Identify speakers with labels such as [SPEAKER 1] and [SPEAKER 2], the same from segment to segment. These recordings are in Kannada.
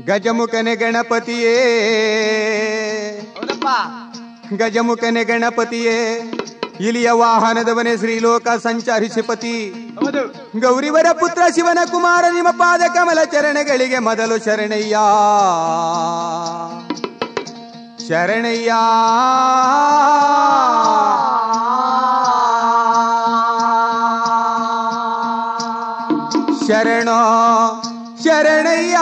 [SPEAKER 1] ಗಜಮುಖನೆ ಗಣಪತಿಯೇ
[SPEAKER 2] ಹೌದಪ್ಪ
[SPEAKER 1] ಗಜಮುಖನೆ ಗಣಪತಿಯೇ ಇಲಿಯ ವಾಹನದವನೇ ಶ್ರೀಲೋಕ ಸಂಚರಿಸಿಪತಿ
[SPEAKER 2] ಹೌದು
[SPEAKER 1] ಗೌರಿವರ ಪುತ್ರ ಶಿವನ ಕುಮಾರ ನಿಮ್ಮ ಪಾದ ಕಮಲ ಚರಣಗಳಿಗೆ ಮೊದಲು ಶರಣಯ್ಯ ಶರಣಯ್ಯ ಶರಣ ಶರಣಯ್ಯ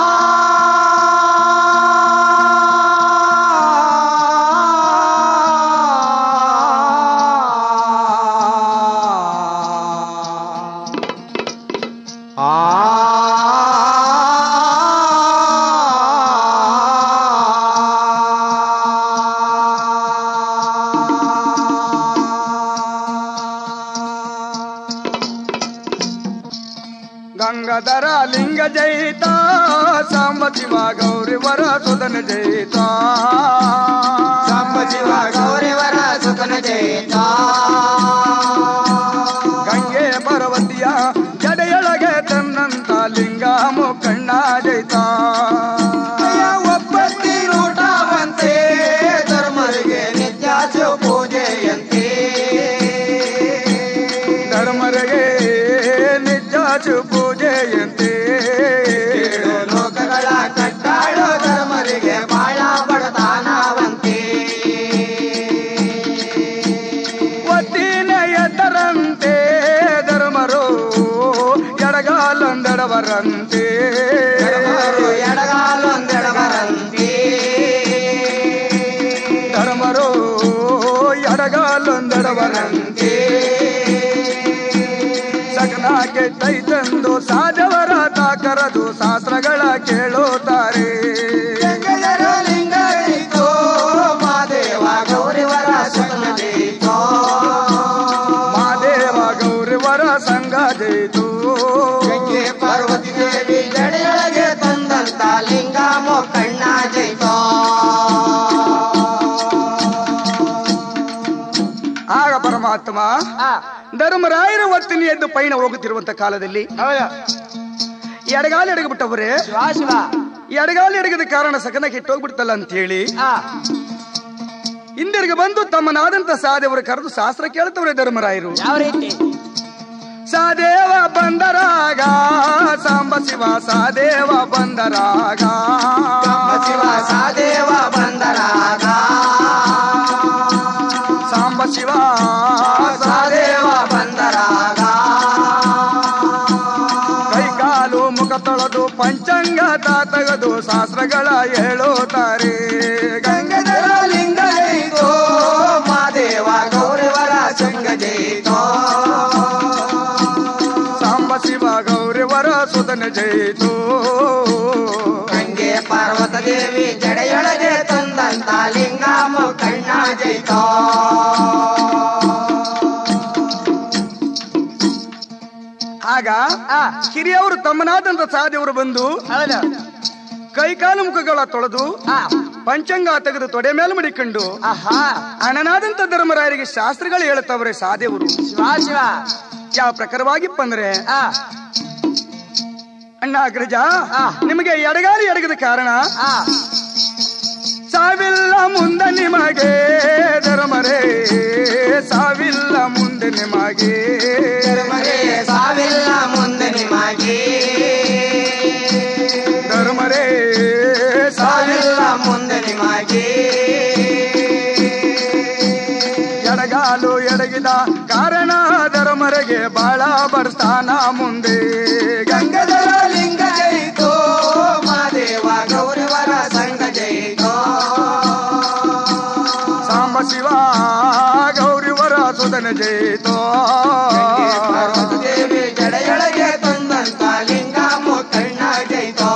[SPEAKER 3] ಗಂಗಾಧರ ಲಿಂಗ ಜಯಿತ ಸಾಂಬ ಶಿವ ಗೌರಿ ವರ ಸುಧನ ಜಯಿತ
[SPEAKER 1] ಸಾಂಬ ಶಿವ ಗೌರಿವರ ಸುತನ ಜಯಿತ
[SPEAKER 3] ಗಂಗೆ ಪರ್ವತಿಯ ಜಡೆಯೊಳಗೆ ತನ್ನಂತ ಲಿಂಗ ಮುಖಣ್ಣ ಜಯಿತ
[SPEAKER 1] ಒಪ್ಪತ್ತಿ ನೋಟವಂತೆ ಧರ್ಮರಿಗೆ ನಿತ್ಯ ಪೂಜೆಯಂತೆ
[SPEAKER 3] ಧರ್ಮರಿಗೆ ನಿತ್ಯ ಪೂಜೆಯಂತೆ
[SPEAKER 1] ಏಳು ಲೋಕಗಳ ಕಟ್ಟಾಳು ಧರ್ಮರಿಗೆ ಬಾಳ ಬಡತಾನವಂತೆ
[SPEAKER 3] ಒತ್ತಿನ ಎದ್ದರಂತೆ ಧರ್ಮರು ಎಡಗಾಲೊಂದೆಡವರಂತೆ
[SPEAKER 1] ಧರ್ಮರು ಎಡಗಾಲೊಂದೆಡವರಂತೆ
[SPEAKER 3] ಧರ್ಮರು ಎಡಗಾಲೊಂದೆಡವರಂತೆ ಸಗನಾಗೆ ಕೈ ತಂದು ಸಾಧವರ ತಾಕರದು ಶಾಸ್ತ್ರಗಳ ಕೇಳುತ್ತಾರೆ
[SPEAKER 1] ಗಂಗಧರ ಲಿಂಗ ಜಯಿತೋ ಮಾದೇವ ಗೌರಿವರ ಸುತನ ಜಯಿತೋ
[SPEAKER 3] ಮಾದೇವ ಗೌರಿವರ ಸಂಘ ಜಯಿತು
[SPEAKER 1] ಗಂಗೆ ಪಾರ್ವತಿ ದೇವಿ ಜಡೆಯೊಳಗೆ ತಂದಂತ ಲಿಂಗ ಮೊಕ್ಕಣ್ಣ ಜಯಿತೋ
[SPEAKER 3] ಆಗ ಪರಮಾತ್ಮ ಧರ್ಮರಾಯರ ಒತ್ತಿನ ಎದ್ದು ಪೈಣ ಹೋಗುತ್ತಿರುವಂತ ಕಾಲದಲ್ಲಿ
[SPEAKER 2] ಹೌದು
[SPEAKER 3] ಎಡಗಾಲ ಎಡಗಬಿಟ್ಟವ್ರೆ
[SPEAKER 2] ಶಿವ ಶಿವ
[SPEAKER 3] ಎಡಗಾಲ ಎಡಗದ ಕಾರಣ ಸಗನ ಕೆಟ್ಟೋಗ್ಬಿಡ್ತಲ್ಲ ಅಂತ ಹೇಳಿ
[SPEAKER 2] ಆ
[SPEAKER 3] ಹಿಂದಿರುಗಿ ಬಂದು ತಮ್ಮನಾದಂತ ಸಾದೇವರು ಕರೆದು ಶಾಸ್ತ್ರ ಕೇಳ್ತವ್ರೆ ಧರ್ಮರಾಯರು
[SPEAKER 2] ಯಾವ ರೀತಿ
[SPEAKER 3] ಸಾದೇವ ಬಂದರಾಗ ಸಾಂಬ ಶಿವ ಸಾದೇವ ಬಂದರಾಗ
[SPEAKER 1] ಶಿವ ಸಾದೇವ ಬಂದರಾಗ
[SPEAKER 3] ಸಾಂಬ ಶಿವ
[SPEAKER 1] ಸಾದೇವ ಬಂದರಾಗ
[SPEAKER 3] ಕೈ ಕಾಲು ಮುಖ ತೊಳೆದು ಪಂಚಾಂಗ ತಾತಗದು ಶಾಸ್ತ್ರಗಳ ಹೇಳುತ್ತಾರೆ
[SPEAKER 1] ಗಂಗಧರ ಲಿಂಗ ಜಯಿತೋ ಮಾದೇವ ಗೌರಿವರ ಸಂಗ ಜಯಿತೋ
[SPEAKER 3] ಸಾಂಬ ಶಿವ ಗೌರಿವರ ಸುಧನ ಜಯಿತು
[SPEAKER 1] ಗಂಗೆ ಪಾರ್ವತ ದೇವಿ ಜಡೆಯೊಳಗೆ ತಂದಂತ ಲಿಂಗ ಮೊಕ್ಕಣ್ಣ ಜಯಿತೋ
[SPEAKER 3] ಆಗ ಕಿರಿಯವರು ತಮ್ಮನಾದಂತ ಸಾದೇವರು ಬಂದು
[SPEAKER 2] ಹೌದು
[SPEAKER 3] ಕೈಕಾಲು ಮುಖಗಳ ತೊಳೆದು
[SPEAKER 2] ಆ
[SPEAKER 3] ಪಂಚಾಂಗ ತೆಗೆದು ತೊಡೆ ಮೇಲೆ ಮಡಿಕೊಂಡು
[SPEAKER 2] ಆಹಾ
[SPEAKER 3] ಅಣ್ಣನಾದಂತ ಧರ್ಮರಾಯರಿಗೆ ಶಾಸ್ತ್ರಗಳು ಹೇಳುತ್ತವ್ರೆ ಸಾದೇವರು
[SPEAKER 2] ಶಿವ ಶಿವ
[SPEAKER 3] ಯಾವ ಪ್ರಕಾರವಾಗಿಪ್ಪ ಅಂದ್ರೆ
[SPEAKER 2] ಆ
[SPEAKER 3] ಅಣ್ಣ ಅಗ್ರಜ
[SPEAKER 2] ಆ.
[SPEAKER 3] ನಿಮಗೆ ಎಡಗಾಲಿ ಎಡಗದ ಕಾರಣ
[SPEAKER 2] ಆ
[SPEAKER 3] ಸಾವಿಲ್ಲ ಮುಂದೆ ನಿಮಗೆ ಧರ್ಮರೇ ಸಾವಿಲ್ಲ ಮುಂದೆ ನಿಮಗೆ
[SPEAKER 1] ಧರ್ಮರೇ ಸಾವಿಲ್ಲ ಮುಂದೆ ನಿಮಗೆ
[SPEAKER 3] ಧರ್ಮರೇ ಸಾವಿಲ್ಲ
[SPEAKER 1] ಸಾವಿಲ್ಲ ಮುಂದೆ ನಿಮಗೆ
[SPEAKER 3] ಎಡಗಾಲು ಎಡಗಿದ ಕಾರಣ ಧರ್ಮರಿಗೆ ಬಾಳ ಬರ್ತಾನ ಮುಂದೆ
[SPEAKER 1] ಗಂಗಧರ ಲಿಂಗ ಜಯಿತೋ ಮಾದೇವ ಗೌರವರ ಸಂಘ ಜಯಿತೋ
[SPEAKER 3] ಸಾಂಬ ಶಿವ ಗೌರಿವರ ಸುಧನ ಜಯಿತೋ
[SPEAKER 1] ಪಾರ್ವತಿ ದೇವಿ ಜಡೆಯೊಳಗೆ ತಂದಂತ ಲಿಂಗ ಮೊಕ್ಕಣ್ಣ ಜಯಿತೋ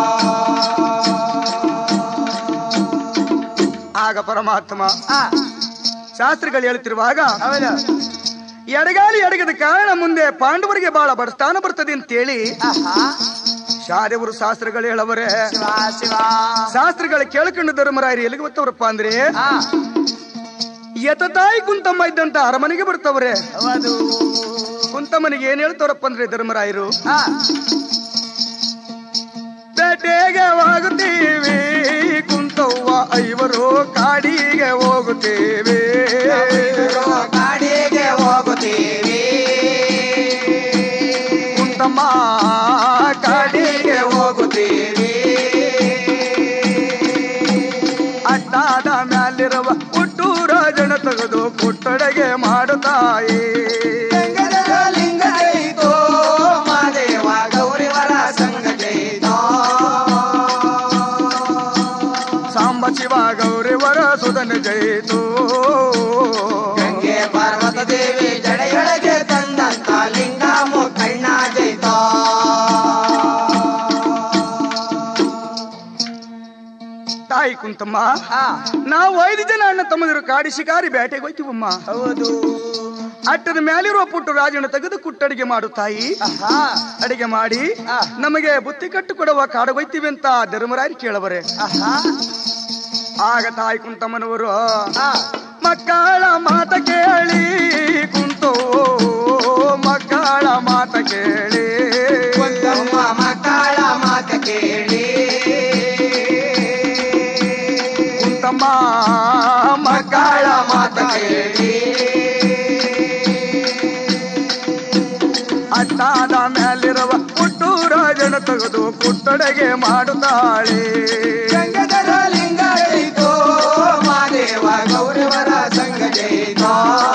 [SPEAKER 3] ಆಗ ಪರಮಾತ್ಮ
[SPEAKER 2] ಆ
[SPEAKER 3] ಶಾಸ್ತ್ರಿಗಳು ಹೇಳುತ್ತಿರುವಾಗ
[SPEAKER 2] ಹೌದು
[SPEAKER 3] ಎಡಗಾಲಿ ಎಡಗದ ಕಾರಣ ಮುಂದೆ ಪಾಂಡವರಿಗೆ ಬಹಳ ಬಡಸ್ಥಾನ ಬರ್ತದೆ ಅಂತೇಳಿ
[SPEAKER 2] ಆಹಾ
[SPEAKER 3] ಶಾದೇವರು ಶಾಸ್ತ್ರಗಳು ಹೇಳವರೆ
[SPEAKER 2] ಶಿವ ಶಿವ
[SPEAKER 3] ಶಾಸ್ತ್ರಗಳು ಕೇಳ್ಕೊಂಡು ಧರ್ಮರಾಯರು ಎಲ್ಲಿಗೆ ಬರ್ತಾವ್ರಪ್ಪ ಅಂದ್ರೆ
[SPEAKER 2] ಆ
[SPEAKER 3] ಯತತಾಯಿ ಕುಂತಮ್ಮ ಇದ್ದಂತ ಅರಮನೆಗೆ ಬರ್ತವ್ರೆ
[SPEAKER 2] ಹೌದು
[SPEAKER 3] ಕುಂತಮ್ಮನಿಗೆ ಏನ್ ಹೇಳ್ತಾರಪ್ಪ ಅಂದ್ರೆ ಧರ್ಮರಾಯರು
[SPEAKER 2] ಆ
[SPEAKER 3] ಬೇಟೆಗೆ ಹೋಗುತ್ತೀವಿ ಕುಂತವ್ವ ಐವರು ಕಾಡಿಗೆ ಹೋಗುತ್ತೇವೆ
[SPEAKER 1] ಕಾಡಿಗೆ ಹೋಗುತ್ತೀವಿ
[SPEAKER 3] ಕುಂತಮ್ಮ ಕಾಡಿಗೆ ಹೋಗುತ್ತೀವಿ ಅಡ್ಡಾದ ಮ್ಯಾಲಿರುವ ಹುಟ್ಟೂರ ಜನ ತೆಗೆದು ಕೊಟ್ಟಡೆಗೆ ಮಾಡುತ್ತಾಯಿ
[SPEAKER 1] ಗಂಗಧರ ಲಿಂಗ ಜಯಿತೋ ಮಾದೇವ ಗೌರಿವರ ಸಂಘ ಜಯಿತೋ
[SPEAKER 3] ಸಾಂಬ ಶಿವ ಗೌರಿವರ ಸುಧನ ಜಯಿತು
[SPEAKER 1] ಗಂಗೆ ಪಾರ್ವತ ದೇವಿ ಜಡೆಯೊಳಗೆ ತಂದಂತ ಲಿಂಗ ಮುಖಣ್ಣ ಜಯಿತೋ
[SPEAKER 3] ತಾಯಿ ಕುಂತಮ್ಮ ನಾವು ಐದು ಜನ ಅಣ್ಣ ತಮ್ಮದಿರು ಕಾಡಿ ಶಿಕಾರಿ ಬೇಟೆಗೆ ಹೋಯ್ತೀವಮ್ಮ
[SPEAKER 1] ಹೌದು
[SPEAKER 3] ಅಟ್ಟದ ಮೇಲಿರುವ ಪುಟ್ಟು ರಾಜನ ತೆಗೆದು ಕುಟ್ಟಡಿಗೆ ಮಾಡು ತಾಯಿ ಅಡಿಗೆ ಮಾಡಿ ನಮಗೆ ಬುತ್ತಿ ಕಟ್ಟು ಕೊಡುವ ಕಾಡಗೊಯ್ತೀವಿ ಅಂತ ಧರ್ಮರಾಯರು ಕೇಳವರೆ ಆಗ ತಾಯಿ ಕುಂತಮ್ಮನವರು ಮಕ್ಕಳ ಮಾತ ಕೇಳಿ ಕುಂತು ಮಕ್ಕಳ ಮಾತ ಕೇಳಿ
[SPEAKER 1] ಕುಂತಮ್ಮ ಮಕ್ಕಳ ಮಾತ ಕೇಳಿ
[SPEAKER 3] ಕುಂತಮ್ಮ ಮಕ್ಕಳ ಮಾತ ಕೇಳಿ ಅಟ್ಟಾದ ಮೇಲಿರುವ ಪುಟ್ಟು ರಾಜನ ತೆಗೆದು ಕುಟ್ಟಡೆಗೆ ಮಾಡುತ್ತಾಳೆ
[SPEAKER 1] ಗಂಗಧರ ಲಿಂಗ ಜಯಿತೋ ಮಾದೇವ ಗೌರವರ ಸಂಘ ಜಯಿತೋ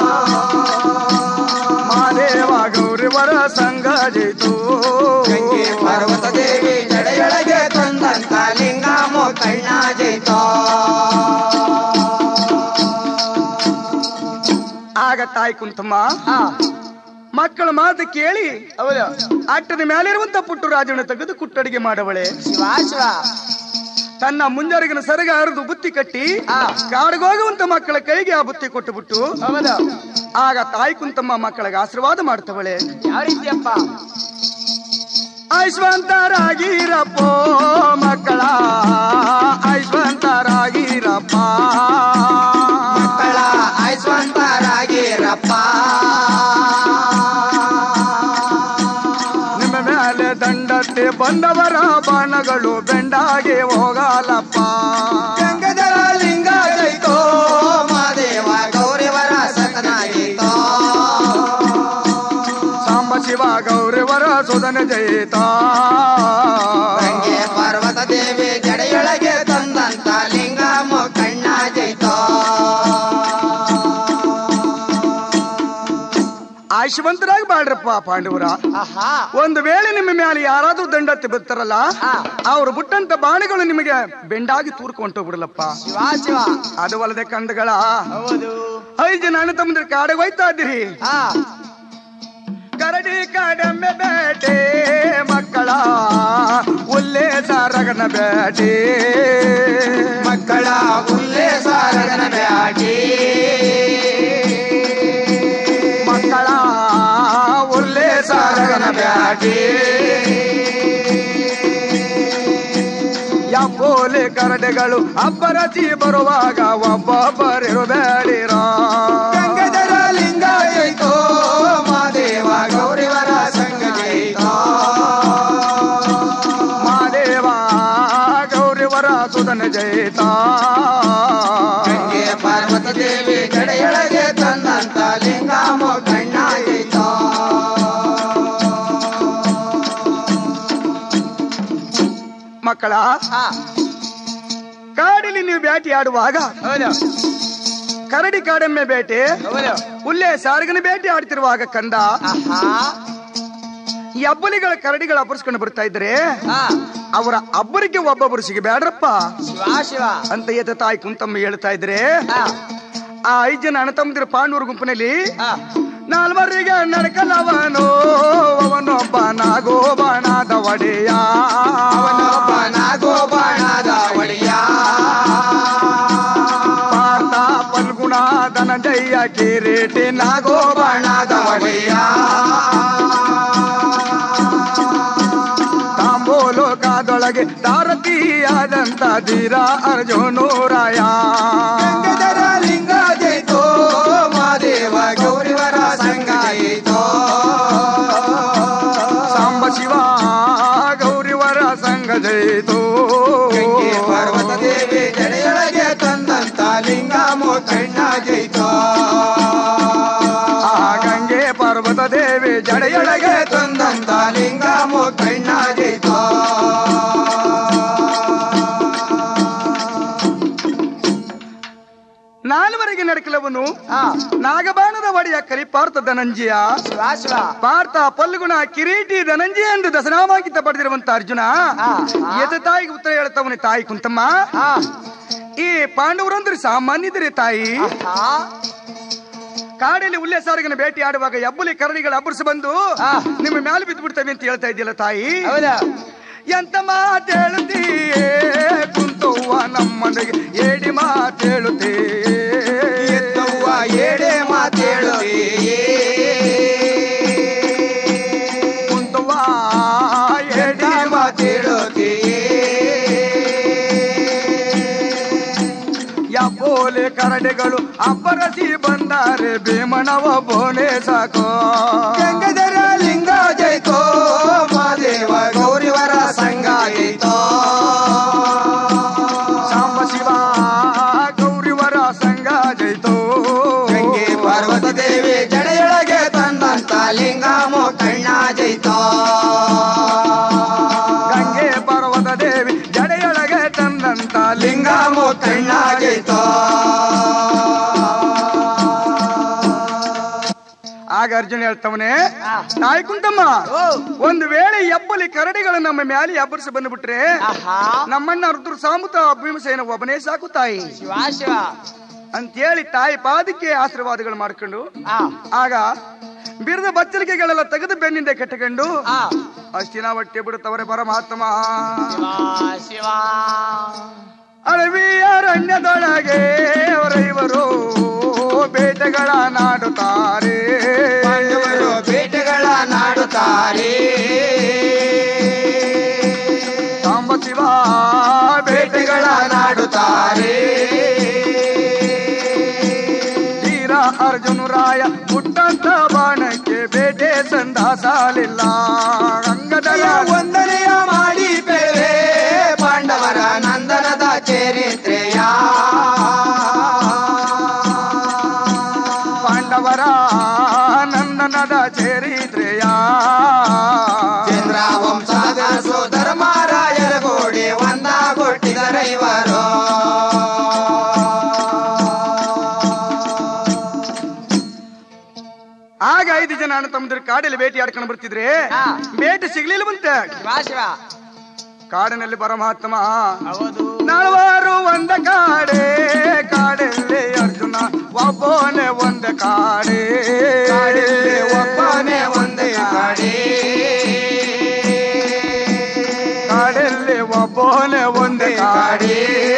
[SPEAKER 3] ಮಾದೇವ ಗೌರಿವರ ಸಂಘ ಜಯಿತು
[SPEAKER 1] ಗಂಗೆ ಪಾರ್ವತ ದೇವಿ ಜಡೆಯೊಳಗೆ ತಂದಂತ ಲಿಂಗ ಮುಖಣ್ಣ ಜಯಿತೋ
[SPEAKER 3] ಆಗ ತಾಯಿ ಕುಂತಮ್ಮ ಮಕ್ಕಳ ಮಾತು ಕೇಳಿ
[SPEAKER 1] ಹೌದು
[SPEAKER 3] ಅಟ್ಟದ ಮೇಲಿರುವಂತ ಪುಟ್ಟು ರಾಜನ ತೆಗೆದು ಕುಟ್ಟಡಿಗೆ ಮಾಡವಳೆ
[SPEAKER 1] ಶಿವ ಶಿವ
[SPEAKER 3] ತನ್ನ ಮುಂಜಾರಿಗಿನ ಸರಗ ಹರಿದು ಬುತ್ತಿ ಕಟ್ಟಿ ಕಾಡಿಗೋಗುವಂತ ಮಕ್ಕಳ ಕೈಗೆ ಆ ಬುತ್ತಿ ಕೊಟ್ಟು ಬಿಟ್ಟು
[SPEAKER 1] ಹೌದು
[SPEAKER 3] ಆಗ ತಾಯಿ ಕುಂತಮ್ಮ ಮಕ್ಕಳಿಗೆ ಆಶೀರ್ವಾದ ಮಾಡ್ತವಳೆ
[SPEAKER 1] ಯಾವ ರೀತಿಯಪ್ಪ
[SPEAKER 3] ಐಶ್ವಂತರಾಗಿರಪ್ಪೋ ಮಕ್ಕಳ ಐಶ್ವಂತರಾಗಿರಪ್ಪ
[SPEAKER 1] ಮಕ್ಕಳ ಐಶ್ವಂತರಾಗಿರಪ್ಪ
[SPEAKER 3] ನಿಮ್ಮ ಮೇಲೆ ದಂಡತ್ತೆ ಬಂದವರ ಬಾಣಗಳು ಬೆಂಡಾಗಿ ಹೋಗಲಪ್ಪ
[SPEAKER 1] ಗಂಗಧರ ಲಿಂಗ ಜಯಿತೋ ಮಾದೇವ ಗೌರವರ ಸಕನಾಗಿತೋ
[SPEAKER 3] ಸಾಂಬ ಶಿವ ಗೌರಿವರ ಸುಧನ ಜಯಿತ
[SPEAKER 1] ಗಂಗೆ ಪಾರ್ವತ ದೇವಿ ಜಡೆಯೊಳಗೆ ತಂದಂತ ಲಿಂಗ ಮುಖಣ್ಣ ಜಯಿತೋ
[SPEAKER 3] ಆಯುಷ್ಮಂತರಾಗಿ ಬಾಳ್ರಪ್ಪ ಪಾಂಡವರ
[SPEAKER 1] ಆಹಾ
[SPEAKER 3] ಒಂದು ವೇಳೆ ನಿಮ್ಮ ಮೇಲೆ ಯಾರಾದ್ರೂ ದಂಡತ್ತೆ ಬರ್ತಾರಲ್ಲ
[SPEAKER 1] ಹಾ.
[SPEAKER 3] ಅವ್ರು ಬಿಟ್ಟಂತ ಬಾಣಗಳು ನಿಮಗೆ ಬೆಂಡಾಗಿ ತೂರ್ಕೊಂಡು ಬಿಡಲಪ್ಪ
[SPEAKER 1] ಶಿವ ಶಿವ
[SPEAKER 3] ಅದು ಅಲ್ಲದೆ ಕಂದಗಳ
[SPEAKER 1] ಹೌದು
[SPEAKER 3] ಐದು ಜನ ಅಣ್ಣ ತಮ್ಮಂದ್ರೆ ಕಾಡಿಗೆ ಹೋಯ್ತಾ ಇದ್ದೀರಿ
[SPEAKER 1] ಹಾ
[SPEAKER 3] ಕರಡಿ ಕಾಡಮ್ಮೆ ಬೇಟೆ ಮಕ್ಕಳ ಉಲ್ಲೇಸ ರಗನ ಬೇಟೆ
[SPEAKER 1] ಮಕ್ಕಳ ಉಲ್ಲೇಸ ರಗನ ಬ್ಯಾಟಿ
[SPEAKER 3] ಮಕ್ಕಳ ಉಲ್ಲೇಸ ರಗನ ಬೇಟೆ ಯಪ್ಪೋಲೆ ಕರಡೆಗಳು ಅಬ್ಬರಸಿ ಬರುವಾಗ ಒಬ್ಬೊಬ್ಬರಿರಬೇಡಿರ
[SPEAKER 1] ಗಂಗಧರ ಲಿಂಗ ಜಯಿತೋ ಮಾದೇವ ಗೌರಿವರ ಸಂಘ ಜಯಿತೋ
[SPEAKER 3] ಮಾದೇವ ಗೌರಿವರ ಸುಧನ ಜಯಿತ
[SPEAKER 1] ಗಂಗೆ ಪಾರ್ವತ ದೇವಿ ಜಡೆಯೊಳಗೆ ತಂದಂತ ಲಿಂಗ ಮುಖಣ್ಣ ಜಯಿತೋ
[SPEAKER 3] ಮಕ್ಕಳ
[SPEAKER 1] ಹಾ
[SPEAKER 3] ಕಾಡಿಲಿ ನೀವು ಬೇಟೆ ಆಡುವಾಗ
[SPEAKER 1] ಹೌದು
[SPEAKER 3] ಕರಡಿ ಕಾಡೆಮ್ಮೆ ಬೇಟೆ
[SPEAKER 1] ಹೌದು
[SPEAKER 3] ಉಲ್ಲೆ ಸಾರ್ಗನ ಬೇಟೆ ಆಡ್ತಿರುವಾಗ ಕಂದ
[SPEAKER 1] ಆಹಾ
[SPEAKER 3] ಈ ಅಬ್ಬಲಿಗಳ ಕರಡಿಗಳು ಅಬ್ಬರಿಸ್ಕೊಂಡು ಬರ್ತಾ ಇದ್ರೆ
[SPEAKER 1] ಹಾ
[SPEAKER 3] ಅವರ ಅಬ್ಬರಿಗೆ ಒಬ್ಬೊಬ್ಬರು ಸಿಗಬೇಡ್ರಪ್ಪ
[SPEAKER 1] ಶಿವ ಶಿವ
[SPEAKER 3] ಅಂತ ಏತ ತಾಯಿ ಕುಂತಮ್ಮ ಹೇಳ್ತಾ ಇದ್ರೆ
[SPEAKER 1] ಹಾ
[SPEAKER 3] ಆ ಐದ್ ಜನ ಅಣ್ಣ ತಮ್ಮದಿರ ಪಾಂಡೂರು ಗುಂಪಿನಲ್ಲಿ
[SPEAKER 1] ಹಾ
[SPEAKER 3] ನಾಲ್ವರಿಗೆ ನಡ್ಕಲವನು ಅವನೊಬ್ಬ ನಾಗೋ ಬಾಣದ ಒಡೆಯ
[SPEAKER 1] ಅವನೊಬ್ಬ ನಾಗೋಬಾಣದ ಒಡೆಯ
[SPEAKER 3] ಪಾರ್ಥ ಫಲ್ಗುಣ ಧನಂಜಯ ಕಿರೀಟಿ ನಾಗೋ
[SPEAKER 1] ನಾಗೋಬಾಣದ ಒಡೆಯ
[SPEAKER 3] ತಾಂಬೋಲೋಕದೊಳಗೆ ದಾರತಿಯಾದಂತ ಧೀರ ಅರ್ಜುನೂರಾಯ
[SPEAKER 1] ಗಂಗಧರ ಲಿಂಗ ಜಯಿತೋ ಮಾದೇವ ಗೌರಿವರ ಸಂಘ ಜಯಿತೋ
[SPEAKER 3] ಸಾಂಬ ಶಿವ ಗೌರಿವರ ಸಂಘ ಜಯಿತು
[SPEAKER 1] ಗಂಗೆ ಪರ್ವತ ದೇವಿ ಜಡೆಯೊಳಗೆ ತಂದಂತ ಲಿಂಗ ಮುಖಣ್ಣ ಜೈತೋ
[SPEAKER 3] ಆ ಗಂಗೆ ಪರ್ವತ ದೇವಿ ಜಡೆಯೊಳಗೆ
[SPEAKER 1] ಜಡೆಯೊಳಗೆ ತಂದಂತ ಲಿಂಗ ಮುಖಣ್ಣ ಜೈತೋ
[SPEAKER 3] ನಾಲ್ವರೆಗೆ ನಡಕಲವನು
[SPEAKER 1] ಆ,
[SPEAKER 3] ನಾಗಬಾಣದ ಒಡೆಯ ಕಲಿಪಾರ್ಥ ಧನಂಜಯ
[SPEAKER 1] ಶಿವ ಶಿವ
[SPEAKER 3] ಪಾರ್ಥ ಪಲ್ಗುಣ ಕಿರೀಟಿ ಧನಂಜಯ ಎಂದು ದಸನಾವಾಗಿದ್ದ ಪಡೆದಿರುವಂತ ಅರ್ಜುನ
[SPEAKER 1] ಆ,
[SPEAKER 3] ಎದ ತಾಯಿಗೆ ಉತ್ತರ ಹೇಳ್ತವನಿ ತಾಯಿ ಕುಂತಮ್ಮ
[SPEAKER 1] ಆ,
[SPEAKER 3] ಈ ಪಾಂಡವರಂದ್ರೆ ಸಾಮಾನ್ಯದರೆ ತಾಯಿ
[SPEAKER 1] ಆ,
[SPEAKER 3] ಕಾಡಲ್ಲಿ ಉಲ್ಲೇಸಾರಿಗನ ಭೇಟಿ ಆಡುವಾಗ ಎಬ್ಬುಲಿ ಕರಡಿಗಳ ಅಬ್ಬರಿಸಿ ಬಂದು
[SPEAKER 1] ಆ.
[SPEAKER 3] ನಿಮ್ಮ ಮೇಲೆ ಬಿದ್ದು ಬಿಡ್ತೇವೆ ಅಂತ ಹೇಳ್ತಾ ಇದ್ದಿಲ್ಲ ತಾಯಿ
[SPEAKER 1] ಹೌದಾ
[SPEAKER 3] ಎಂತ ಮಾತೇಳುತ್ತೀಯೇ ಕುಂತವ್ವ ನಮ್ಮನೆಗೆ ಏಡಿ ಮಾತೇಳುತ್ತೀಯೇ
[SPEAKER 1] ಎತ್ತವ್ವ ಏಡೆ ಮಾತೇಳುತ್ತೀಯೇ
[SPEAKER 3] ಕುಂತವ್ವ
[SPEAKER 1] ಎಡ
[SPEAKER 3] ಏಡಿ
[SPEAKER 1] ಮಾತೇಳುತ್ತೀಯೇ
[SPEAKER 3] ಯಪ್ಪೋಲೆ ಕರಡಿಗಳು ಅಬ್ಬರಸಿ ಬಂದಾರೆ ಭೀಮಣವ ಬೋನೆ ಸಾಕೋ
[SPEAKER 1] ಗಂಗಾಧರ ಲಿಂಗ ಜೈತೋ ಮಾದೇವ ಗೌರಿವರ ಸಂಗ ಜೈತೋ
[SPEAKER 3] ಸಾಂಬ ಶಿವ ಗೌರಿವರ ಸಂಗ ಜೈತೋ
[SPEAKER 1] ಗಂಗೆ ಪಾರ್ವತ ದೇವಿ ಜಡೆಯೊಳಗೆ ತಂದಂತ ಲಿಂಗ ಮುಖಣ್ಣ ಜೈತೋ
[SPEAKER 3] ಗಂಗೆ ಪರ್ವತ ದೇವಿ ಜಡೆಯೊಳಗೆ ತಂದಂತ
[SPEAKER 1] ಲಿಂಗ ಮುಖಣ್ಣ ಜೈತೋ
[SPEAKER 3] ಆಗ ಅರ್ಜುನ ಹೇಳ್ತವನೆ ತಾಯಿ ಕುಂತಮ್ಮ ಒಂದು ವೇಳೆ ಎಬ್ಬಲಿ ಕರಡಿಗಳು ನಮ್ಮ ಮ್ಯಾಲೆ ಎಬ್ಬರಿಸಿ ಬಂದ್ಬಿಟ್ರೆ ನಮ್ಮನ್ನ ರುದ್ರ ಸಾಮುತ ಭೀಮಸೇನ ಒಬ್ಬನೇ ಸಾಕು ತಾಯಿ
[SPEAKER 1] ಶಿವ ಶಿವ
[SPEAKER 3] ಅಂತೇಳಿ ತಾಯಿ ಪಾದಕ್ಕೆ ಆಶೀರ್ವಾದಗಳು ಮಾಡ್ಕೊಂಡು ಆಗ ಬಿರದ ಬಚ್ಚಲಿಕೆಗಳೆಲ್ಲ ತೆಗೆದು ಬೆನ್ನಿಂದ ಕಟ್ಟಿಕೊಂಡು ಅಷ್ಟಿನ ಹೊಟ್ಟೆ ಬಿಡುತ್ತವರೆ ಪರಮಾತ್ಮ
[SPEAKER 1] ಶಿವ
[SPEAKER 3] ಅಳವಿ ಅರಣ್ಯದೊಳಗೆ ಅವರೈವರು ಬೇಟೆಗಳ ನಾಡುತ್ತಾರೆ
[SPEAKER 1] ಪಾಂಡವರು ಬೇಟೆಗಳ ನಾಡುತ್ತಾರೆ
[SPEAKER 3] ಸಾಂಬ ಶಿವ
[SPEAKER 1] ಬೇಟೆಗಳ ನಾಡುತ್ತಾರೆ
[SPEAKER 3] ವೀರ ಅರ್ಜುನ ರಾಯ ಮುಟ್ಟಂತ ಬಾಣಕ್ಕೆ ಬೇಟೆ ಸಂದ ಸಾಲಿಲ್ಲ ಅಂಗದಯ
[SPEAKER 1] ವಂದನೆಯ ಮಾಡಿ ಬೆಳೆ ಪಾಂಡವರ ನಂದನದ ಚರಿತ್ರೆಯ
[SPEAKER 3] ಪಾಂಡವರ ನಂದನದ ಚರಿತ್ರೆಯ
[SPEAKER 1] ಚಂದ್ರ ವಂಶದ ಸೋದರ ಮಾರಾಯರ ಗೋಡೆ ಒಂದಾಗೊಟ್ಟಿದರೈವರು
[SPEAKER 3] ಆಗ ಐದು ಜನ ಅಣ್ಣ ತಮ್ಮದ್ರ ಕಾಡಲ್ಲಿ ಬೇಟೆ ಆಡ್ಕೊಂಡು ಬರ್ತಿದ್ರೆ
[SPEAKER 1] ಹಾ.
[SPEAKER 3] ಬೇಟೆ ಸಿಗ್ಲಿಲ್ಲ ಬಂತೆ
[SPEAKER 1] ಶಿವ ಶಿವ
[SPEAKER 3] ಕಾಡಿನಲ್ಲಿ ಪರಮಾತ್ಮ
[SPEAKER 1] ಹೌದು
[SPEAKER 3] ನಾಲ್ವಾರು ಒಂದ ಕಾಡೆ ಕಾಡಲ್ಲಿ ಅರ್ಜುನ ಒಬ್ಬನೇ ಒಂದ ಕಾಡೆ
[SPEAKER 1] ಕಾಡಲ್ಲಿ ಒಬ್ಬನೇ ಒಂದೇ ಕಾಡೆ
[SPEAKER 3] ಕಾಡಲ್ಲಿ ಒಬ್ಬನೇ ಒಂದೇ ಕಾಡೆ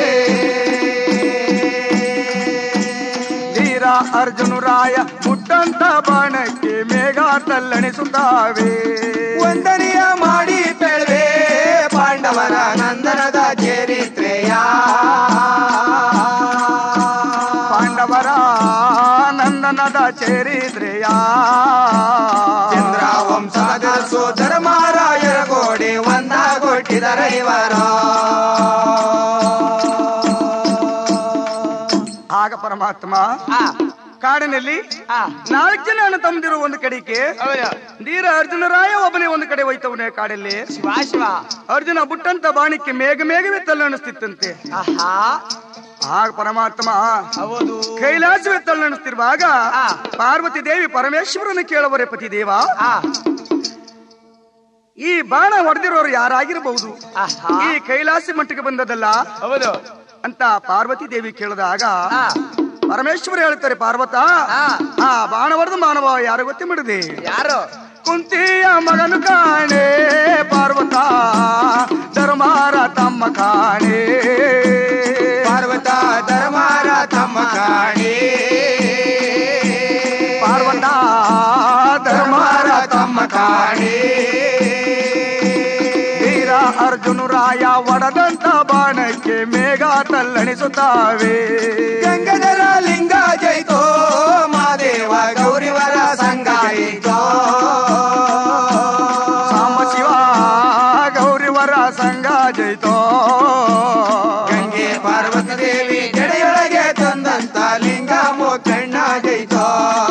[SPEAKER 3] ವೀರ ಅರ್ಜುನ ರಾಯ ಮುಟ್ಟಂತ ಬಾಣಕ್ಕೆ ಮೇಘ ತಲ್ಲಣಿಸುತ್ತಾವೆ
[SPEAKER 1] ವಂದನೆಯ ಮಾಡಿ ಬೆಳೆ ಪಾಂಡವರ ನಂದನದ ಚರಿತ್ರೆಯ
[SPEAKER 3] ಪಾಂಡವರ ನಂದನದ ಚರಿತ್ರೆಯ
[SPEAKER 1] ಚಂದ್ರ ವಂಶದ ಸೋದರ ಮಾರಾಯರ ಗೋಡೆ ಒಂದಾಗೊಟ್ಟಿದರೈವರ
[SPEAKER 3] ಆಗ ಪರಮಾತ್ಮ ಕಾಡಿನಲ್ಲಿ ನಾಲ್ಕು ಜನ ಅಣ್ಣ ತಮ್ಮದಿರು ಒಂದು ಕಡೆಗೆ ಧೀರ ಅರ್ಜುನ ರಾಯ ಒಬ್ಬನೇ ಒಂದು ಕಡೆ ಹೋಯ್ತವನೇ ಕಾಡಲ್ಲಿ
[SPEAKER 1] ಶಿವ ಶಿವ
[SPEAKER 3] ಅರ್ಜುನ ಬುಟ್ಟಂತ ಬಾಣಿಕ್ಕೆ ಮೇಘ ಮೇಘವೇ ತಲ್ಲಣಿಸ್ತಿತ್ತಂತೆ
[SPEAKER 1] ಆಹಾ
[SPEAKER 3] ಆಗ ಪರಮಾತ್ಮ
[SPEAKER 1] ಹೌದು
[SPEAKER 3] ಕೈಲಾಸವೇ ತಲ್ಲಣಿಸ್ತಿರುವಾಗ ಪಾರ್ವತಿ ದೇವಿ ಪರಮೇಶ್ವರನ ಕೇಳುವರೆ ಪತಿ ದೇವ
[SPEAKER 1] ಆ,
[SPEAKER 3] ಈ ಬಾಣ ಹೊಡೆದಿರೋರು ಯಾರಾಗಿರಬಹುದು
[SPEAKER 1] ಆಹಾ
[SPEAKER 3] ಈ ಕೈಲಾಸಿ ಮಟ್ಟಿಗೆ ಬಂದದಲ್ಲ
[SPEAKER 1] ಹೌದು
[SPEAKER 3] ಅಂತ ಪಾರ್ವತಿ ದೇವಿ ಕೇಳಿದಾಗ
[SPEAKER 1] ಆ,
[SPEAKER 3] ಪರಮೇಶ್ವರ ಹೇಳ್ತಾರೆ ಪಾರ್ವತ
[SPEAKER 1] ಆ.
[SPEAKER 3] ಆ ಬಾಣ ಹೊಡೆದು ಮಾನವ ಯಾರು ಗೊತ್ತೇ ಮಾಡಿದೆ
[SPEAKER 1] ಯಾರು
[SPEAKER 3] ಕುಂತಿಯ ಮಗನು ಕಾಣೆ ಪಾರ್ವತ ಧರ್ಮಾರ ತಮ್ಮ ಕಾಣೆ
[SPEAKER 1] ಪಾರ್ವತ ಧರ್ಮಾರ ತಮ್ಮ ಕಾಣೆ
[SPEAKER 3] ಪಾರ್ವತ ಧರ್ಮಾರ ತಮ್ಮ ಕಾಣೆ ವೀರ ಅರ್ಜುನ ರಾಯ ಒಡದಂತ ಬಾಣಕ್ಕೆ ಮೇಘ ತಲ್ಲಣಿಸುತ್ತಾವೆ
[SPEAKER 1] ಗಂಗಾಧರ ಲಿಂಗ ಜೈತೋ ಮಾದೇವ ಗೌರಿವರ ಸಂಗ ಜೈತೋ
[SPEAKER 3] ಸಾಂಬ ಶಿವ ಗೌರಿವರ ಸಂಗ ಜೈತೋ
[SPEAKER 1] ಗಂಗೆ ಪಾರ್ವತಿ ದೇವಿ ಜಡೆಯೊಳಗೆ ತಂದಂತ ಲಿಂಗ ಮೊಕ್ಕಣ್ಣ ಜೈತೋ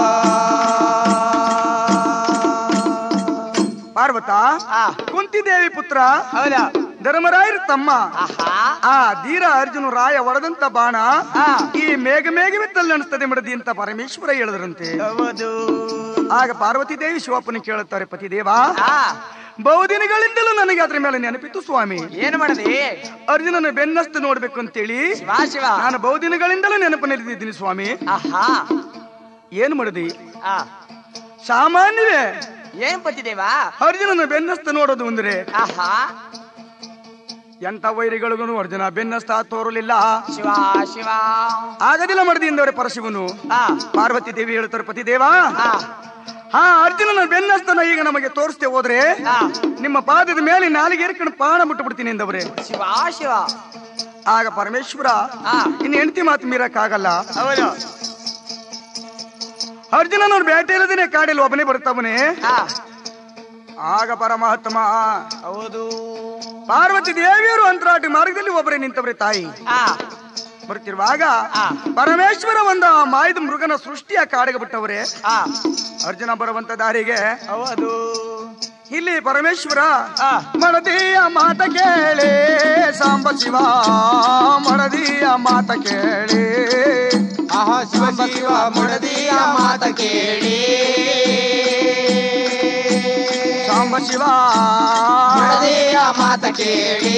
[SPEAKER 3] ಪಾರ್ವತ
[SPEAKER 2] ಆ
[SPEAKER 3] ಕುಂತಿದೇವಿ ಪುತ್ರ
[SPEAKER 2] ಹೌದಾ
[SPEAKER 3] ಧರ್ಮರಾಯರ ತಮ್ಮ
[SPEAKER 2] ಆಹಾ
[SPEAKER 3] ಆ ಧೀರ ಅರ್ಜುನ ರಾಯ ಹೊಡೆದಂತ ಬಾಣ
[SPEAKER 2] ಆ.
[SPEAKER 3] ಈ ಮೇಘ ಮೇಘವಿತ್ತಲ್ಲಿ ಅನಿಸ್ತದೆ ಮಡದಿ ಅಂತ ಪರಮೇಶ್ವರ ಹೇಳಿದ್ರಂತೆ
[SPEAKER 2] ಹೌದು
[SPEAKER 3] ಆಗ ಪಾರ್ವತಿ ದೇವಿ ಶಿವಪ್ಪನ ಕೇಳುತ್ತಾರೆ ಪತಿದೇವ
[SPEAKER 2] ಆ
[SPEAKER 3] ಬಹುದಿನಗಳಿಂದಲೂ ನನಗೆ ಅದ್ರ ಮೇಲೆ ನೆನಪಿತ್ತು ಸ್ವಾಮಿ
[SPEAKER 2] ಏನು ಮಾಡದಿ
[SPEAKER 3] ಅರ್ಜುನನ ಬೆನ್ನಸ್ತು ನೋಡ್ಬೇಕು ಅಂತೇಳಿ
[SPEAKER 2] ಶಿವ ಶಿವ
[SPEAKER 3] ನಾನು ಬಹುದಿನಗಳಿಂದಲೂ ನೆನಪಿನಲ್ಲಿದ್ದೀನಿ ಸ್ವಾಮಿ
[SPEAKER 2] ಆಹಾ
[SPEAKER 3] ಏನ್ ಮಾಡಿದಿ
[SPEAKER 2] ಆ
[SPEAKER 3] ಸಾಮಾನ್ಯವೇ
[SPEAKER 2] ಏನ್ ಪತಿದೇವಾ
[SPEAKER 3] ಅರ್ಜುನನ ಬೆನ್ನಸ್ತು ನೋಡೋದು ಅಂದ್ರೆ
[SPEAKER 2] ಆಹಾ
[SPEAKER 3] ಎಂತ ವೈರಿಗಳಿಗೂ ಅರ್ಜುನ ಬೆನ್ನಸ್ತ ತೋರಲಿಲ್ಲ
[SPEAKER 2] ಶಿವ ಶಿವ
[SPEAKER 3] ಆಗದಿಲ್ಲ ಮಡದಿ ಎಂದವರೆ ಪರಶಿವನು
[SPEAKER 2] ಆ
[SPEAKER 3] ಪಾರ್ವತಿ ದೇವಿ ಹೇಳ್ತಾರೆ ಪತಿದೇವ
[SPEAKER 2] ಆ
[SPEAKER 3] ಹಾ ಅರ್ಜುನನ ಬೆನ್ನಸ್ತನ ಈಗ ನಮಗೆ ತೋರಿಸ್ತೇ ಹೋದ್ರೆ
[SPEAKER 2] ಆ
[SPEAKER 3] ನಿಮ್ಮ ಪಾದದ ಮೇಲೆ ನಾಲಿಗೆ ಏರ್ಕೊಂಡು ಪ್ರಾಣ ಬಿಟ್ಟು ಬಿಡ್ತೀನಿ ಎಂದವ್ರೆ
[SPEAKER 2] ಶಿವ ಶಿವ
[SPEAKER 3] ಆಗ ಪರಮೇಶ್ವರ
[SPEAKER 2] ಆ
[SPEAKER 3] ಇನ್ನು ಹೆಂಡತಿ ಮಾತು ಮೀರಕ್ಕಾಗಲ್ಲ
[SPEAKER 2] ಹೌದು
[SPEAKER 3] ಅರ್ಜುನನವ್ರು ಬೇಟೆ ಇಲ್ಲದೇನೆ ಕಾಡಲ್ಲಿ ಒಬ್ಬನೇ ಬರ್ತಾವನೆ
[SPEAKER 2] ಆ
[SPEAKER 3] ಆಗ ಪರಮಾತ್ಮ
[SPEAKER 2] ಹೌದು
[SPEAKER 3] ಪಾರ್ವತಿ ದೇವಿಯರು ಅಂತರಾಟಿ ಮಾರ್ಗದಲ್ಲಿ ಒಬ್ಬರೇ ನಿಂತವ್ರೆ ತಾಯಿ
[SPEAKER 2] ಆ
[SPEAKER 3] ಬರ್ತಿರುವಾಗ
[SPEAKER 2] ಆ.
[SPEAKER 3] ಪರಮೇಶ್ವರ ಒಂದು ಆ ಮಾಯದ ಮೃಗನ ಸೃಷ್ಟಿಯ ಕಾಡಿಗೆ ಬಿಟ್ಟವ್ರೆ
[SPEAKER 2] ಆ
[SPEAKER 3] ಅರ್ಜುನ ಬರುವಂತ ದಾರಿಗೆ
[SPEAKER 2] ಹೌದು
[SPEAKER 3] ಇಲ್ಲಿ ಪರಮೇಶ್ವರ
[SPEAKER 2] ಆ
[SPEAKER 3] ಮಡದಿಯ ಮಾತ ಕೇಳಿ ಸಾಂಬ ಶಿವ ಮಡದಿಯ ಮಾತ ಕೇಳಿ
[SPEAKER 1] ಆಹಾ ಶಿವ ಶಿವ ಮಡದಿಯ ಮಾತ ಕೇಳಿ
[SPEAKER 3] ಸಾಂಬ ಶಿವ
[SPEAKER 1] ಮಡದಿಯ ಮಾತ ಕೇಳಿ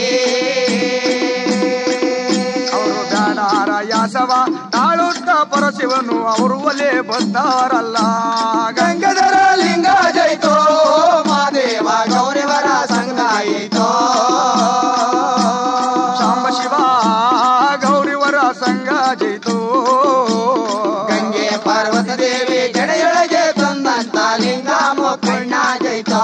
[SPEAKER 3] ಅವರು ಬೇಡಾರ ಯಾಸವ ತಾಳುತ್ತ ಪರಶಿವನು ಅವರು ಒಲೆ ಬಂದಾರಲ್ಲ
[SPEAKER 1] ಗಂಗಧರ ಲಿಂಗ ಜೈತೋ ಮಾದೇವ ಗೌರವರ ಸಂಘ ಐತೋ
[SPEAKER 3] ಸಾಂಬ ಶಿವ ಗೌರಿವರ ಸಂಘ ಜೈತು
[SPEAKER 1] ಗಂಗೆ ಪಾರ್ವತ ದೇವಿ ಜಡೆಯೊಳಗೆ ತಂದಂತ ಲಿಂಗ ಮೊಕ್ಕಣ್ಣ ಜೈತೋ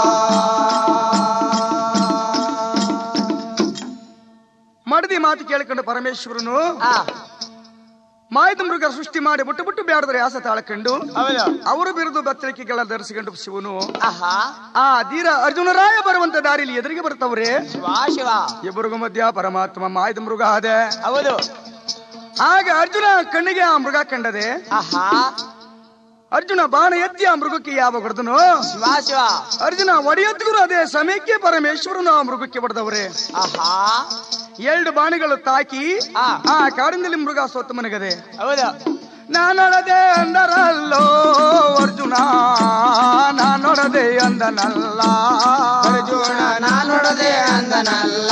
[SPEAKER 3] ಮಡದಿ ಮಾತು ಕೇಳಿಕೊಂಡು ಪರಮೇಶ್ವರನು
[SPEAKER 2] ಆ
[SPEAKER 3] ಮಾಯದ ಮೃಗ ಸೃಷ್ಟಿ ಮಾಡಿ ಬಿಟ್ಟು ಬಿಟ್ಟು ಬೇಡದ್ರೆ ಆಸ ತಾಳ್ಕೊಂಡು
[SPEAKER 2] ಹೌದು
[SPEAKER 3] ಅವರು ಬಿರುದು ಬತ್ತಳಿಕೆಗಳ ಧರಿಸಿಕೊಂಡು ಶಿವನು
[SPEAKER 2] ಆಹಾ
[SPEAKER 3] ಆ ಧೀರ ಅರ್ಜುನರಾಯ ಬರುವಂತ ದಾರಿಲಿ ಎದುರಿಗೆ ಬರ್ತವ್ರೆ
[SPEAKER 2] ಶಿವ ಶಿವ
[SPEAKER 3] ಇಬ್ಬರಿಗೂ ಮಧ್ಯ ಪರಮಾತ್ಮ ಮಾಯದ ಮೃಗ ಅದೆ
[SPEAKER 2] ಹೌದು
[SPEAKER 3] ಆಗ ಅರ್ಜುನ ಕಣ್ಣಿಗೆ ಆ ಮೃಗ ಕಂಡದೆ
[SPEAKER 2] ಆಹಾ
[SPEAKER 3] ಅರ್ಜುನ ಬಾಣ ಎತ್ತಿ ಆ ಮೃಗಕ್ಕೆ ಯಾವ ಹೊಡೆದನು
[SPEAKER 2] ಶಿವ ಶಿವ
[SPEAKER 3] ಅರ್ಜುನ ಒಡೆಯತ್ತಿಗೂ ಅದೇ ಸಮಯಕ್ಕೆ ಪರಮೇಶ್ವರನು ಆ ಮೃಗಕ್ಕೆ ಹೊಡೆದವ್ರೆ
[SPEAKER 2] ಆಹಾ
[SPEAKER 3] ಎರಡು ಬಾಣಗಳು ತಾಕಿ
[SPEAKER 2] ಆ.
[SPEAKER 3] ಆ ಕಾಡಿನಲ್ಲಿ ಮೃಗ ಸೋತು ಮನಗದೆ
[SPEAKER 2] ಹೌದು
[SPEAKER 3] ನಾನೊಡದೆ ಅಂದರಲ್ಲೋ ಅರ್ಜುನ ನಾನೊಡದೆ ಅಂದನಲ್ಲ
[SPEAKER 1] ಅರ್ಜುನ ನಾನೊಡದೆ ಅಂದನಲ್ಲ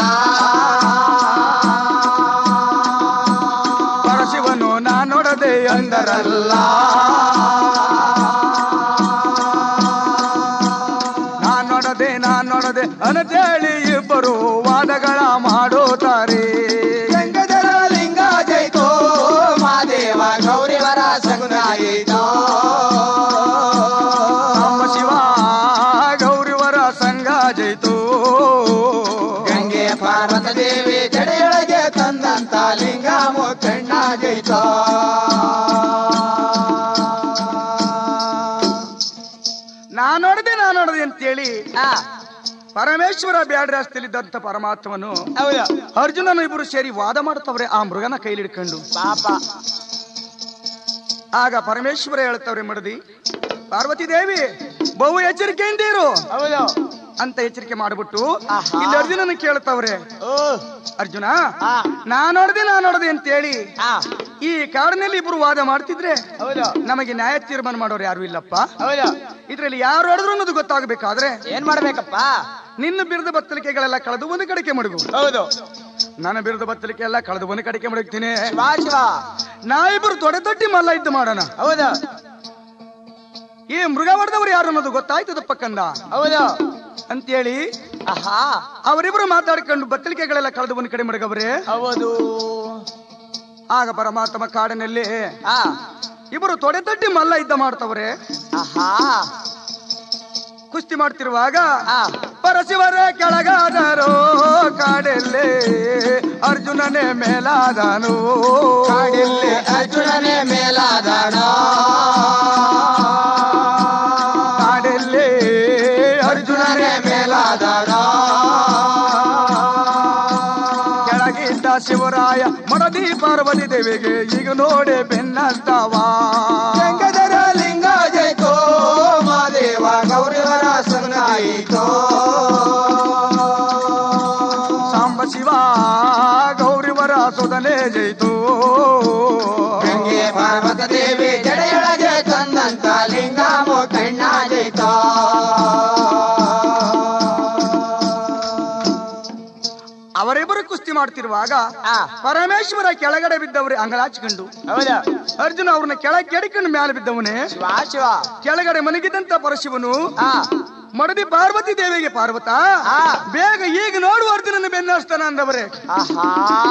[SPEAKER 3] ಪರಶಿವನು ನಾನೊಡದೆ ಅಂದರಲ್ಲ ನಾನೊಡದೆ ನಾನೊಡದೆ ಅನತೇಳಿ ಇಬ್ಬರು ವಾದಗಳ ಮಾಡೋತಾರೆ
[SPEAKER 1] ಗಂಗಧರ ಲಿಂಗ ಜೈತೋ ಮಾದೇವ ಗೌರಿವರ ಸಂಘ ಐತೋ
[SPEAKER 3] ನಮ್ಮ ಶಿವ ಗೌರಿವರ ಸಂಘ ಜೈತು
[SPEAKER 1] ಗಂಗೆ ಪಾರ್ವತ ದೇವಿ ಜಡೆಯೊಳಗೆ ತಂದಂತ ಲಿಂಗ ಮೊಕ್ಕಣ್ಣ ಜೈತೋ
[SPEAKER 3] ನಾನೊಡದೆ ನಾನೊಡದೆ ಅಂತೇಳಿ
[SPEAKER 2] ಆ
[SPEAKER 3] ಪರಮೇಶ್ವರ ಬ್ಯಾಡ್ರಾಸ್ತಿಲಿದ್ದಂತ ಪರಮಾತ್ಮನು
[SPEAKER 2] ಹೌದು
[SPEAKER 3] ಅರ್ಜುನನು ಇಬ್ಬರು ಸೇರಿ ವಾದ ಮಾಡ್ತವ್ರೆ ಆ ಮೃಗನ ಕೈಲಿಡ್ಕೊಂಡು
[SPEAKER 2] ಪಾಪ
[SPEAKER 3] ಆಗ ಪರಮೇಶ್ವರ ಹೇಳ್ತವ್ರೆ ಮಡದಿ ಪಾರ್ವತಿ ದೇವಿ ಬಹು ಎಚ್ಚರಿಕೆಯಿಂದ ಇರು
[SPEAKER 2] ಹೌದು
[SPEAKER 3] ಅಂತ ಎಚ್ಚರಿಕೆ ಮಾಡ್ಬಿಟ್ಟು
[SPEAKER 2] ಆಹಾ.
[SPEAKER 3] ಇಲ್ಲಿ ಅರ್ಜುನನ ಕೇಳ್ತವ್ರೆ
[SPEAKER 2] ಓ
[SPEAKER 3] ಅರ್ಜುನ
[SPEAKER 2] ಆ
[SPEAKER 3] ನಾನೊಡದೆ ನಾನೊಡದೆ ಅಂತೇಳಿ
[SPEAKER 2] ಆ
[SPEAKER 3] ಈ ಕಾಡಿನಲ್ಲಿ ಇಬ್ರು ವಾದ ಮಾಡ್ತಿದ್ರೆ
[SPEAKER 2] ಹೌದು
[SPEAKER 3] ನಮಗೆ ನ್ಯಾಯ ತೀರ್ಮಾನ ಮಾಡೋರು ಯಾರು ಇಲ್ಲಪ್ಪ
[SPEAKER 2] ಹೌದು
[SPEAKER 3] ಇದ್ರಲ್ಲಿ ಯಾರು ಹೊಡೆದ್ರು ಅನ್ನೋದು ಗೊತ್ತಾಗಬೇಕಾದ್ರೆ
[SPEAKER 2] ಏನ್ ಮಾಡ್ಬೇಕಪ್ಪ
[SPEAKER 3] ನಿನ್ನ ಬಿರುದ ಬತ್ತಲಿಕೆಗಳೆಲ್ಲ ಕಳೆದು ಒಂದು ಕಡೆಗೆ ಮಡಗು
[SPEAKER 2] ಹೌದು
[SPEAKER 3] ನನ್ನ ಬಿರುದ ಬತ್ತಲಿಕೆ ಎಲ್ಲ ಕಳೆದು ಒಂದು ಕಡೆಗೆ ಮಡಗ್ತೀನಿ
[SPEAKER 2] ಶಿವ ಶಿವ
[SPEAKER 3] ನಾ ಇಬ್ರು ತೊಡೆ ತಟ್ಟಿ ಮಲ್ಲ ಇದ್ದು ಮಾಡೋಣ
[SPEAKER 2] ಹೌದು
[SPEAKER 3] ಈ ಮೃಗ ಹೊಡೆದವ್ರು ಯಾರು ಅನ್ನೋದು ಗೊತ್ತಾಯ್ತದಪ್ಪ ಕಂದ
[SPEAKER 2] ಹೌದು
[SPEAKER 3] ಅಂತೇಳಿ
[SPEAKER 2] ಆಹಾ
[SPEAKER 3] ಅವರಿಬ್ರು ಮಾತಾಡ್ಕೊಂಡು ಬತ್ತಲಿಕೆಗಳೆಲ್ಲ ಕಳೆದು ಒಂದು ಕಡೆ ಮಡಗವ್ರೆ
[SPEAKER 2] ಹೌದು
[SPEAKER 3] ಆಗ ಪರಮಾತ್ಮ ಕಾಡಿನಲ್ಲಿ
[SPEAKER 2] ಆ
[SPEAKER 3] ಇಬ್ಬರು ತೊಡೆ ತಟ್ಟಿ ಮಲ್ಲ ಇದ್ದ ಮಾಡ್ತವ್ರೆ
[SPEAKER 2] ಆಹಾ
[SPEAKER 3] ಕುಸ್ತಿ ಮಾಡ್ತಿರುವಾಗ
[SPEAKER 2] ಆ
[SPEAKER 3] ಪರಶಿವರೇ ಕೆಳಗಾದರು ಕಾಡಲ್ಲಿ ಅರ್ಜುನನೇ ಮೇಲಾದನು
[SPEAKER 1] ಕಾಡಿಲ್ಲಿ ಅರ್ಜುನನೇ ಮೇಲಾದಣ
[SPEAKER 3] ಕಾಡಲ್ಲಿ ಅರ್ಜುನನೇ
[SPEAKER 1] ಅರ್ಜುನನೇ ಮೇಲಾದಣ
[SPEAKER 3] ದೇವಿಗೆ ಈಗ ನೋಡೆ ಬೆನ್ನಸ್ತವ
[SPEAKER 1] ಗಂಗಾಧರ ಲಿಂಗ ಜೈತೋ ಮಾದೇವ ಗೌರಿವರ ಸಂಗಾಯಿತೋ
[SPEAKER 3] ಸಾಂಬ ಶಿವ ಗೌರಿವರ ಸುಧನೆ ಜೈತು
[SPEAKER 1] ಗಂಗೆ ಪಾರ್ವತ ದೇವಿ ಜಡೆಯೊಳಗೆ ತಂದಂತ ಲಿಂಗ ಕಣ್ಣ ಜೈತೋ
[SPEAKER 3] ಅವರಿಬ್ಬರು ಕುಸ್ತಿ ಮಾಡ್ತಿರುವಾಗ
[SPEAKER 2] ಆ.
[SPEAKER 3] ಪರಮೇಶ್ವರ ಕೆಳಗಡೆ ಬಿದ್ದವ್ರೆ ಅಂಗಳಾಚಿಕೊಂಡು
[SPEAKER 2] ಹೌದಾ
[SPEAKER 3] ಅರ್ಜುನ ಅವ್ರನ್ನ ಕೆಳಗೆ ಕೆಡಿಕೊಂಡು ಮೇಲೆ ಬಿದ್ದವನೇ
[SPEAKER 2] ಶಿವ ಶಿವ
[SPEAKER 3] ಕೆಳಗಡೆ ಮಲಗಿದಂತ ಪರಶಿವನು
[SPEAKER 2] ಆ
[SPEAKER 3] ಮಡದಿ ಪಾರ್ವತಿ ದೇವಿಗೆ ಪಾರ್ವತ
[SPEAKER 2] ಆ.
[SPEAKER 3] ಬೇಗ ಈಗ ನೋಡು ಅರ್ಜುನನ ಬೆನ್ನಸ್ತಾನ ಅಂದವರೇ
[SPEAKER 2] ಆಹಾ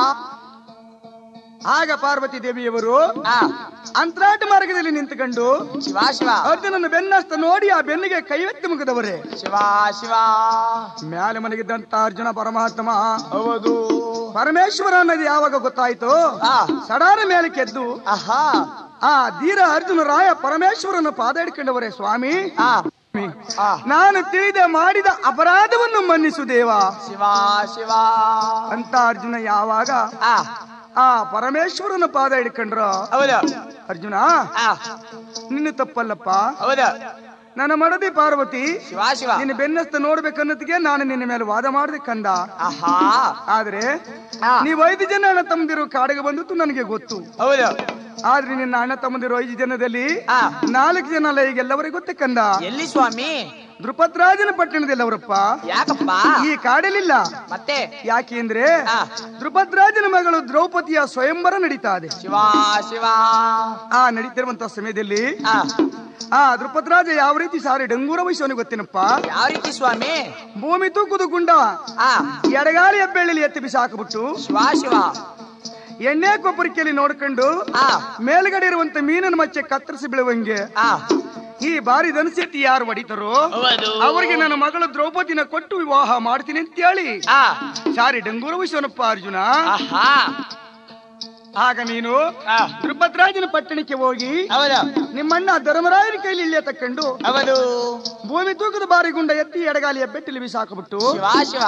[SPEAKER 3] ಆಗ ಪಾರ್ವತಿ ದೇವಿಯವರು
[SPEAKER 2] ಆ
[SPEAKER 3] ಅಂತರಾಟ ಮಾರ್ಗದಲ್ಲಿ ನಿಂತುಕೊಂಡು
[SPEAKER 2] ಶಿವ ಶಿವ
[SPEAKER 3] ಅರ್ಜುನನ ಬೆನ್ನಸ್ತ ನೋಡಿ ಆ ಬೆನ್ನಿಗೆ ಕೈವೆತ್ತಿ ಮುಗಿದವರೇ
[SPEAKER 2] ಶಿವ ಶಿವ
[SPEAKER 3] ಮ್ಯಾಲೆ ಮಲಗಿದ್ದಂತ ಅರ್ಜುನ ಪರಮಾತ್ಮ
[SPEAKER 2] ಹೌದು
[SPEAKER 3] ಪರಮೇಶ್ವರ ಅನ್ನೋದು ಯಾವಾಗ ಗೊತ್ತಾಯ್ತು
[SPEAKER 2] ಆ
[SPEAKER 3] ಸಡಾರ ಮೇಲೆ ಕೆದ್ದು
[SPEAKER 2] ಆಹಾ
[SPEAKER 3] ಆ ಧೀರ ಅರ್ಜುನ ರಾಯ ಪರಮೇಶ್ವರನ ಪಾದ ಹಿಡ್ಕೊಂಡವರೇ ಸ್ವಾಮಿ
[SPEAKER 2] ಆ ಆ
[SPEAKER 3] ನಾನು ತಿಳಿದ ಮಾಡಿದ ಅಪರಾಧವನ್ನು ಮನ್ನಿಸು ದೇವ
[SPEAKER 2] ಶಿವ ಶಿವ
[SPEAKER 3] ಅಂತ ಅರ್ಜುನ ಯಾವಾಗ
[SPEAKER 2] ಆ
[SPEAKER 3] ಆ ಪರಮೇಶ್ವರನ ಪಾದ ಹಿಡ್ಕೊಂಡ್ರ
[SPEAKER 2] ಹೌದಾ
[SPEAKER 3] ಅರ್ಜುನ
[SPEAKER 2] ಆ
[SPEAKER 3] ನಿನ್ನ ತಪ್ಪಲ್ಲಪ್ಪ
[SPEAKER 2] ಹೌದಾ
[SPEAKER 3] ನನ್ನ ಮಡದಿ ಪಾರ್ವತಿ
[SPEAKER 2] ಶಿವ ಶಿವ
[SPEAKER 3] ನಿನ್ನ ಬೆನ್ನಸ್ತ ನೋಡ್ಬೇಕನ್ನೋದಕ್ಕೆ ನಾನು ನಿನ್ನ ಮೇಲೆ ವಾದ ಮಾಡಿದೆ ಕಂದ
[SPEAKER 2] ಆಹಾ
[SPEAKER 3] ಆದ್ರೆ
[SPEAKER 2] ಆ
[SPEAKER 3] ನೀವು ಐದು ಜನ ಅಣ್ಣ ತಮ್ಮದಿರು ಕಾಡಿಗೆ ಬಂದಿತ್ತು ನನಗೆ ಗೊತ್ತು
[SPEAKER 2] ಹೌದಾ
[SPEAKER 3] ಆದ್ರೆ ನಿನ್ನ ಅಣ್ಣ ತಮ್ಮದಿರು ಐದು ಜನದಲ್ಲಿ
[SPEAKER 2] ಆ
[SPEAKER 3] ನಾಲ್ಕು ಜನ ಅಲ್ಲ ಈಗ ಎಲ್ಲವರಿಗೂ ಗೊತ್ತೇ ಕಂದ
[SPEAKER 2] ಎಲ್ಲಿ ಸ್ವಾಮಿ
[SPEAKER 3] ದೃಪದ್ರಾಜನ ಪಟ್ಟಣದಲ್ಲಿ ಅವರಪ್ಪ
[SPEAKER 2] ಯಾಕಪ್ಪ
[SPEAKER 3] ಈ ಕಾಡಲಿಲ್ಲ
[SPEAKER 2] ಮತ್ತೆ
[SPEAKER 3] ಯಾಕೆ ಅಂದ್ರೆ
[SPEAKER 2] ಆ
[SPEAKER 3] ದೃಪದ್ರಾಜನ ಮಗಳು ದ್ರೌಪದಿಯ ಸ್ವಯಂವರ ನಡೀತಾ ಇದೆ
[SPEAKER 2] ಶಿವ ಶಿವ
[SPEAKER 3] ಆ ನಡೀತಿರುವಂತ ಸಮಯದಲ್ಲಿ
[SPEAKER 2] ಆ
[SPEAKER 3] ಆ ದೃಪದ್ರಾಜ ಯಾವ ರೀತಿ ಸಾರಿ ಡಂಗೂರ ವಹಿಸೋನು ಗೊತ್ತೇನಪ್ಪ
[SPEAKER 2] ಯಾವ ರೀತಿ ಸ್ವಾಮಿ
[SPEAKER 3] ಭೂಮಿ ತೂಕುದು ಗುಂಡ
[SPEAKER 2] ಆ
[SPEAKER 3] ಎಡಗಾಲಿ ಹೆಬ್ಬೆಳ್ಳಿ ಎತ್ತಿ ಬಿಸಾಕ್ಬಿಟ್ಟು
[SPEAKER 2] ಶಿವ ಶಿವ
[SPEAKER 3] ಎಣ್ಣೆ ಕೊಬ್ಬರಿಕೆಯಲ್ಲಿ ನೋಡ್ಕೊಂಡು
[SPEAKER 2] ಆ
[SPEAKER 3] ಮೇಲ್ಗಡೆ ಇರುವಂತ ಮೀನನ ಮಚ್ಚೆ ಕತ್ತರಿಸಿ ಬೀಳುವಂಗೆ
[SPEAKER 2] ಆ
[SPEAKER 3] ಈ ಬಾರಿ ದನಸೆಟ್ಟಿ ಯಾರು ಹೊಡಿತಾರೋ
[SPEAKER 2] ಹೌದು
[SPEAKER 3] ಅವರಿಗೆ ನನ್ನ ಮಗಳು ದ್ರೌಪದಿನ ಕೊಟ್ಟು ವಿವಾಹ ಮಾಡ್ತೀನಿ ಅಂತ ಹೇಳಿ
[SPEAKER 2] ಆ
[SPEAKER 3] ಸಾರಿ ಡಂಗೂರ ವಹಿಸೋನಪ್ಪ ಅರ್ಜುನ
[SPEAKER 2] ಆಹಾ
[SPEAKER 3] ಆಗ ನೀನು
[SPEAKER 2] ಆ
[SPEAKER 3] ದೃಪದ್ರಾಜನ ಪಟ್ಟಣಕ್ಕೆ ಹೋಗಿ
[SPEAKER 2] ಹೌದಾ
[SPEAKER 3] ನಿಮ್ಮಣ್ಣ ಧರ್ಮರಾಯನ ಕೈಲಿ ಇಲ್ಲೇ ತಕ್ಕೊಂಡು
[SPEAKER 2] ಹೌದು
[SPEAKER 3] ಭೂಮಿ ತೂಕದ ಬಾರಿ ಗುಂಡ ಎತ್ತಿ ಎಡಗಾಲಿಯ ಬೆಟ್ಟಲ್ಲಿ ಬಿಸಾಕ್ಬಿಟ್ಟು
[SPEAKER 2] ಶಿವ ಶಿವ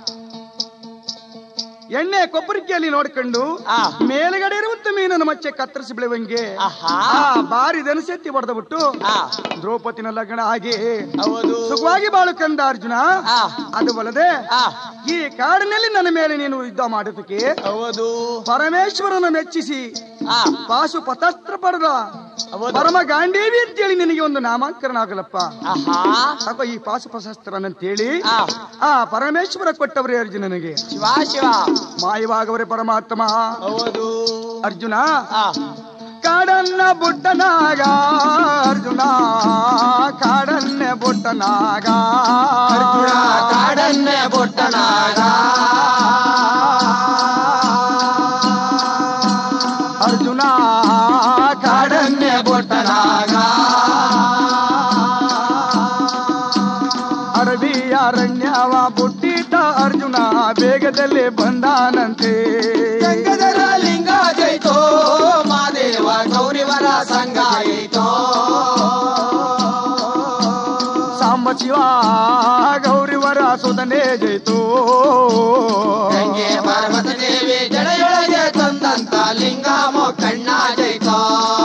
[SPEAKER 3] ಎಣ್ಣೆ ಕೊಬ್ಬರಿಕೆಯಲ್ಲಿ ನೋಡ್ಕೊಂಡು
[SPEAKER 2] ಆ
[SPEAKER 3] ಮೇಲ್ಗಡೆ ಇರುವಂತ ಮೀನನ ಮಚ್ಚೆ ಕತ್ತರಿಸಿ ಬೀಳುವಂಗೆ
[SPEAKER 2] ಆಹಾ
[SPEAKER 3] ಆ ಬಾರಿ ದನಸೆತ್ತಿ ಹೊಡೆದ್ಬಿಟ್ಟು
[SPEAKER 2] ಆ
[SPEAKER 3] ದ್ರೌಪದಿನ ಲಗ್ನ ಆಗಿ
[SPEAKER 2] ಹೌದು
[SPEAKER 3] ಸುಖವಾಗಿ ಬಾಳು ಕಂದ ಅರ್ಜುನ
[SPEAKER 2] ಆ
[SPEAKER 3] ಅದು ಬಲ್ಲದೆ
[SPEAKER 2] ಆ
[SPEAKER 3] ಈ ಕಾಡಿನಲ್ಲಿ ನನ್ನ ಮೇಲೆ ನೀನು ಯುದ್ಧ ಮಾಡೋದಕ್ಕೆ
[SPEAKER 2] ಹೌದು
[SPEAKER 3] ಪರಮೇಶ್ವರನ ಮೆಚ್ಚಿಸಿ
[SPEAKER 2] ಆ
[SPEAKER 3] ಪಾಶು ಪತಾಸ್ತ್ರ ಪಡೆದ
[SPEAKER 2] ಹೌದು
[SPEAKER 3] ಪರಮ ಗಾಂಡೇವಿ ಅಂತೇಳಿ ನಿನಗೆ ಒಂದು ನಾಮಾಂಕರಣ ಆಗಲಪ್ಪ
[SPEAKER 2] ಆಹಾ
[SPEAKER 3] ಸಾಕೋ ಈ ಪಾಶು ಪಶಸ್ತ್ರನಂತೇಳಿ
[SPEAKER 2] ಆ
[SPEAKER 3] ಆ ಪರಮೇಶ್ವರ ಕೊಟ್ಟವರೇ ಅರ್ಜುನನಿಗೆ
[SPEAKER 2] ಶಿವ ಶಿವ
[SPEAKER 3] ಮಾಯವಾಗವರೇ ಪರಮಾತ್ಮ
[SPEAKER 2] ಹೌದು
[SPEAKER 3] ಅರ್ಜುನ
[SPEAKER 2] ಆ
[SPEAKER 3] ಕಾಡನ್ನ ಬುಟ್ಟನಾಗ ಅರ್ಜುನ ಕಾಡನ್ನೆ ಬುಟ್ಟನಾಗ
[SPEAKER 1] ಅರ್ಜುನ ಕಾಡನ್ನೆ ಬೊಟ್ಟನಾಗ
[SPEAKER 3] ಅರ್ಜುನ
[SPEAKER 1] ಕಾಡನ್ನೆ ಬೊಟ್ಟನಾಗ
[SPEAKER 3] ಅರಬಿ ಅರಣ್ಯವ ಬುಟ್ಟಿದ್ದ ಅರ್ಜುನ ಬೇಗದಲ್ಲಿ ಬಂದಾನಂತೆ
[SPEAKER 1] ಗಂಗಾಧರ ಲಿಂಗ ಜೈತೋ ಮಾದೇವ ಗೌರಿವರ ಸಂಗಾಯಿತೋ
[SPEAKER 3] ಸಾಂಬ ಶಿವ ಗೌರಿವರ ಸುಧನೆ ಜೈತು
[SPEAKER 1] ಗಂಗೆ ಪಾರ್ವತ ದೇವಿ ಜಡೆಯೊಳಗೆ ತಂದಂತ ಲಿಂಗ ಕಣ್ಣ ಜೈತೋ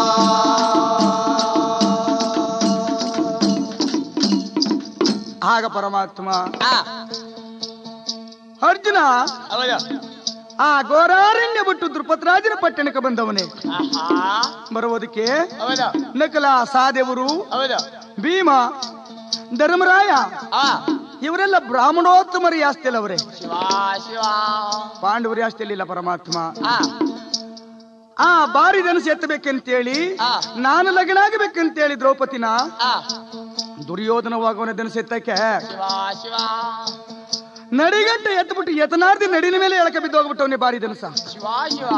[SPEAKER 3] ಆಗ ಪರಮಾತ್ಮ
[SPEAKER 2] ಆ
[SPEAKER 3] ಅರ್ಜುನ
[SPEAKER 2] ಹೌದು
[SPEAKER 3] ಆ ಘೋರಾರಣ್ಯ ಬಿಟ್ಟು ದೃಪದ್ರಾಜನ ಪಟ್ಟಣಕ್ಕೆ ಬಂದವನೇ
[SPEAKER 2] ಆಹಾ
[SPEAKER 3] ಬರುವುದಕ್ಕೆ
[SPEAKER 2] ಹೌದು
[SPEAKER 3] ನಕಲ ಸಾದೇವರು
[SPEAKER 2] ಹೌದು
[SPEAKER 3] ಭೀಮ ಧರ್ಮರಾಯ
[SPEAKER 2] ಆ
[SPEAKER 3] ಇವರೆಲ್ಲ ಬ್ರಾಹ್ಮಣೋತ್ತಮರ ಯಾಸ್ತಿಲ್ಲ ಅವರೇ
[SPEAKER 2] ಶಿವ ಶಿವ
[SPEAKER 3] ಪಾಂಡವರು ಯಾಸ್ತಿಲ್ಲ ಪರಮಾತ್ಮ
[SPEAKER 2] ಆ
[SPEAKER 3] ಆ ಬಾರಿ ಧನಸು ಎತ್ತಬೇಕಂತೇಳಿ
[SPEAKER 2] ಆ.
[SPEAKER 3] ನಾನು ಲಗ್ನ ಆಗಬೇಕಂತೇಳಿ ದ್ರೌಪದಿನ
[SPEAKER 2] ಆ
[SPEAKER 3] ದುರ್ಯೋಧನವಾಗುವನ ಧನಸು ಎತ್ತಕ್ಕೆ
[SPEAKER 2] ಶಿವ ಶಿವ
[SPEAKER 3] ನಡಿಗಟ್ಟ ಎತ್ಬಿಟ್ಟು ಎತನಾರ್ದಿ ನಡಿನ ಮೇಲೆ ಎಳಕ ಬಿದ್ದು ಹೋಗ್ಬಿಟ್ಟವನೇ ಬಾರಿ ಧನಸ
[SPEAKER 2] ಶಿವ ಶಿವ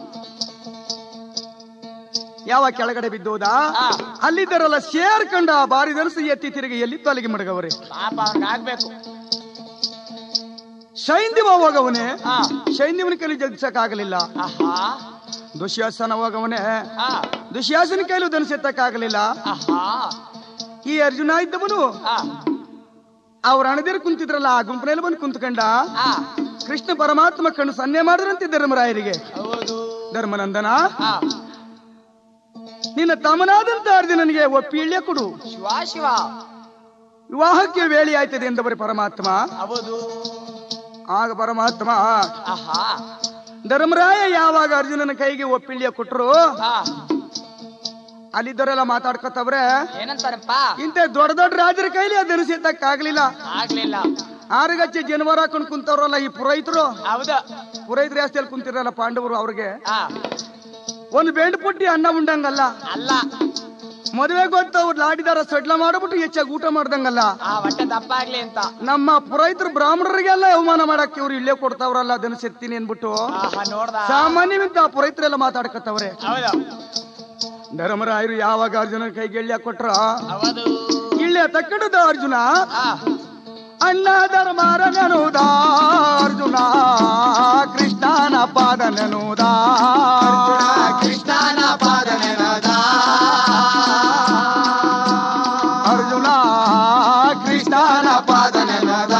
[SPEAKER 3] ಯಾವ ಕೆಳಗಡೆ ಬಿದ್ದೋದ
[SPEAKER 2] ಆ
[SPEAKER 3] ಅಲ್ಲಿದ್ದರಲ್ಲ ಸೇರ್ಕೊಂಡ ಆ ಬಾರಿ ಧನಸು ಎತ್ತಿ ತಿರುಗಿ ಎಲ್ಲಿ ತಲೆಗೆ ಮಡಗವ್ರೆ
[SPEAKER 2] ಪಾಪ ಅವ್ನಿಗೆ ಆಗ್ಬೇಕು
[SPEAKER 3] ಶೈಂದಿವ ಹೋಗವನೇ
[SPEAKER 2] ಆ
[SPEAKER 3] ಶೈಂದಿವನ ಕೈಲಿ ಜಗ್ಸಕ್ಕಾಗಲಿಲ್ಲ
[SPEAKER 2] ಆಹಾ
[SPEAKER 3] ದುಶ್ಯಾಸನ ಹೋಗವನೇ
[SPEAKER 2] ಆ
[SPEAKER 3] ದುಶ್ಯಾಸನ ಕೈಲೂ ಧನಸೆತ್ತಕ್ಕಾಗಲಿಲ್ಲ
[SPEAKER 2] ಆಹಾ
[SPEAKER 3] ಈ ಅರ್ಜುನ ಇದ್ದವನು
[SPEAKER 2] ಆ
[SPEAKER 3] ಅವ್ರ ಅಣದಿರು ಕುಂತಿದ್ರಲ್ಲ ಆ ಗುಂಪಿನಲ್ಲಿ ಬಂದು ಕುಂತ್ಕೊಂಡ
[SPEAKER 2] ಆ
[SPEAKER 3] ಕೃಷ್ಣ ಪರಮಾತ್ಮ ಕಣ್ಣು ಸನ್ನೆ ಮಾಡಿದ್ರಂತೆ ಧರ್ಮರಾಯರಿಗೆ
[SPEAKER 2] ಹೌದು
[SPEAKER 3] ಧರ್ಮನಂದನ
[SPEAKER 2] ಆ,
[SPEAKER 3] ನಿನ್ನ ತಮ್ಮನಾದಂತ ಅರ್ಜುನನಿಗೆ ಒಪ್ಪಿ ಇಳ್ಳೆ ಕೊಡು
[SPEAKER 2] ಶಿವ ಶಿವ
[SPEAKER 3] ವಿವಾಹಕ್ಕೆ ವೇಳೆ ಆಯ್ತದೆ ಎಂದವರು ಪರಮಾತ್ಮ
[SPEAKER 2] ಹೌದು
[SPEAKER 3] ಆಗ ಪರಮಾತ್ಮ
[SPEAKER 2] ಆಹಾ
[SPEAKER 3] ಧರ್ಮರಾಯ ಯಾವಾಗ ಅರ್ಜುನನ ಕೈಗೆ ಒಪ್ಪಿಳ್ಳಿಯ ಕೊಟ್ರು
[SPEAKER 2] ಆ,
[SPEAKER 3] ಅಲ್ಲಿದ್ದವರೆಲ್ಲ ಮಾತಾಡ್ಕೊತವ್ರೆ
[SPEAKER 2] ಏನಂತಾರಪ್ಪ
[SPEAKER 3] ಇಂಥ ದೊಡ್ಡ ದೊಡ್ಡ ರಾಜರ ಕೈಲಿ ಅದನ್ನು ಸೇತಕ್ಕಾಗ್ಲಿಲ್ಲ
[SPEAKER 2] ಆಗ್ಲಿಲ್ಲ
[SPEAKER 3] ಆರುಗಚ್ಚೆ ಜನವರ ಹಾಕೊಂಡು ಕುಂತವ್ರಲ್ಲ ಈ ಪುರೋಹಿತರು
[SPEAKER 2] ಹೌದು
[SPEAKER 3] ಪುರೋಹಿತರು ಜಾಸ್ತಿಯಲ್ಲಿ ಕುಂತಿರಲ್ಲ ಪಾಂಡವರು ಅವ್ರಿಗೆ
[SPEAKER 2] ಆ,
[SPEAKER 3] ಒಂದು ಬೆಂಡ್ ಪುಟ್ಟಿ ಅನ್ನ ಉಂಡಂಗಲ್ಲ
[SPEAKER 2] ಅಲ್ಲ
[SPEAKER 3] ಮದುವೆ ಗೊತ್ತು ಅವ್ರು ಲಾಡಿದಾರ ಸಡ್ಲ ಮಾಡ್ಬಿಟ್ಟು ಹೆಚ್ಚಾಗಿ ಊಟ ಮಾಡ್ದಂಗಲ್ಲ
[SPEAKER 2] ಆ ಹೊಟ್ಟೆ ದಪ್ಪ ಆಗ್ಲಿ ಅಂತ
[SPEAKER 3] ನಮ್ಮ ಪುರೋಹಿತರು ಬ್ರಾಹ್ಮಣರಿಗೆಲ್ಲ ಅವಮಾನ ಮಾಡಕ್ಕೆ ಇವ್ರು ಇಲ್ಲೇ ಕೊಡ್ತಾವ್ರಲ್ಲ ಅದನ್ನ ಸೆತ್ತೀನಿ ಅನ್ಬಿಟ್ಟು
[SPEAKER 2] ಆಹಾ ನೋಡ್ದ
[SPEAKER 3] ಸಾಮಾನ್ಯವಂತ ಆ ಪುರೋಹಿತರೆಲ್ಲ ಮಾತಾಡ್ಕತ್ತವ್ರೆ
[SPEAKER 2] ಹೌದು
[SPEAKER 3] ಧರ್ಮರಾಯರು ಯಾವಾಗ ಅರ್ಜುನ ಕೈಗೆ ಎಳ್ಯ ಕೊಟ್ರ
[SPEAKER 2] ಹೌದು
[SPEAKER 3] ಇಳ್ಳೆ ತಕ್ಕಡದ ಅರ್ಜುನ
[SPEAKER 2] ಆ,
[SPEAKER 3] ಅಣ್ಣ ಧರ್ಮಾರನನುದ ಅರ್ಜುನ ಕೃಷ್ಣನ ಪಾದನನುದ
[SPEAKER 1] ಕೃಷ್ಣನ ಪಾದನೆನದ
[SPEAKER 3] ಅರ್ಜುನ ಕೃಷ್ಣನ
[SPEAKER 1] ಪಾದನೆನದ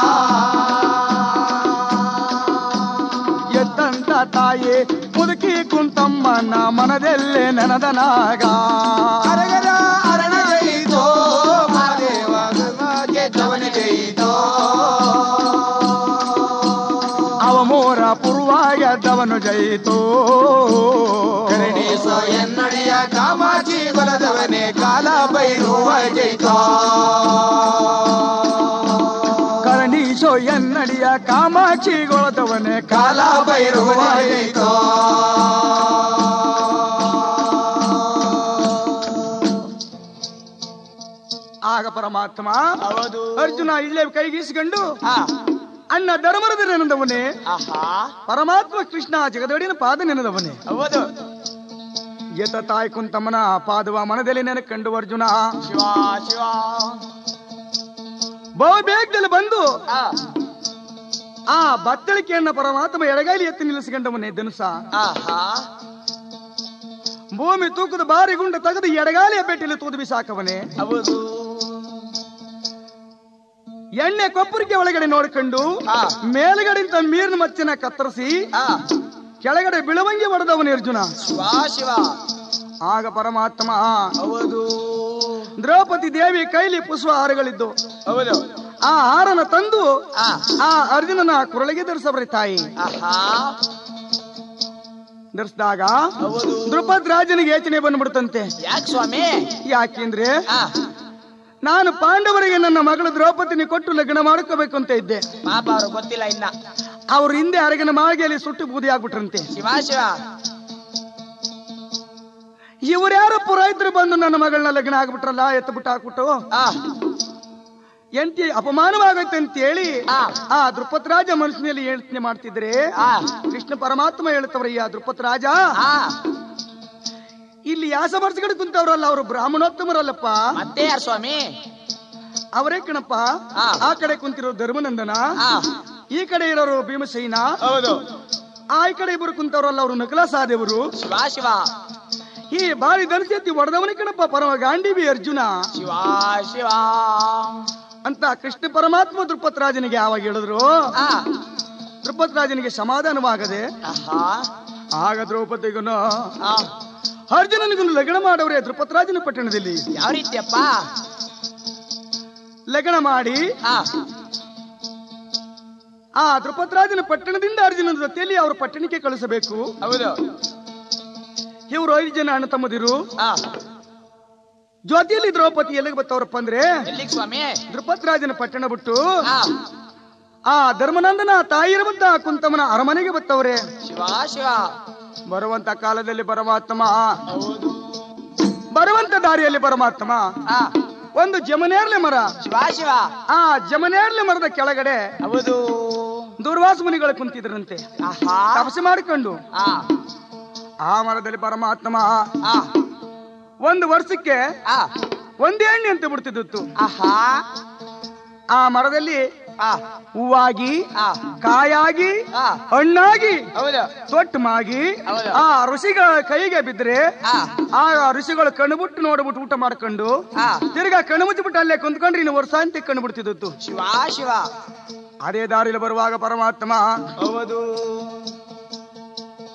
[SPEAKER 3] ಎತ್ತಂತ ತಾಯಿ ಮುದುಕಿ ಕುಂತಮ್ಮನ ಮನದಲ್ಲೇ ನೆನದನಾಗ
[SPEAKER 1] ಅರಗರ ಅರಣ ಜಯಿತೋ ಮಹಾದೇವ ಗೆದ್ದವನ ಜಯಿತೋ
[SPEAKER 3] ಅವ ಮೋರ ಪೂರ್ವಾಗೆದ್ದವನು ಜಯಿತೋ
[SPEAKER 1] ಕರುಣೀಸೋ ಎನ್ನಡಿಯ ಕಾಮಾಚಿ ಬಲದವನೇ ಕಾಲ ಬೈರುವ ಜಯಿತೋ
[SPEAKER 3] ಕರಣೀಶೋ ಎನ್ನಡಿಯ ಕಾಮಾಕ್ಷಿಗೊಳದವನೇ
[SPEAKER 1] ಕಾಲ ಬೈರುವ ಜಯಿತೋ
[SPEAKER 3] ಆಗ ಪರಮಾತ್ಮ
[SPEAKER 2] ಹೌದು
[SPEAKER 3] ಅರ್ಜುನ ಇಲ್ಲೇ ಕೈಗೀಸ್ಕೊಂಡು
[SPEAKER 2] ಆ,
[SPEAKER 3] ಅಣ್ಣ ಧರ್ಮರದ ನೆನದವನೇ
[SPEAKER 2] ಆಹಾ
[SPEAKER 3] ಪರಮಾತ್ಮ ಕೃಷ್ಣ ಜಗದೊಡಿನ ಪಾದ ನೆನದವನೇ
[SPEAKER 2] ಹೌದು
[SPEAKER 3] ಎತ ತಾಯಿ ಕುಂತಮ್ಮನ ಪಾದವ ಮನದಲ್ಲಿ ನೆನಕಂಡು ಅರ್ಜುನ
[SPEAKER 2] ಶಿವ ಶಿವ
[SPEAKER 3] ಬಹು ಬೇಗದಲ್ಲಿ ಬಂದು
[SPEAKER 2] ಆ,
[SPEAKER 3] ಆ ಬತ್ತಳಿಕೆಯನ್ನ ಪರಮಾತ್ಮ ಎಡಗೈಲಿ ಎತ್ತಿ ನಿಲ್ಲಿಸಿಕೊಂಡವನೇ ಧನುಸ
[SPEAKER 2] ಆಹಾ
[SPEAKER 3] ಭೂಮಿ ತೂಕದ ಬಾರಿ ಗುಂಡ ತೆಗೆದು ಎಡಗಾಲಿಯ ಬೆಟ್ಟಿಲಿ ತೂದು ಬಿಸಾಕವನೇ
[SPEAKER 2] ಹೌದು
[SPEAKER 3] ಎಣ್ಣೆ ಕೊಪ್ಪರಿಗೆ ಒಳಗಡೆ ನೋಡ್ಕೊಂಡು
[SPEAKER 2] ಆ.
[SPEAKER 3] ಮೇಲ್ಗಡೆಯಿಂದ ಮೀರಿನ ಮಚ್ಚನ ಕತ್ತರಿಸಿ
[SPEAKER 2] ಆ,
[SPEAKER 3] ಕೆಳಗಡೆ ಬಿಳವಂಗಿ ಹೊಡೆದವನೇ ಅರ್ಜುನ
[SPEAKER 2] ಶಿವ ಶಿವ
[SPEAKER 3] ಆಗ ಪರಮಾತ್ಮ
[SPEAKER 2] ಹೌದು
[SPEAKER 3] ದ್ರೌಪದಿ ದೇವಿ ಕೈಲಿ ಪುಷ್ಪ ಹಾರಗಳಿದ್ದು
[SPEAKER 2] ಹೌದು
[SPEAKER 3] ಆ ಹಾರನ ತಂದು
[SPEAKER 2] ಆ,
[SPEAKER 3] ಆ ಅರ್ಜುನನ ಕುರಳಿಗೆ ಧರಿಸಬ್ರಿ ತಾಯಿ
[SPEAKER 2] ಆಹಾ
[SPEAKER 3] ಧರಿಸಿದಾಗ
[SPEAKER 2] ಹೌದು
[SPEAKER 3] ದ್ರುಪದ್ ರಾಜನಿಗೆ ಯೋಚನೆ ಬಂದ್ಬಿಡ್ತಂತೆ
[SPEAKER 2] ಯಾಕೆ ಸ್ವಾಮಿ
[SPEAKER 3] ಯಾಕೆಂದ್ರೆ
[SPEAKER 2] ಆ,
[SPEAKER 3] ನಾನು ಪಾಂಡವರಿಗೆ ನನ್ನ ಮಗಳು ದ್ರೌಪದಿನಿ ಕೊಟ್ಟು ಲಗ್ನ ಮಾಡ್ಕೋಬೇಕು ಅಂತ ಇದ್ದೆ
[SPEAKER 2] ಪಾಪ ಅವ್ರು ಗೊತ್ತಿಲ್ಲ ಇನ್ನ
[SPEAKER 3] ಅವ್ರ ಹಿಂದೆ ಅರಗಿನ ಮಾಳಿಗೆಯಲ್ಲಿ ಸುಟ್ಟು ಬೂದಿ ಆಗ್ಬಿಟ್ರಂತೆ
[SPEAKER 2] ಶಿವ ಶಿವ
[SPEAKER 3] ಇವ್ರ್ಯಾರ ಪುರೋಹಿತರು ಬಂದು ನನ್ನ ಮಗಳನ್ನ ಲಗ್ನ ಆಗ್ಬಿಟ್ರಲ್ಲ ಎತ್ತು ಬಿಟ್ಟು ಹಾಕ್ಬಿಟ್ಟು
[SPEAKER 2] ಆ,
[SPEAKER 3] ಎಂತಿ ಅಪಮಾನವಾಗತ್ತೆ ಅಂತ ಹೇಳಿ
[SPEAKER 2] ಆ.
[SPEAKER 3] ಆ ದೃಪತ್ರಾಜ ಮನಸ್ಸಿನಲ್ಲಿ ಯೋಚನೆ ಮಾಡ್ತಿದ್ರೆ
[SPEAKER 2] ಆ,
[SPEAKER 3] ಕೃಷ್ಣ ಪರಮಾತ್ಮ ಹೇಳ್ತವ್ರಯ್ಯ ದೃಪತ್ರಾಜ
[SPEAKER 2] ಆ,
[SPEAKER 3] ಇಲ್ಲಿ ಯಾಸ ಬರ್ಸ್ಗಡೆ ಕುಂತವ್ರಲ್ಲ ಅವರು ಬ್ರಾಹ್ಮಣೋತ್ತಮರಲ್ಲಪ್ಪ
[SPEAKER 2] ಮತ್ತೆ ಯಾರು ಸ್ವಾಮಿ
[SPEAKER 3] ಅವರೇ ಕಣಪ್ಪ
[SPEAKER 2] ಆ.
[SPEAKER 3] ಆ ಕಡೆ ಕುಂತಿರೋ ಧರ್ಮನಂದನ
[SPEAKER 2] ಆ,
[SPEAKER 3] ಈ ಕಡೆ ಇರೋರು ಭೀಮಸೇನ
[SPEAKER 2] ಹೌದು
[SPEAKER 3] ಆ ಈ ಕಡೆ ಇಬ್ಬರು ಕುಂತವ್ರಲ್ಲ ಅವರು ನಕಲ ಸಾದೇವರು
[SPEAKER 2] ಶಿವ ಶಿವ
[SPEAKER 3] ಈ ಬಾರಿ ಧರಿಸಿ ಹೊಡೆದವನೇ ಕಣಪ್ಪ ಪರಮ ಗಾಂಡಿವಿ ಅರ್ಜುನ
[SPEAKER 2] ಶಿವ ಶಿವ
[SPEAKER 3] ಅಂತ ಕೃಷ್ಣ ಪರಮಾತ್ಮ ದೃಪತ್ರಾಜನಿಗೆ ಯಾವಾಗ ಹೇಳಿದ್ರು
[SPEAKER 2] ಆ,
[SPEAKER 3] ದೃಪತ್ರಾಜನಿಗೆ ಸಮಾಧಾನವಾಗದೆ
[SPEAKER 2] ಆಹಾ
[SPEAKER 3] ಆಗ ದ್ರೌಪದಿಗನು
[SPEAKER 2] ಆ,
[SPEAKER 3] ಅರ್ಜುನನಿಗೂ ಲಗ್ನ ಮಾಡವ್ರೆ ದೃಪತ್ರಾಜನ ಪಟ್ಟಣದಲ್ಲಿ
[SPEAKER 2] ಯಾವ ರೀತಿಯಪ್ಪ
[SPEAKER 3] ಲಗ್ನ ಮಾಡಿ
[SPEAKER 2] ಆ,
[SPEAKER 3] ಆ ದೃಪತ್ರಾಜನ ಪಟ್ಟಣದಿಂದ ಅರ್ಜುನನ ಜೊತೆಯಲ್ಲಿ ಅವ್ರ ಪಟ್ಟಣಕ್ಕೆ ಕಳಿಸಬೇಕು
[SPEAKER 2] ಹೌದು
[SPEAKER 3] ಇವರು ಐದು ಜನ ಅಣ್ಣ ತಮ್ಮದಿರು
[SPEAKER 2] ಆ,
[SPEAKER 3] ಜೊತೆಯಲ್ಲಿ ದ್ರೌಪದಿ ಎಲ್ಲಿಗೆ ಬತ್ತವ್ರಪ್ಪ ಅಂದ್ರೆ
[SPEAKER 2] ಎಲ್ಲಿಗ್ ಸ್ವಾಮಿ
[SPEAKER 3] ದೃಪತ್ರಾಜನ ಪಟ್ಟಣ ಬಿಟ್ಟು
[SPEAKER 2] ಆ,
[SPEAKER 3] ಆ ಧರ್ಮನಂದನ ತಾಯಿ ಇರುವಂತ ಕುಂತಮ್ಮನ ಅರಮನೆಗೆ ಬತ್ತವ್ರೆ
[SPEAKER 2] ಶಿವ ಶಿವ
[SPEAKER 3] ಬರುವಂತ ಕಾಲದಲ್ಲಿ ಪರಮಾತ್ಮ
[SPEAKER 2] ಹೌದು
[SPEAKER 3] ಬರುವಂತ ದಾರಿಯಲ್ಲಿ ಪರಮಾತ್ಮ
[SPEAKER 2] ಆ,
[SPEAKER 3] ಒಂದು ಜಮನೇರ್ಲೆ ಮರ
[SPEAKER 2] ಶಿವ ಶಿವ
[SPEAKER 3] ಆ ಜಮನೇರ್ಲೆ ಮರದ ಕೆಳಗಡೆ
[SPEAKER 2] ಹೌದು
[SPEAKER 3] ದುರ್ವಾಸ ಮುನಿಗಳು ಕುಂತಿದ್ರಂತೆ
[SPEAKER 2] ಆಹಾ
[SPEAKER 3] ತಪಸ್ಸು ಮಾಡಿಕೊಂಡು
[SPEAKER 2] ಆ,
[SPEAKER 3] ಆ ಮರದಲ್ಲಿ ಪರಮಾತ್ಮ
[SPEAKER 2] ಆ,
[SPEAKER 3] ಒಂದು ವರ್ಷಕ್ಕೆ
[SPEAKER 2] ಆ,
[SPEAKER 3] ಒಂದೇ ಎಣ್ಣೆ ಅಂತ ಬಿಡ್ತಿದ್ದು
[SPEAKER 2] ಆಹಾ
[SPEAKER 3] ಆ ಮರದಲ್ಲಿ
[SPEAKER 2] ಆ,
[SPEAKER 3] ಹೂವಾಗಿ
[SPEAKER 2] ಆ,
[SPEAKER 3] ಕಾಯಾಗಿ
[SPEAKER 2] ಆ,
[SPEAKER 3] ಹಣ್ಣಾಗಿ
[SPEAKER 2] ಹೌದು
[SPEAKER 3] ತೊಟ್ಟಮಾಗಿ
[SPEAKER 2] ಹೌದು.
[SPEAKER 3] ಆ ಋಷಿಗಳ ಕೈಗೆ ಬಿದ್ರೆ
[SPEAKER 2] ಆ,
[SPEAKER 3] ಆ ಋಷಿಗಳು ಕಣ್ಣು ಬಿಟ್ಟು ನೋಡ್ಬಿಟ್ಟು ಊಟ ಮಾಡ್ಕೊಂಡು
[SPEAKER 2] ಆ,
[SPEAKER 3] ತಿರ್ಗಾ ಕಣ್ಣು ಮುಚ್ಚಿಬಿಟ್ಟು ಅಲ್ಲೇ ಕುಂತ್ಕೊಂಡ್ರೆ ಇನ್ನು ವರ್ಷ ಅಂತ ಕಣ್ಣು ಬಿಡ್ತಿದ್ದು
[SPEAKER 2] ಶಿವ ಶಿವ
[SPEAKER 3] ಅದೇ ದಾರಿಯಲ್ಲಿ ಬರುವಾಗ ಪರಮಾತ್ಮ
[SPEAKER 2] ಹೌದು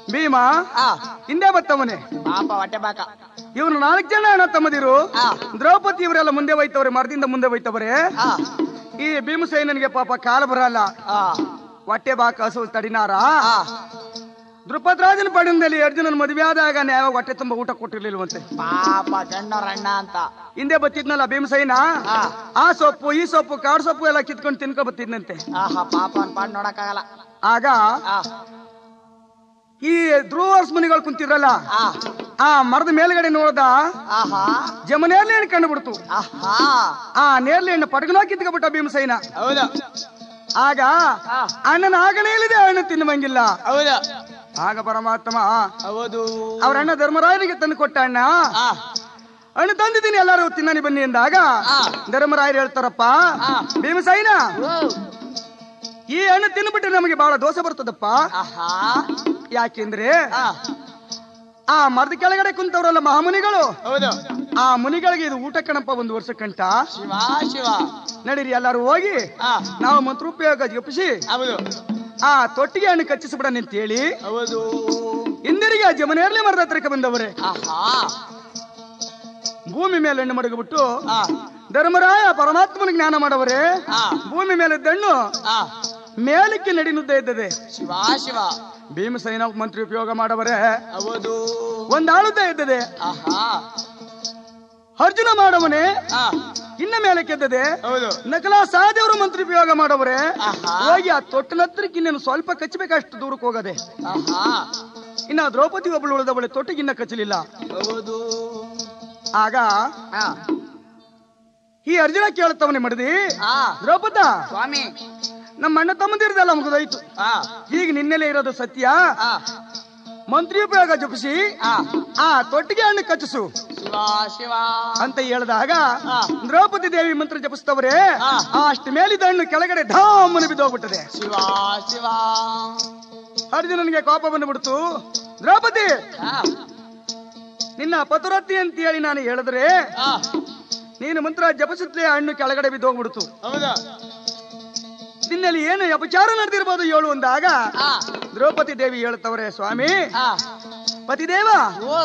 [SPEAKER 3] ಭೀಮ
[SPEAKER 2] ಆ
[SPEAKER 3] ಹಿಂದೆ ಬತ್ತವನೆ
[SPEAKER 2] ಪಾಪ ಹೊಟ್ಟೆ ಬಾಕ
[SPEAKER 3] ಇವನು ನಾಲ್ಕು ಜನ ಅಣ್ಣ ತಮ್ಮದಿರು
[SPEAKER 2] ಆ.
[SPEAKER 3] ದ್ರೌಪದಿ ಇವರೆಲ್ಲ ಮುಂದೆ ಹೋಯ್ತವ್ರೆ ಮರದಿಂದ ಮುಂದೆ ಹೋಯ್ತವ್ರೆ
[SPEAKER 2] ಆ
[SPEAKER 3] ಈ ಭೀಮಸೇನನಿಗೆ ಪಾಪ ಕಾಲ ಬರಲ್ಲ
[SPEAKER 2] ಆ
[SPEAKER 3] ಹೊಟ್ಟೆ ಬಾಕ ಹಸು ತಡಿನಾರ
[SPEAKER 2] ಆ
[SPEAKER 3] ದೃಪದ್ರಾಜನ ಪಡಿನಲ್ಲಿ ಅರ್ಜುನನ ಮದುವೆ ಆದಾಗ ನ್ಯಾಯ ಹೊಟ್ಟೆ ತುಂಬ ಊಟ ಕೊಟ್ಟಿರ್ಲಿಲ್ವಂತೆ
[SPEAKER 2] ಪಾಪ ಗಂಡವ್ರ ಅಣ್ಣ ಅಂತ
[SPEAKER 3] ಹಿಂದೆ ಬತ್ತಿದ್ನಲ್ಲ ಭೀಮಸೇನ
[SPEAKER 2] ಆ
[SPEAKER 3] ಆ ಸೊಪ್ಪು ಈ ಸೊಪ್ಪು ಕಾಡು ಸೊಪ್ಪು ಎಲ್ಲ ಕಿತ್ಕೊಂಡು ತಿನ್ಕೊ ಬತ್ತಿದ್ನಂತೆ
[SPEAKER 2] ಆಹಾ ಪಾಪ ಅವ್ನ್ ಪಾಡ್ ನೋಡಕ್ಕಾಗಲ್ಲ
[SPEAKER 3] ಆಗ
[SPEAKER 2] ಆ
[SPEAKER 3] ಈ ಧ್ರುವರ್ಸ್ ಮುನಿಗಳು ಕುಂತಿದ್ರಲ್ಲ
[SPEAKER 2] ಆ
[SPEAKER 3] ಆ ಮರದ ಮೇಲ್ಗಡೆ ನೋಡ್ದ
[SPEAKER 2] ಆಹಾ
[SPEAKER 3] ಜಮನೇರ್ಲಿ ಹಣ್ಣು ಕಂಡು ಬಿಡ್ತು
[SPEAKER 2] ಆಹಾ
[SPEAKER 3] ಆ ನೇರ್ಲಿ ಹಣ್ಣು ಪಡಗನೋ ಕಿತ್ಕೊಬಿಟ್ಟ ಭೀಮಸೈನ
[SPEAKER 2] ಹೌದು
[SPEAKER 3] ಆಗ
[SPEAKER 2] ಆ
[SPEAKER 3] ಅಣ್ಣನ ಆಗನೇ ಇಲ್ಲಿದೆ ಹಣ್ಣು ತಿನ್ನುವಂಗಿಲ್ಲ
[SPEAKER 2] ಹೌದು
[SPEAKER 3] ಆಗ ಪರಮಾತ್ಮ
[SPEAKER 2] ಹೌದು
[SPEAKER 3] ಅವ್ರ ಅಣ್ಣ ಧರ್ಮರಾಯನಿಗೆ ತಂದು ಕೊಟ್ಟ ಅಣ್ಣ
[SPEAKER 2] ಆ
[SPEAKER 3] ಹಣ್ಣು ತಂದಿದ್ದೀನಿ ಎಲ್ಲರೂ ತಿನ್ನನಿ ಬನ್ನಿ ಎಂದಾಗ
[SPEAKER 2] ಆ.
[SPEAKER 3] ಧರ್ಮರಾಯರು ಹೇಳ್ತಾರಪ್ಪ
[SPEAKER 2] ಆ.
[SPEAKER 3] ಭೀಮಸೈನ
[SPEAKER 2] ಓ.
[SPEAKER 3] ಈ ಹಣ್ಣು ತಿನ್ಬಿಟ್ರೆ ನಮಗೆ ಬಹಳ ದೋಷ ಬರ್ತದಪ್ಪ
[SPEAKER 2] ಆಹಾ
[SPEAKER 3] ಯಾಕೆಂದ್ರೆ
[SPEAKER 2] ಆ
[SPEAKER 3] ಆ ಮರದ ಕೆಳಗಡೆ ಕುಂತವ್ರಲ್ಲ ಮಹಾಮುನಿಗಳು
[SPEAKER 2] ಹೌದು
[SPEAKER 3] ಆ ಮುನಿಗಳಿಗೆ ಇದು ಊಟ ಕಣಪ್ಪ ಒಂದು ವರ್ಷ ಕಂಟ
[SPEAKER 2] ಶಿವ ಶಿವ
[SPEAKER 3] ನಡೀರಿ ಎಲ್ಲಾರು ಹೋಗಿ
[SPEAKER 2] ಆ
[SPEAKER 3] ನಾವು ಮಂತ್ರೋಪಯೋಗ ಜಪಿಸಿ
[SPEAKER 2] ಹೌದು
[SPEAKER 3] ಆ ತೊಟ್ಟಿಗೆ ಹಣ್ಣು ಕಚ್ಚಿಸ್ಬಿಡ ಅಂತ ಹೇಳಿ
[SPEAKER 2] ಹೌದು
[SPEAKER 3] ಹಿಂದಿರಿಗೆ ಆ ಜಮನೇರ್ಲಿ ಮರದ ಹತ್ರಕ್ಕೆ ಬಂದವರೇ
[SPEAKER 2] ಆಹಾ
[SPEAKER 3] ಭೂಮಿ ಮೇಲೆ ಹಣ್ಣು ಮಡಗಬಿಟ್ಟು
[SPEAKER 2] ಆ
[SPEAKER 3] ಧರ್ಮರಾಯ ಪರಮಾತ್ಮನ ಜ್ಞಾನ ಮಾಡವರೇ
[SPEAKER 2] ಆ
[SPEAKER 3] ಭೂಮಿ ಮೇಲೆ ದಣ್ಣು
[SPEAKER 2] ಆ
[SPEAKER 3] ಮೇಲಕ್ಕೆ ನಡಿನುದ್ದೇ ಇದ್ದದೆ
[SPEAKER 2] ಶಿವ ಶಿವ
[SPEAKER 3] ಭೀಮಸೈನ ಮಂತ್ರಿ ಉಪಯೋಗ ಮಾಡವರೇ
[SPEAKER 2] ಹೌದು
[SPEAKER 3] ಒಂದು ಆಳುದ್ದೇ ಇದ್ದದೆ
[SPEAKER 2] ಆಹಾ
[SPEAKER 3] ಅರ್ಜುನ ಮಾಡವನೇ
[SPEAKER 2] ಆ
[SPEAKER 3] ಇನ್ನ ಮೇಲಕ್ಕೆ ಎದ್ದದೆ
[SPEAKER 2] ಹೌದು
[SPEAKER 3] ನಕಲಾ ಸಹದೇವರು ಮಂತ್ರಿ ಉಪಯೋಗ ಮಾಡವರೇ
[SPEAKER 2] ಆಹಾ.
[SPEAKER 3] ಹೋಗಿ ಆ ತೊಟ್ಟಿನ ಹತ್ರಕ್ಕೆ ಇನ್ನೇನು ಸ್ವಲ್ಪ ಕಚ್ಚಬೇಕಷ್ಟು ದೂರಕ್ಕೆ ಹೋಗದೆ
[SPEAKER 2] ಆಹಾ
[SPEAKER 3] ಇನ್ನ ದ್ರೌಪದಿ ಒಬ್ಬಳು ಉಳಿದವಳೆ ತೊಟ್ಟಿಗಿನ್ನ ಕಚ್ಚಲಿಲ್ಲ
[SPEAKER 2] ಹೌದು
[SPEAKER 3] ಆಗ
[SPEAKER 2] ಆ
[SPEAKER 3] ಈ ಅರ್ಜುನ ಕೇಳುತ್ತವನೇ ಮಡದಿ
[SPEAKER 2] ಆ
[SPEAKER 3] ದ್ರೌಪದ
[SPEAKER 2] ಸ್ವಾಮಿ
[SPEAKER 3] ನಮ್ಮ ಅಣ್ಣ ತಮ್ಮದಿರದಲ್ಲ ಮುಗಿದೋಯ್ತು
[SPEAKER 2] ಆ
[SPEAKER 3] ಈಗ ನಿನ್ನೆಲೆ ಇರೋದು ಸತ್ಯ
[SPEAKER 2] ಆ
[SPEAKER 3] ಮಂತ್ರಿ ಉಪಯೋಗ ಜಪಿಸಿ
[SPEAKER 2] ಆ
[SPEAKER 3] ಆ ತೊಟ್ಟಿಗೆ ಹಣ್ಣು ಕಚ್ಚಿಸು
[SPEAKER 2] ಶಿವ ಶಿವ
[SPEAKER 3] ಅಂತ ಹೇಳಿದಾಗ
[SPEAKER 2] ಆ.
[SPEAKER 3] ದ್ರೌಪದಿ ದೇವಿ ಮಂತ್ರ ಜಪಿಸ್ತವರೇ
[SPEAKER 2] ಆ.
[SPEAKER 3] ಅಷ್ಟು ಮೇಲಿದ ಹಣ್ಣು ಕೆಳಗಡೆ ಢಾಮನೆ ಬಿದ್ದೋಗ್ಬಿಟ್ಟದೆ
[SPEAKER 2] ಶಿವ ಶಿವ
[SPEAKER 3] ಅರ್ಜುನನಿಗೆ ಕೋಪ ಬಂದ್ಬಿಡ್ತು ದ್ರೌಪದಿ
[SPEAKER 2] ಆ
[SPEAKER 3] ನಿನ್ನ ಪತುರತ್ತಿ ಅಂತ ಹೇಳಿ ನಾನು ಹೇಳಿದ್ರೆ
[SPEAKER 2] ಆ
[SPEAKER 3] ನೀನು ಮಂತ್ರ ಜಪಿಸುತ್ತಲೇ ಹಣ್ಣು ಕೆಳಗಡೆ ಬಿದ್ದೋಗ್ಬಿಡ್ತು
[SPEAKER 2] ಹೌದು
[SPEAKER 3] ನಿನ್ನಲ್ಲಿ ಏನು ಅಪಚಾರ ನಡೆದಿರ್ಬೋದು ಹೇಳು ಅಂದಾಗ
[SPEAKER 2] ಆ
[SPEAKER 3] ದ್ರೌಪದಿ ದೇವಿ ಹೇಳ್ತವ್ರೆ ಸ್ವಾಮಿ
[SPEAKER 2] ಆ
[SPEAKER 3] ಪತಿದೇವ
[SPEAKER 2] ಓ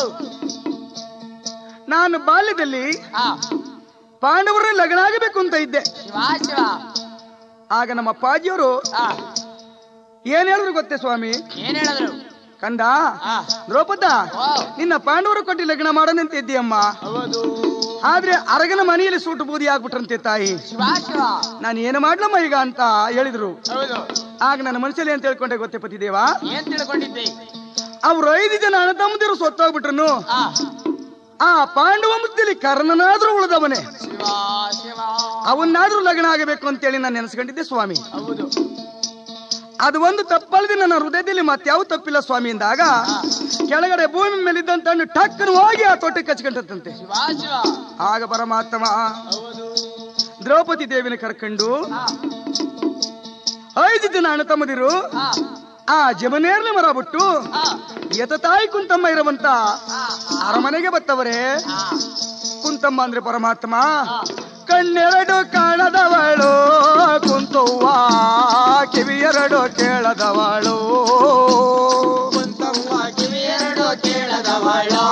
[SPEAKER 3] ನಾನು ಬಾಲ್ಯದಲ್ಲಿ
[SPEAKER 2] ಆ
[SPEAKER 3] ಪಾಂಡವರನ್ನ ಲಗ್ನ ಆಗಬೇಕು ಅಂತ ಇದ್ದೆ
[SPEAKER 2] ಶಿವ ಶಿವ
[SPEAKER 3] ಆಗ ನಮ್ಮ ಅಪ್ಪಾಜಿಯವರು
[SPEAKER 2] ಆ
[SPEAKER 3] ಏನ್ ಹೇಳಿದ್ರು ಗೊತ್ತೇ ಸ್ವಾಮಿ
[SPEAKER 2] ಏನ್ ಹೇಳಿದ್ರು
[SPEAKER 3] ಕಂದ
[SPEAKER 2] ಆ
[SPEAKER 3] ದ್ರೌಪದ
[SPEAKER 2] ಓ
[SPEAKER 3] ನಿನ್ನ ಪಾಂಡವರು ಕೊಟ್ಟಿ ಲಗ್ನ ಮಾಡೋಣಂತ ಇದ್ದೀಯಮ್ಮ
[SPEAKER 2] ಹೌದು
[SPEAKER 3] ಆದ್ರೆ ಅರಗನ ಮನೆಯಲ್ಲಿ ಸೂಟು ಬೂದಿ ಆಗ್ಬಿಟ್ರಂತೆ ತಾಯಿ
[SPEAKER 2] ಶಿವ ಶಿವ
[SPEAKER 3] ನಾನು ಏನು ಮಾಡ್ಲಮ್ಮ ಈಗ ಅಂತ ಹೇಳಿದ್ರು
[SPEAKER 2] ಹೌದು
[SPEAKER 3] ಆಗ ನನ್ನ ಮನಸ್ಸಲ್ಲಿ ಅಂತ ಹೇಳ್ಕೊಂಡೆ ಗೊತ್ತೇ ಪತಿದೇವ
[SPEAKER 2] ಏನ್ ತಿಳ್ಕೊಂಡಿದ್ದೆ
[SPEAKER 3] ಅವ್ರು ಐದು ಜನ ಅಣ್ಣ ತಮ್ಮದಿರು ಸೊತ್ತೋಗ್ಬಿಟ್ರು
[SPEAKER 2] ಆ
[SPEAKER 3] ಆ ಪಾಂಡವ ಮುದ್ದಲ್ಲಿ ಕರ್ಣನಾದ್ರೂ ಉಳಿದವನೇ
[SPEAKER 2] ಶಿವ ಶಿವ
[SPEAKER 3] ಅವನ್ನಾದ್ರೂ ಲಗ್ನ ಆಗಬೇಕು ಅಂತೇಳಿ ನಾನು ನೆನೆಸ್ಕೊಂಡಿದ್ದೆ ಸ್ವಾಮಿ
[SPEAKER 2] ಹೌದು
[SPEAKER 3] ಅದು ಒಂದು ತಪ್ಪಲ್ಲದೆ ನನ್ನ ಹೃದಯದಲ್ಲಿ ಮತ್ಯಾವ ತಪ್ಪಿಲ್ಲ ಸ್ವಾಮಿ ಎಂದಾಗ ಕೆಳಗಡೆ ಭೂಮಿ ಮೇಲಿದ್ದಂತ ಹಣ್ಣು ಟಕ್ಕನ ಹೋಗಿ ಆ ತೊಟ್ಟೆ ಕಚ್ಕೊಂಡಂತೆ
[SPEAKER 2] ಶಿವ ಶಿವ
[SPEAKER 3] ಆಗ ಪರಮಾತ್ಮ
[SPEAKER 2] ಹೌದು
[SPEAKER 3] ದ್ರೌಪದಿ ದೇವಿನ ಕರ್ಕೊಂಡು
[SPEAKER 2] ಆ
[SPEAKER 3] ಐದು ಜನ ಅಣ್ಣ ತಮ್ಮದಿರು
[SPEAKER 2] ಆ
[SPEAKER 3] ಆ ಜಮನೇರ್ಲಿ ಮರ ಬಿಟ್ಟು
[SPEAKER 2] ಆ
[SPEAKER 3] ಎತ ತಾಯಿ ಕುಂತಮ್ಮ ಇರುವಂತ
[SPEAKER 2] ಆ
[SPEAKER 3] ಅರಮನೆಗೆ ಬತ್ತವರೇ
[SPEAKER 2] ಆ
[SPEAKER 3] ಕುಂತಮ್ಮ ಅಂದ್ರೆ ಪರಮಾತ್ಮ ಕಣ್ಣೆರಡು ಕಾಣದವಳು ಕುಂತವ್ವ ಕಿವಿಯೆರಡು ಕೇಳದವಳು
[SPEAKER 2] ಕುಂತವ್ವ ಕಿವಿಯೆರಡು ಕೇಳದವಳು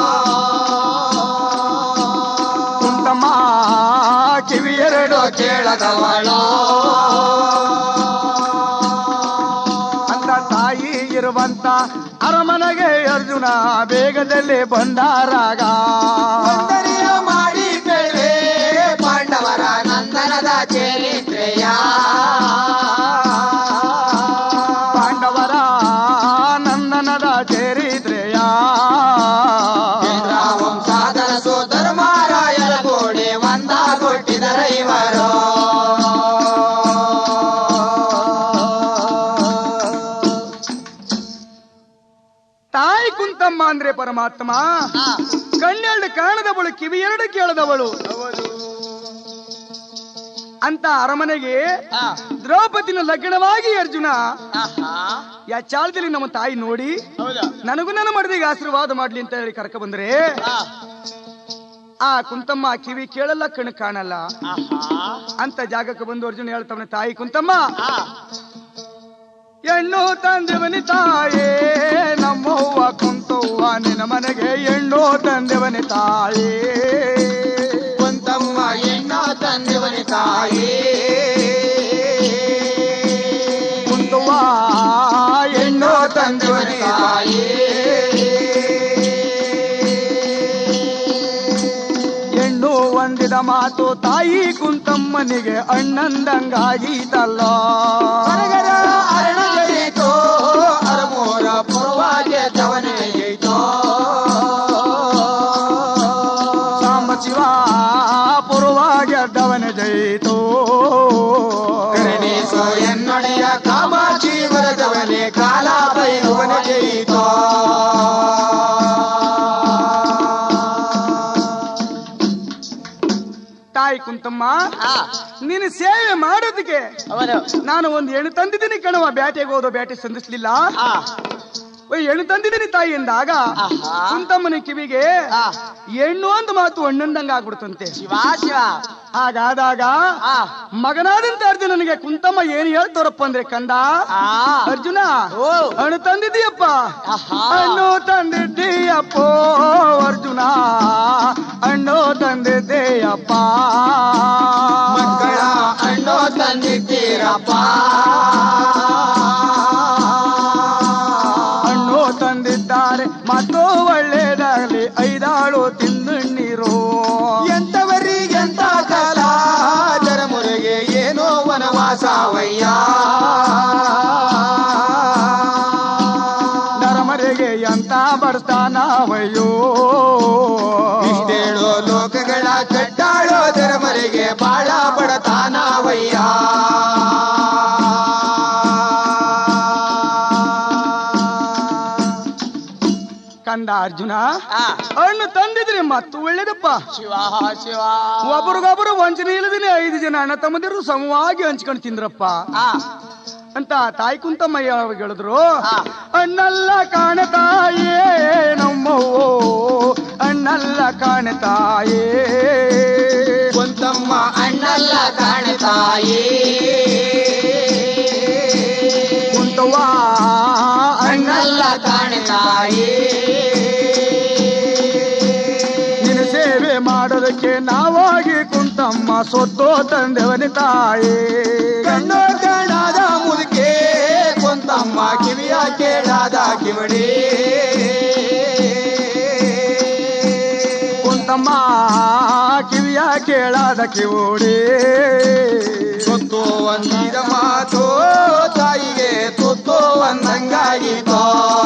[SPEAKER 3] ಕುಂತಮ್ಮ ಕಿವಿಯೆರಡು ಕೇಳದವಳು ಅಂತ ತಾಯಿ ಇರುವಂತ ಅರಮನೆಗೆ ಅರ್ಜುನ ಬೇಗದಲ್ಲಿ ಬಂದಾರಾಗ
[SPEAKER 2] ಮಾಡಿ ಬೆಳೆ ಪಾಂಡವರ ನಂದನದ ಚರಿತ್ರೆಯ
[SPEAKER 3] ಪಾಂಡವರ ನಂದನದ ಚರಿತ್ರೆಯ
[SPEAKER 2] ವಂಶಾದರ ಸೋದರಮಾರಾಯರ ಗೋಡೆ ಒಂದಾಗೊಟ್ಟಿದರ ಇವರು
[SPEAKER 3] ತಾಯಿ ಕುಂತಮ್ಮ ಅಂದ್ರೆ ಪರಮಾತ್ಮ ಕಣ್ಣೆರಡು ಕಾಣದವಳು ಕಿವಿ ಎರಡು ಕೇಳದವಳು ಅಂತ ಅರಮನೆಗೆ ದ್ರೌಪದಿನ ಲಗ್ನವಾಗಿ ಅರ್ಜುನ ಯಾ ಚಾಳದಲ್ಲಿ ನಮ್ಮ ತಾಯಿ ನೋಡಿ
[SPEAKER 2] ಹೌದಾ
[SPEAKER 3] ನನಗೂ ನನ್ನ ಮಡದಿಗೆ ಆಶೀರ್ವಾದ ಮಾಡ್ಲಿ ಅಂತ ಹೇಳಿ ಕರ್ಕ ಬಂದ್ರೆ ಆ ಕುಂತಮ್ಮ ಕಿವಿ ಕೇಳಲ್ಲ ಕಣ್ಣು ಕಾಣಲ್ಲ ಅಂತ ಜಾಗಕ್ಕೆ ಬಂದು ಅರ್ಜುನ ಹೇಳ್ತಾವನೆ ತಾಯಿ ಕುಂತಮ್ಮ ಹೆಣ್ಣು ತಂದೆವನಿ ತಾಯೇ ನಮ್ಮವ್ವ ಕುಂತವ್ವ ನಿನ್ನ ಮನೆಗೆ ಹೆಣ್ಣು ತಂದೆವನಿ ತಾಯೇ
[SPEAKER 2] ಕುಂತಮ್ಮ ಎಣ್ಣ ತಂದೆವನಿ ತಾಯಿ
[SPEAKER 3] ಕುಂತವ್ವ ಹೆಣ್ಣು ತಂದೆವನಿ ತಾಯೇ ಹೆಣ್ಣು ಒಂದಿದ ಮಾತು ತಾಯಿ ಕುಂತಮ್ಮನಿಗೆ ಅಣ್ಣಂದಂಗಾಗೀತಲ್ಲ
[SPEAKER 2] ಹೊರಗರ ಅರಣ ಜಯಿತೋ ಅರಮೋರ ಪುರವಾಗೆ ಜವನೆ ಜಯಿತೋ
[SPEAKER 3] ಸಾಂಬ ಶಿವ ಪುರವಾಗೆದ್ದವನ ಜಯಿತೋ
[SPEAKER 2] ಕರುಣೀಸೋ ಎನ್ನೊಡೆಯ ಕಾಮಾಕ್ಷಿ ವರದವನೆ ಕಾಲ ಬೈರುವನ ಜಯಿತೋ
[SPEAKER 3] ತಾಯಿ ಕುಂತಮ್ಮ ನೀನು ಸೇವೆ ಮಾಡೋದಕ್ಕೆ
[SPEAKER 2] ಅವನು
[SPEAKER 3] ನಾನು ಒಂದು ಹೆಣ್ಣು ತಂದಿದ್ದೀನಿ ಕಣವ ಬ್ಯಾಟೆಗೆ ಹೋದೋ ಬ್ಯಾಟೆ ಸಂಧಿಸ್ಲಿಲ್ಲ ಓಯ್ ಹೆಣ್ಣು ತಂದಿದ್ದೀನಿ ತಾಯಿ ಎಂದಾಗ
[SPEAKER 2] ಆಹಾ.
[SPEAKER 3] ಕುಂತಮ್ಮನ ಕಿವಿಗೆ
[SPEAKER 2] ಆ.
[SPEAKER 3] ಹೆಣ್ಣು ಒಂದು ಮಾತು ಹಣ್ಣಂದಂಗ ಆಗ್ಬಿಡ್ತಂತೆ
[SPEAKER 2] ಶಿವ ಶಿವ
[SPEAKER 3] ಹಾಗಾದಾಗ
[SPEAKER 2] ಆ.
[SPEAKER 3] ಮಗನಾದಂತ ಅರ್ಜುನನಿಗೆ ಕುಂತಮ್ಮ ಏನ್ ಹೇಳ್ತಾರಪ್ಪ ಅಂದ್ರೆ ಕಂದ
[SPEAKER 2] ಆ.
[SPEAKER 3] ಅರ್ಜುನ
[SPEAKER 2] ಓ.
[SPEAKER 3] ಹಣ್ಣು ತಂದಿದ್ದೀಯಪ್ಪ
[SPEAKER 2] ಆಹಾ.
[SPEAKER 3] ಹಣ್ಣು ತಂದಿದ್ದೀಯಪ್ಪೋ ಅರ್ಜುನ ಹಣ್ಣು ತಂದಿದ್ದೀಯಪ್ಪ
[SPEAKER 2] ಮಕ್ಕಳ ಅಣ್ಣೋ ತಂದಿದ್ದೀರಪ್ಪ
[SPEAKER 3] ಹಣ್ಣು ತಂದಿದ್ದಾರೆ ಮತ್ತು ಒಳ್ಳೇದಾಗಲಿ ಐದಾಳು ತಿಂದುಣ್ಣೀರು
[SPEAKER 2] ಎಂತವರಿಗೆಂತ ಕಾಲ ಜರಮುರೆಗೆ ಏನೋ ವನವಾಸವಯ್ಯ
[SPEAKER 3] ನರಮರೆಗೆ ಎಂತ ಬರ್ತಾನವಯ್ಯೋ
[SPEAKER 2] ಇಷ್ಟೇಳೋ ಲೋಕಗಳ ಕಟ್ಟಾಳೋ ಜರಮರೆಗೆ ಬಾಳ ಬಡತಾನವಯ್ಯ
[SPEAKER 3] ಕಂದ ಅರ್ಜುನ ಹಣ್ಣು ತಂದಿದ್ರಿ ಮತ್ತು ಒಳ್ಳೇದಪ್ಪ
[SPEAKER 2] ಶಿವ ಶಿವ
[SPEAKER 3] ಒಬ್ರಿಗೊಬ್ರು ವಂಚನೆ ಇಲ್ಲದಿನಿ ಐದು ಜನ ಅಣ್ಣ ತಮ್ಮದಿರು ಸಮವಾಗಿ ಹಂಚ್ಕೊಂಡು ತಿಂದ್ರಪ್ಪ ಅಂತ ತಾಯಿ ಕುಂತಮ್ಮ ಯಾವಾಗ ಹೇಳಿದ್ರು
[SPEAKER 2] ಆ.
[SPEAKER 3] ಅಣ್ಣಲ್ಲ ಕಾಣತಾಯೇ ನಮ್ಮವ್ವೋ ಅಣ್ಣಲ್ಲ ಕಾಣತಾಯೇ
[SPEAKER 2] ಕುಂತಮ್ಮ ಅಣ್ಣಲ್ಲ ಕಾಣತಾಯಿ
[SPEAKER 3] ಕುಂತವ್ವ
[SPEAKER 2] ಅಣ್ಣಲ್ಲ ಕಾಣತಾಯಿ
[SPEAKER 3] ನಿನ್ನ ಸೇವೆ ಮಾಡೋದಕ್ಕೆ ನಾವಾಗಿ ಕುಂತಮ್ಮ ಸೊತ್ತು ತಂದೆವನಿ ತಾಯಿ
[SPEAKER 2] ಕಣ್ಣೋ ಕಾಣಾದ ಮುದುಕೆ ಕುಂತಮ್ಮ ಕಿವಿಯ ಕೇಳಾದ ಕಿವಡಿ
[SPEAKER 3] ಕುಂತಮ್ಮ ಕಿವಿಯ ಕೇಳಾದ ಕಿವೋಡಿ
[SPEAKER 2] ಸೊತ್ತು ಒಂದಿದ ಮಾತು ತಾಯಿಗೆ ತುತ್ತು ಒಂದಂಗಾಗಿತೋ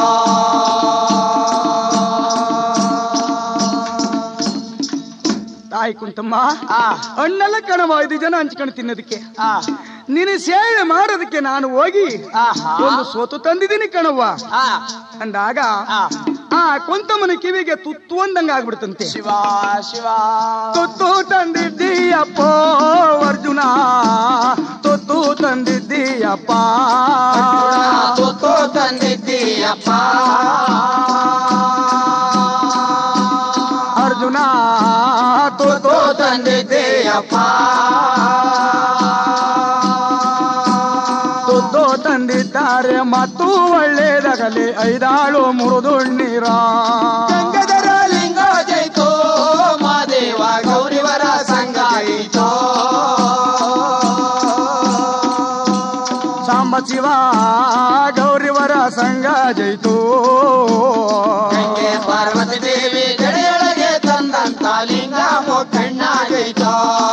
[SPEAKER 3] ತಾಯಿ ಕುಂತಮ್ಮ ಅಣ್ಣೆಲ್ಲ ಕಣವ ಐದು ಜನ ಹಂಚ್ಕೊಂಡು ತಿನ್ನೋದಕ್ಕೆ ನೀನು ಸೇವೆ ಮಾಡೋದಕ್ಕೆ ನಾನು ಹೋಗಿ ಒಂದು ಸೋತು ತಂದಿದ್ದೀನಿ ಕಣವ್ವ ಅಂದಾಗ ಆ ಕುಂತಮ್ಮನ ಕಿವಿಗೆ ತುತ್ತು ಅಂದಂಗ ಆಗ್ಬಿಡ್ತಂತೆ
[SPEAKER 2] ಶಿವ ಶಿವ
[SPEAKER 3] ತುತ್ತು ತಂದಿದ್ದೀಯಪ್ಪ ಅರ್ಜುನ ತುತ್ತು ತಂದಿದ್ದೀಯಪ್ಪ
[SPEAKER 2] ತುತ್ತು ತಂದಿದ್ದೀಯಪ್ಪ
[SPEAKER 3] ಅರ್ಜುನ ತುತ್ತು
[SPEAKER 2] ತುತ್ತು ತಂದಿದ್ದೀಯಪ್ಪ
[SPEAKER 3] ತುತ್ತು ತಂದಿದ್ದಾರೆ ಮತ್ತು ಒಳ್ಳೇದಾಗಲಿ ಐದಾಳು ಮುರುದುಣ್ಣೀರ
[SPEAKER 2] ಗಂಗಧರ ಲಿಂಗ ಜೈತೋ ಮಾದೇವ ಗೌರಿವರ ಸಂಘ ಜೈತೋ
[SPEAKER 3] ಸಾಂಬ ಶಿವ ಗೌರಿವರ ಸಂಘ ಜೈತು
[SPEAKER 2] ಗಂಗೆ ಪಾರ್ವತಿ ದೇವಿ ಜಡೆಯೊಳಗೆ ತಂದಂತ ಲಿಂಗ ಮೊಕ್ಕಣ್ಣ ಜೈತೋ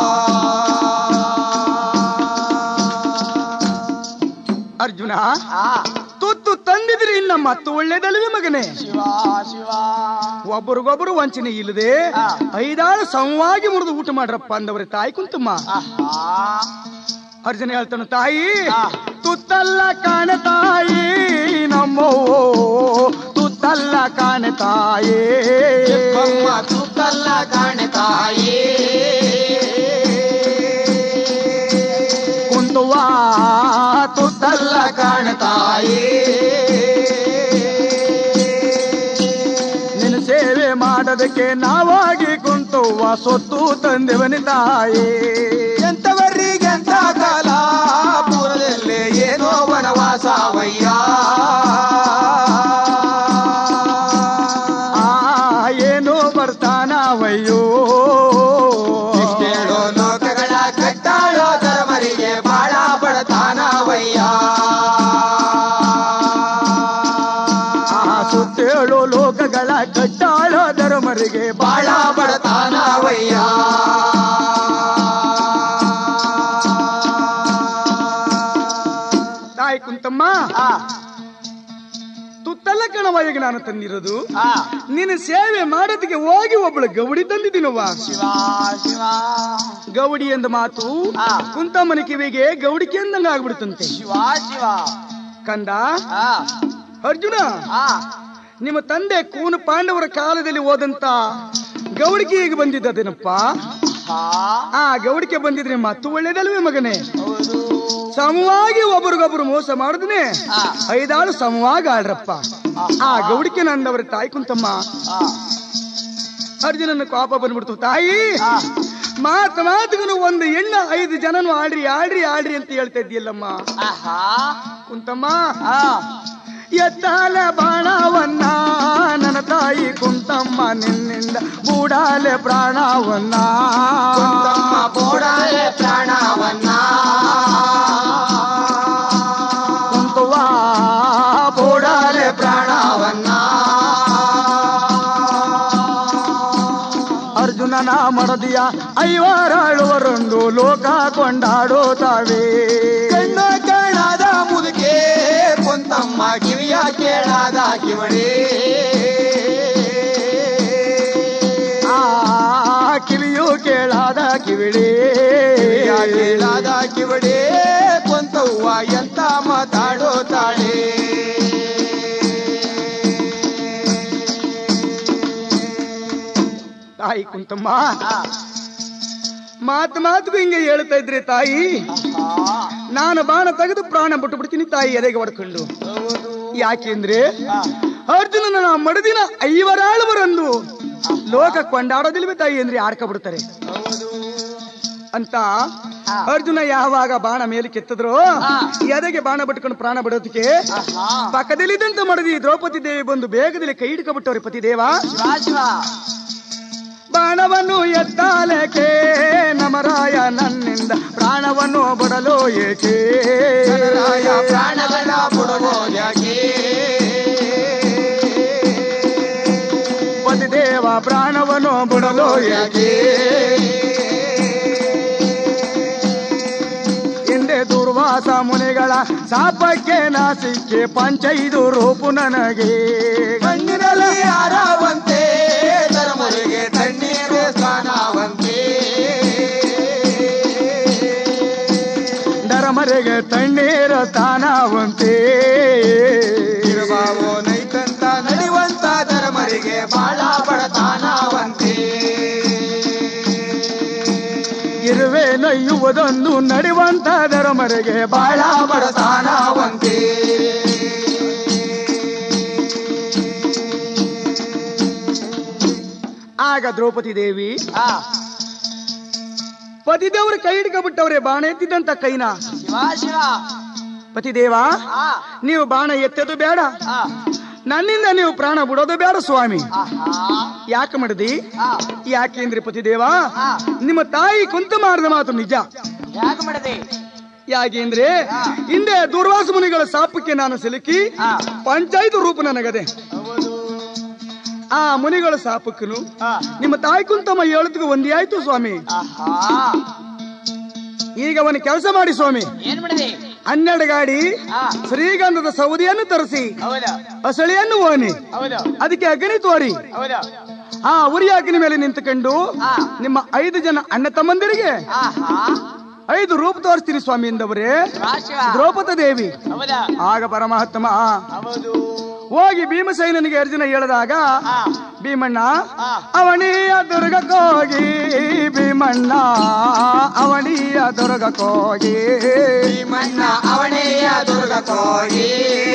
[SPEAKER 3] ಅರ್ಜುನ ತುತ್ತು ತಂದಿದ್ರಿ ಇನ್ನ ಮತ್ತು ಒಳ್ಳೇದಲ್ವೇ ಮಗನೇ
[SPEAKER 2] ಶಿವ ಶಿವ
[SPEAKER 3] ಒಬ್ಬರಿಗೊಬ್ಬರು ವಂಚನೆ ಇಲ್ಲದೆ ಐದಾಳು ಸಮವಾಗಿ ಮುರಿದು ಊಟ ಮಾಡ್ರಪ್ಪ ಅಂದವ್ರೆ ತಾಯಿ ಕುಂತಮ್ಮ ಅರ್ಜುನ ಹೇಳ್ತಾನ ತಾಯಿ ತುತ್ತಲ್ಲ ಕಾಣ ತಾಯಿ ನಮ್ಮವ್ವೋ ತುತ್ತಲ್ಲ ಕಾಣ ತಾಯಿ
[SPEAKER 2] ಚಿಕ್ಕಮ್ಮ ತುತ್ತಲ್ಲ ಕಾಣೆ ತಾಯಿ
[SPEAKER 3] ಕುಂತವ್ವ ತುತ್ತಲ್ಲ
[SPEAKER 2] ತುತ್ತಲ್ಲ ಕಾಣ ತಾಯಿ
[SPEAKER 3] ನಿನ್ನ ಸೇವೆ ಮಾಡೋದಕ್ಕೆ ನಾವಾಗಿ ಕುಂತವ್ವ ಸೊತ್ತು ತಂದೆವನಿ ತಾಯಿ
[SPEAKER 2] ಎಂತವರಿಗೆಂತ ಕಾಲ ಪೂರದಲ್ಲಿ ಏನೋ ವನವಾಸ ಬರ್ತಾನವಯ್ಯ
[SPEAKER 3] ಆ ಏನೋ ಬರ್ತಾನವಯ್ಯೋ
[SPEAKER 2] ಇಷ್ಟೇಳು ಲೋಕಗಳ ಕಟ್ಟಾಳೋ ಧರ್ಮರಿಗೆ ಬಾಳ ಬಡತಾನವಯ್ಯ
[SPEAKER 3] ಆ ಸುತ್ತೇಳು ಲೋಕಗಳ ಕಟ್ಟಾಳ ಧರ್ಮರಿಗೆ
[SPEAKER 2] ಬಾಳ ಬಡತಾನವಯ್ಯ
[SPEAKER 3] ತಾಯಿ ಕುಂತಮ್ಮ ತುತ್ತಲ್ಲ ಕಣವ ಈಗ ನಾನು ತಂದಿರೋದು ನಿನ್ನ ಸೇವೆ ಮಾಡೋದಕ್ಕೆ ಹೋಗಿ ಒಬ್ಬಳು ಗೌಡಿ ತಂದಿದ್ದೀನವ್ವ
[SPEAKER 2] ಶಿವ ಶಿವ
[SPEAKER 3] ಗೌಡಿ ಎಂದ ಮಾತು
[SPEAKER 2] ಆ.
[SPEAKER 3] ಕುಂತಮ್ಮನ ಕಿವಿಗೆ ಗೌಡಿಕೆ ಅಂದಂಗ ಆಗ್ಬಿಡುತ್ತಂತೆ
[SPEAKER 2] ಶಿವ ಶಿವ
[SPEAKER 3] ಕಂದ
[SPEAKER 2] ಆ
[SPEAKER 3] ಅರ್ಜುನ
[SPEAKER 2] ಆ
[SPEAKER 3] ನಿಮ್ಮ ತಂದೆ ಕೂನು ಪಾಂಡವರ ಕಾಲದಲ್ಲಿ ಹೋದಂತ ಗೌಡಿಕೆ ಈಗ ಬಂದಿದ್ದೇನಪ್ಪ
[SPEAKER 2] ಆ
[SPEAKER 3] ಆ ಗೌಡಿಕೆ ಬಂದಿದ್ರೆ ಮತ್ತು ಒಳ್ಳೇದಲ್ವೇ ಮಗನೇ
[SPEAKER 2] ಹೌದು
[SPEAKER 3] ಸಮವಾಗಿ ಒಬ್ರಿಗೊಬ್ರು ಮೋಸ ಮಾಡಿದ್ರೆ
[SPEAKER 2] ಆ.
[SPEAKER 3] ಐದಾಳು ಸಮವಾಗಿ ಆಡ್ರಪ್ಪ ಆ ಗೌಡಿಕೆ ನಂದವರ ತಾಯಿ ಕುಂತಮ್ಮ
[SPEAKER 2] ಆ
[SPEAKER 3] ಅರ್ಜುನನ ಕೋಪ ಬಂದ್ಬಿಡ್ತು ತಾಯಿ
[SPEAKER 2] ಆ.
[SPEAKER 3] ಮಾತ ಮಾತುಗನು ಒಂದು ಹೆಣ್ಣ ಐದು ಜನನು ಆಡ್ರಿ ಆಡ್ರಿ ಆಡ್ರಿ ಅಂತ ಹೇಳ್ತಾ ಇದ್ದೀಯಲ್ಲಮ್ಮ
[SPEAKER 2] ಆಹಾ
[SPEAKER 3] ಕುಂತಮ್ಮ
[SPEAKER 2] ಆ
[SPEAKER 3] ಎತ್ತಾಲ ಬಾಣವನ್ನ ನನ್ನ ತಾಯಿ ಕುಂತಮ್ಮ ನಿನ್ನಿಂದ ಬೂಡಾಲೆ ಪ್ರಾಣವನ್ನ
[SPEAKER 2] ತಮ್ಮ ಬೋಡಾಲೆ ಪ್ರಾಣವನ್ನ
[SPEAKER 3] ಕುಂತುವ
[SPEAKER 2] ಬೋಡಾಲೆ ಪ್ರಾಣವನ್ನ
[SPEAKER 3] ಅರ್ಜುನನ ಮಡದಿಯ ಐವರಾಳುವರೊಂದು ಲೋಕ ಕೊಂಡಾಡುತ್ತಾವೆ
[SPEAKER 2] ಕಣ್ಣ ಕಾಣಾದ ಮುದುಕೆ ಕೊಂತಮ್ಮ ಕಿವಿಯ ಕೇಳಾದ ಕಿವಡಿ
[SPEAKER 3] ಆ ಕಿವಿಯು ಕೇಳಾದ ಕಿವಿಳಿ
[SPEAKER 2] ಕಿವಿಯ ಕೇಳಾದ ಕಿವಡಿ ಕೊಂತವ್ವ ಎಂತ ಮಾತಾಡೋತಾಳೆ
[SPEAKER 3] ತಾಯಿ ಕುಂತಮ್ಮ ಮಾತು ಮಾತುಗೂ ಹಿಂಗೆ ಹೇಳ್ತಾ ಇದ್ರೆ ತಾಯಿ ನಾನು ಬಾಣ ತೆಗೆದು ಪ್ರಾಣ ಬಿಟ್ಟು ಬಿಡ್ತೀನಿ ತಾಯಿ ಎದೆಗೆ ಹೊಡ್ಕೊಂಡು ಯಾಕೆಂದ್ರೆ ಅರ್ಜುನನ ಮಡದಿನ ಐವರಾಳುವರಂದು ಲೋಕ ಕೊಂಡಾಡೋದಿಲ್ವೇ ತಾಯಿ ಅಂದ್ರೆ ಆಡ್ಕ ಬಿಡ್ತಾರೆ ಅಂತ ಅರ್ಜುನ ಯಾವಾಗ ಬಾಣ ಮೇಲೆ ಕೆತ್ತಿದ್ರು ಎದೆಗೆ ಬಾಣ ಬಿಟ್ಕೊಂಡು ಪ್ರಾಣ ಬಿಡೋದಕ್ಕೆ ಪಕ್ಕದಲ್ಲಿದ್ದಂತ ಮಡದಿ ದ್ರೌಪದಿ ದೇವಿ ಬಂದು ಬೇಗದಲ್ಲಿ ಕೈ ಹಿಡ್ಕೊಬಿಟ್ಟವ್ರೆ ಪತಿ ದೇವ
[SPEAKER 2] ಶಿವ ಶಿವ
[SPEAKER 3] ಬಾಣವನ್ನು ಎತ್ತಾಲೇಕೆ ನಮರಾಯ ನನ್ನಿಂದ ಪ್ರಾಣವನ್ನು ಬಿಡಲು ಏಕೆ
[SPEAKER 2] ರಾಯ ಪ್ರಾಣಗಳ ಬಿಡುವೋ ಯಾಕೆ
[SPEAKER 3] ಪತಿದೇವ ಪ್ರಾಣವನ್ನು ಬಿಡಲು ಏಕೆ ಹಿಂದೆ ದುರ್ವಾಸ ಮುನಿಗಳ ಶಾಪಕ್ಕೆ ನಾಸಿಕ್ಕೆ ಪಂಚೈದು ರೂಪು ನನಗೆ
[SPEAKER 2] ಕಣ್ಣಿನಲ್ಲಿ ಆರಾವಂತೆ ಧರ್ಮರಿಗೆ ತಣ್ಣೀರು ಸ್ನಾನವಂತೆ
[SPEAKER 3] ನರಮರೆಗೆ ತಣ್ಣೀರ ತಾನವಂತೆ
[SPEAKER 2] ಇರುವಾವೋ ನೈತಂತ ನಡೆಯುವಂತ ಧರ್ಮರಿಗೆ ಬಾಳ ಬಡತಾನವಂತೆ
[SPEAKER 3] ಇರುವೆ ನಯ್ಯುವುದೊಂದು ನಡೆಯುವಂತ ನರಮರೆಗೆ ಬಾಳ
[SPEAKER 2] ಬಾಳ ಬಡತಾನವಂತೆ
[SPEAKER 3] ಆಗ ದ್ರೌಪದಿ ದೇವಿ
[SPEAKER 2] ಆ
[SPEAKER 3] ಪತಿದೇವ್ರ ಕೈ ಹಿಡ್ಕೊಬಿಟ್ಟವ್ರೆ ಬಾಣ ಎತ್ತಿದ್ದಂತ ಕೈನ
[SPEAKER 2] ಶಿವ ಶಿವ
[SPEAKER 3] ಪತಿದೇವ
[SPEAKER 2] ಆ
[SPEAKER 3] ನೀವು ಬಾಣ ಎತ್ತದು ಬೇಡ
[SPEAKER 2] ಆ
[SPEAKER 3] ನನ್ನಿಂದ ನೀವು ಪ್ರಾಣ ಬಿಡೋದು ಬೇಡ ಸ್ವಾಮಿ
[SPEAKER 2] ಆಹಾ
[SPEAKER 3] ಯಾಕೆ ಮಾಡಿದಿ
[SPEAKER 2] ಆ
[SPEAKER 3] ಯಾಕೆಂದ್ರೆ ಪತಿದೇವ
[SPEAKER 2] ಆ.
[SPEAKER 3] ನಿಮ್ಮ ತಾಯಿ ಕುಂತ ಮಾಡಿದ ಮಾತು ನಿಜ
[SPEAKER 2] ಯಾಕೆ ಮಾಡಿದೆ
[SPEAKER 3] ಯಾಕೆಂದ್ರೆ ಹಿಂದೆ ದುರ್ವಾಸ ಮುನಿಗಳ ಶಾಪಕ್ಕೆ ನಾನು ಸಿಲುಕಿ
[SPEAKER 2] ಆ.
[SPEAKER 3] ಪಂಚಾಯತ್ ರೂಪ ನನಗದೆ
[SPEAKER 2] ಹೌದು
[SPEAKER 3] ಆ ಮುನಿಗಳ ಶಾಪಕ್ಕನು
[SPEAKER 2] ಆ
[SPEAKER 3] ನಿಮ್ಮ ತಾಯಿ ಕುಂತಮ್ಮ ಹೇಳದ್ಗೂ ಒಂದೇ ಆಯ್ತು ಸ್ವಾಮಿ
[SPEAKER 2] ಆಹಾ
[SPEAKER 3] ಈಗ ಅವನು ಕೆಲಸ ಮಾಡಿ ಸ್ವಾಮಿ
[SPEAKER 2] ಏನ್ ಮಾಡಿದೆ
[SPEAKER 3] ಹನ್ನೆರಡು ಗಾಡಿ
[SPEAKER 2] ಆ
[SPEAKER 3] ಶ್ರೀಗಂಧದ ಸೌದಿಯನ್ನು ತರಿಸಿ
[SPEAKER 2] ಹೌದು
[SPEAKER 3] ಅಸಳಿಯನ್ನು ಓನಿ
[SPEAKER 2] ಹೌದು
[SPEAKER 3] ಅದಕ್ಕೆ ಅಗ್ನಿ ತೋರಿ
[SPEAKER 2] ಹೌದು
[SPEAKER 3] ಆ ಉರಿ ಅಗ್ನಿ ಮೇಲೆ ನಿಂತುಕೊಂಡು
[SPEAKER 2] ಆ.
[SPEAKER 3] ನಿಮ್ಮ ಐದು ಜನ ಅಣ್ಣ ತಮ್ಮಂದಿರಿಗೆ
[SPEAKER 2] ಆಹಾ
[SPEAKER 3] ಐದು ರೂಪ ತೋರಿಸ್ತೀನಿ ಸ್ವಾಮಿ ಎಂದವರೇ
[SPEAKER 2] ಶಿವ ಶಿವ
[SPEAKER 3] ದ್ರೌಪದ ದೇವಿ
[SPEAKER 2] ಹೌದಾ
[SPEAKER 3] ಆಗ ಪರಮಾತ್ಮ
[SPEAKER 2] ಹೌದು
[SPEAKER 3] ಹೋಗಿ ಭೀಮಸೈನನಿಗೆ ಅರ್ಜುನ ಹೇಳಿದಾಗ
[SPEAKER 2] ಆ
[SPEAKER 3] ಭೀಮಣ್ಣ
[SPEAKER 2] ಆ.
[SPEAKER 3] ಅವನಿಯ ದುರ್ಗಕ್ಕೋಗಿ ಭೀಮಣ್ಣ ಅವನಿಯ ದುರ್ಗಕ್ಕೋಗಿ
[SPEAKER 2] ಭೀಮಣ್ಣ ಅವನೆಯ ದುರ್ಗ ಕೋಗಿ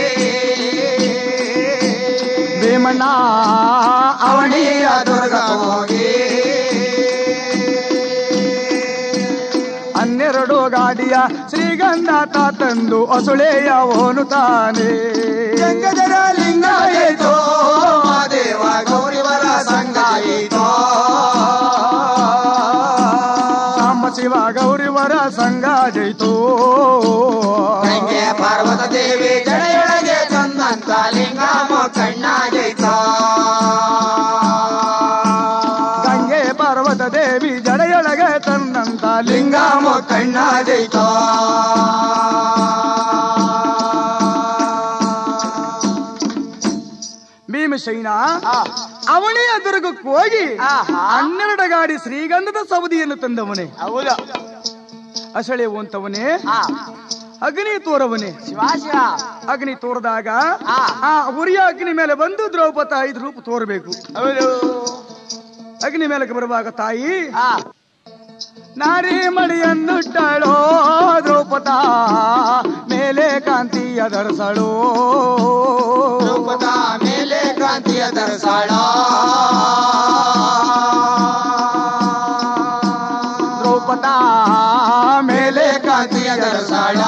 [SPEAKER 3] ಭೀಮಣ್ಣ ಅವನಿಯ
[SPEAKER 2] ಅವನೆಯ ದುರ್ಗ ಕೋಗಿ
[SPEAKER 3] ಹನ್ನೆರಡು ಗಾಡಿ ಸೌದಿಯ ಶ್ರೀಗಂಧ ತಾ ತಂದು ಅಸುಳೆಯ ಓನು ತಾನೇ
[SPEAKER 1] ಗಂಗಧರ ಲಿಂಗಾಯತೋ ಮಾದೇವ ಗೌರಿವರ ಸಂಗಾಯಿತೋ
[SPEAKER 3] ಸಾಂಬ ಶಿವ ಗೌರಿವರ ಸಂಗ ಜೈತೋ
[SPEAKER 1] ಗಂಗೆ ಪಾರ್ವತ ದೇವಿ ಜಡೆಯೊಳಗೆ ತಂದಂತ ಲಿಂಗಾಮ ಕಣ್ಣಾಗೈತೋ
[SPEAKER 3] ಗಂಗೆ ಪರ್ವತ ದೇವಿ ಜಡೆಯೊಳಗೆ ತಂದಂತ ಲಿಂಗ
[SPEAKER 1] ಲಿಂಗಾಮ ಕಣ್ಣಾಗೈತೋ
[SPEAKER 3] ಭೀಮಸೈನ ಅವನೇ ದುರ್ಗಕ್ಕೆ ಹೋಗಿ ಹನ್ನೆರಡು ಗಾಡಿ ಶ್ರೀಗಂಧದ ಸವದಿಯನ್ನು ತಂದವನೇ
[SPEAKER 2] ಹೌದು
[SPEAKER 3] ಅಸಳೆ ಅಂತವನೇ
[SPEAKER 2] ಆ
[SPEAKER 3] ಅಗ್ನಿ ತೋರವನೇ
[SPEAKER 2] ಶಿವ ಶಿವ
[SPEAKER 3] ಅಗ್ನಿ ತೋರದಾಗ
[SPEAKER 2] ಆ.
[SPEAKER 3] ಆ ಉರಿಯ ಅಗ್ನಿ ಮೇಲೆ ಬಂದು ದ್ರೌಪದ ಐದು ರೂಪ ತೋರಬೇಕು
[SPEAKER 2] ಹೌದು
[SPEAKER 3] ಅಗ್ನಿ ಮೇಲಕ್ಕೆ ಬರುವಾಗ ತಾಯಿ
[SPEAKER 2] ಆ
[SPEAKER 3] ನಾರಿ ಮಡಿಯನ್ನುಟ್ಟಳೋ ದ್ರೌಪದ ಮೇಲೆ ಕಾಂತಿಯ ಧರಿಸಳೋ
[SPEAKER 1] ರೂಪದ ಮೇಲೆ ಕ್ರಾಂತಿಯ ದರ್ಸಾಳ
[SPEAKER 3] ದ್ರೌಪದ ಮೇಲೆ
[SPEAKER 1] ಕ್ರಾಂತಿಯ ದರ್ಸಾಳ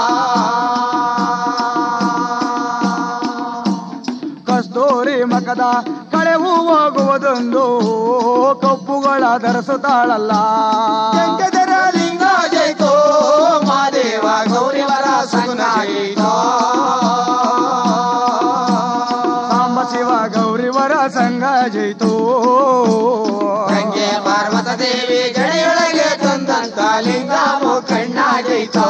[SPEAKER 3] ಕಸ್ತೂರಿ ಮಕದ ಕಳೆವು ಹೋಗುವುದೊಂದು ಕಪ್ಪುಗಳ ಧರಿಸುತ್ತಾಳಲ್ಲ
[SPEAKER 1] ಗಂಗಧರ ಲಿಂಗ ಜೈತೋ ಮಾದೇವ ಗೌರಿವರ ಸಂಗಾಯಿತೋ
[SPEAKER 3] ಸಾಂಬ ಶಿವ ಗೌರಿವರ ಸಂಗ ಜೈತೋ
[SPEAKER 1] ಗಂಗೆ ಪಾರ್ವತ ದೇವಿ ಜಡೆಯೊಳಗೆ ತಂದಂತ ಲಿಂಗಾಮ ಕಣ್ಣಾಗೈತೋ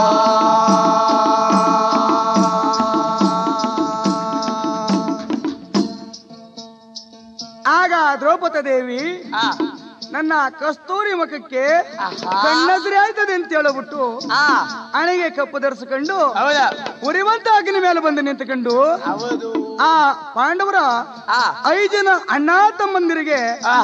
[SPEAKER 3] ಆಗ ದ್ರೌಪದ ದೇವಿ
[SPEAKER 2] ಆ
[SPEAKER 3] ನನ್ನ ಕಸ್ತೂರಿ ಮುಖಕ್ಕೆ
[SPEAKER 2] ಆಹಾ.
[SPEAKER 3] ಕಣ್ಣಸರಿ ಆಯ್ತದೆ ಅಂತ ಹೇಳಬಿಟ್ಟು
[SPEAKER 2] ಆ
[SPEAKER 3] ಹಣೆಗೆ ಕಪ್ಪು ಧರಿಸಿಕೊಂಡು
[SPEAKER 2] ಹೌದು
[SPEAKER 3] ಉರಿವಂತ ಅಗ್ನಿ ಮೇಲೆ ಬಂದು ನಿಂತುಕೊಂಡು
[SPEAKER 2] ಹೌದು
[SPEAKER 3] ಆ ಪಾಂಡವರ
[SPEAKER 2] ಆ
[SPEAKER 3] ಐದು ಜನ ಅಣ್ಣ ತಮ್ಮಂದಿರಿಗೆ
[SPEAKER 2] ಆ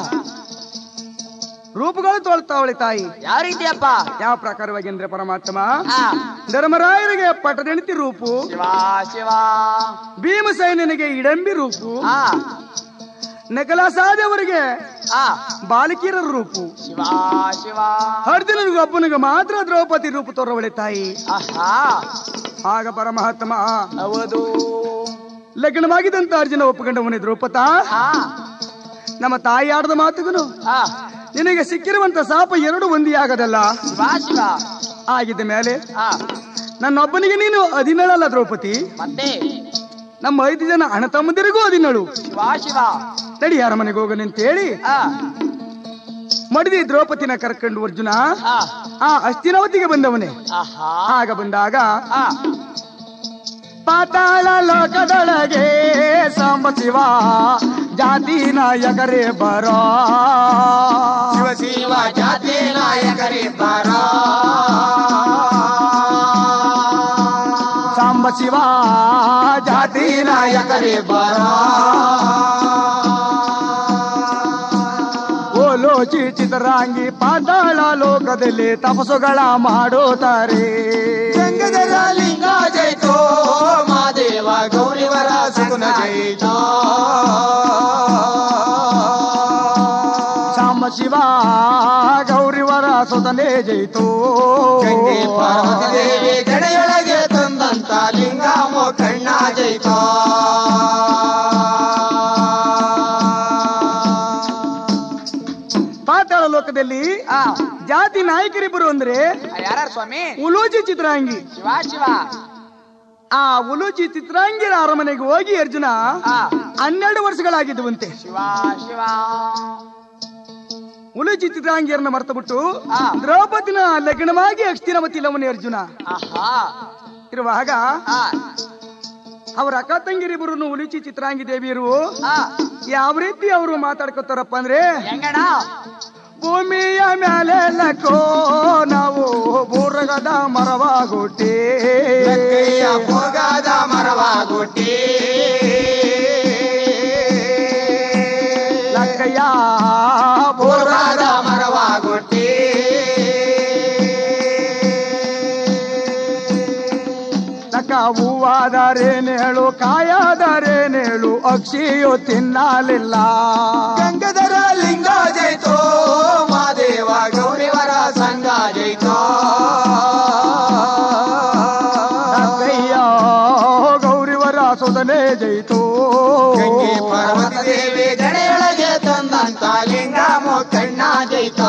[SPEAKER 3] ರೂಪಗಳು ತೋಳ್ತಾವಳೆ ತಾಯಿ
[SPEAKER 2] ಯಾವ ರೀತಿಯಪ್ಪ
[SPEAKER 3] ಯಾವ ಪ್ರಕಾರವಾಗಿ ಅಂದ್ರೆ ಪರಮಾತ್ಮ
[SPEAKER 2] ಆ
[SPEAKER 3] ಧರ್ಮರಾಯರಿಗೆ ಪಟದೆಣಿತಿ ರೂಪು
[SPEAKER 2] ಶಿವ ಶಿವ
[SPEAKER 3] ಭೀಮಸೈನಿಗೆ ಇಡಂಬಿ ರೂಪು
[SPEAKER 2] ಆ
[SPEAKER 3] ನಕಲಾಸಾದವರಿಗೆ
[SPEAKER 2] ಆ
[SPEAKER 3] ಬಾಲಕಿಯರ ರೂಪು
[SPEAKER 2] ಶಿವ ಶಿವ
[SPEAKER 3] ಅರ್ಜುನನಿಗೆ ಒಬ್ಬನಿಗೆ ಮಾತ್ರ ದ್ರೌಪದಿ ರೂಪ ತೋರವಳೆ ತಾಯಿ
[SPEAKER 2] ಆಹಾ
[SPEAKER 3] ಆಗ ಪರಮಾತ್ಮ
[SPEAKER 2] ಹೌದು
[SPEAKER 3] ಲಗ್ನವಾಗಿದ್ದಂತ ಅರ್ಜುನ ಒಪ್ಪಕೊಂಡವನೇ ದ್ರೌಪದ
[SPEAKER 2] ಆ
[SPEAKER 3] ನಮ್ಮ ತಾಯಿ ಆಡದ ಮಾತುಗನು
[SPEAKER 2] ಆ
[SPEAKER 3] ನಿನಗೆ ಸಿಕ್ಕಿರುವಂತ ಸಾಪ ಎರಡು ಒಂದಿಯಾಗದಲ್ಲ
[SPEAKER 2] ಶಿವ ಶಿವ
[SPEAKER 3] ಆಗಿದ್ದ ಮೇಲೆ
[SPEAKER 2] ಆ
[SPEAKER 3] ನನ್ನೊಬ್ಬನಿಗೆ ನೀನು ಹದಿನೇಳಲ್ಲ ದ್ರೌಪದಿ
[SPEAKER 2] ಮತ್ತೆ
[SPEAKER 3] ನಮ್ಮ ಐದು ಜನ ಅಣ್ಣ ತಮ್ಮಂದಿರಿಗೂ ಹದಿನೇಳು
[SPEAKER 2] ಶಿವ ಶಿವ
[SPEAKER 3] ನಡಿ ಯಾರ ಮನೆಗೆ ಹೋಗನೆ ಅಂತೇಳಿ
[SPEAKER 2] ಆ
[SPEAKER 3] ಮಡಿದಿ ದ್ರೌಪದಿನ ಕರ್ಕೊಂಡು ಅರ್ಜುನ
[SPEAKER 2] ಆ
[SPEAKER 3] ಆ ಅಸ್ತಿನವತಿಗೆ ಬಂದವನೇ
[SPEAKER 2] ಆಹಾ
[SPEAKER 3] ಆಗ ಬಂದಾಗ
[SPEAKER 2] ಆ
[SPEAKER 3] ಪಾತಾಳ ಲೋಕದೊಳಗೆ ಸಾಂಬ ಶಿವ ಜಾತಿ ನಾಯಕರೇ ಬರೋ
[SPEAKER 1] ಶಿವ ಶಿವ ಜಾತಿ ನಾಯಕರಿಬ್ಬರ
[SPEAKER 3] ಸಾಂಬ ಶಿವ ಜಾತಿ
[SPEAKER 1] ನಾಯಕರಿಬ್ಬರ
[SPEAKER 3] ಓಲೋಚಿ ಚಿತರಾಂಗಿ ಪಾತಾಳ ಲೋಕದಲ್ಲಿ ತಪಸ್ಸುಗಳ ಮಾಡುತ್ತಾರೆ
[SPEAKER 1] ಗಂಗಧರ ಲಿಂಗ ಜೈತೋ ಮಾದೇವ ಗೌರಿವರ ಸುಗುಣ ಜೈತೋ
[SPEAKER 3] ಸಾಂಬ ಶಿವ ಗೌರಿವರ ಸುತನೇ ಜೈತು
[SPEAKER 1] ಗಂಗೆ ಪಾರ್ವತಿ ದೇವಿ ಜಡೆಯೊಳಗೆ ತಂದಂತ ಲಿಂಗಾಮ ಕಣ್ಣ ಜೈತೋ
[SPEAKER 3] ಪಾತಾಳ ಲೋಕದಲ್ಲಿ
[SPEAKER 2] ಆ
[SPEAKER 3] ಜಾತಿ ನಾಯಕರಿಬ್ಬರು ಅಂದ್ರೆ
[SPEAKER 2] ಯಾರ ಸ್ವಾಮಿ
[SPEAKER 3] ಉಲೂಚಿ ಚಿತ್ರಾಂಗಿ
[SPEAKER 2] ಶಿವ ಶಿವ
[SPEAKER 3] ಆ ಉಲೂಚಿ ಚಿತ್ರಾಂಗಿರ ಅರಮನೆಗೆ ಹೋಗಿ ಅರ್ಜುನ
[SPEAKER 2] ಆ
[SPEAKER 3] ಹನ್ನೆರಡು ವರ್ಷಗಳಾಗಿದ್ದುವಂತೆ
[SPEAKER 2] ಶಿವ ಶಿವ
[SPEAKER 3] ಉಲೂಚಿ ಚಿತ್ರಾಂಗಿಯರನ್ನ ಮರ್ತಬಿಟ್ಟು
[SPEAKER 2] ಆ.
[SPEAKER 3] ದ್ರೌಪದಿನ ಲಗ್ನವಾಗಿ ಅಕ್ಷಿನವತಿ ಲವನಿ ಅರ್ಜುನ
[SPEAKER 2] ಆಹಾ
[SPEAKER 3] ಇರುವಾಗ
[SPEAKER 2] ಆ
[SPEAKER 3] ಅವರ ಅಕ್ಕ ತಂಗಿರಿಬ್ಬರು ಉಲೂಚಿ ಚಿತ್ರಾಂಗಿ ದೇವಿಯರು
[SPEAKER 2] ಆ
[SPEAKER 3] ಯಾವ ರೀತಿ ಅವರು ಮಾತಾಡ್ಕೊತಾರಪ್ಪ ಅಂದ್ರೆ
[SPEAKER 2] ಹೆಂಗಣ
[SPEAKER 3] ಭೂಮಿಯ ಮೇಲೆ ಲಕ್ಕೋ ನಾವು ಬೂರಗದ ಮರವಾಗುಟ್ಟಿ
[SPEAKER 1] ಲಕ್ಕಯ್ಯ ಭೋಗದ ಮರವಾಗುಟ್ಟಿ
[SPEAKER 3] ಲಕ್ಕಯ್ಯ
[SPEAKER 1] ಭೋಗದ ಮರವಾಗುಟ್ಟಿ
[SPEAKER 3] ಲಕ್ಕ ಹೂವಾದರೇನೇಳು ಕಾಯಾದರೇನೇಳು ಅಕ್ಷಿಯು ತಿನ್ನಲಿಲ್ಲ
[SPEAKER 1] ಗಂಗಧರ ಲಿಂಗ ಜೈತೋ ಮಾದೇವ ಗೌರಿವರ ಸಂಗ ಜೈತೋ
[SPEAKER 3] ಸೋದನೆ ಜೈತೋ
[SPEAKER 1] ಗಂಗೆ ಪಾರ್ವತಿ ದೇವಿ ಜಡೆಯೊಳಗೆ ತಂದಂತ ಲಿಂಗ ಮೊಕ್ಕಣ್ಣ ಜೈತ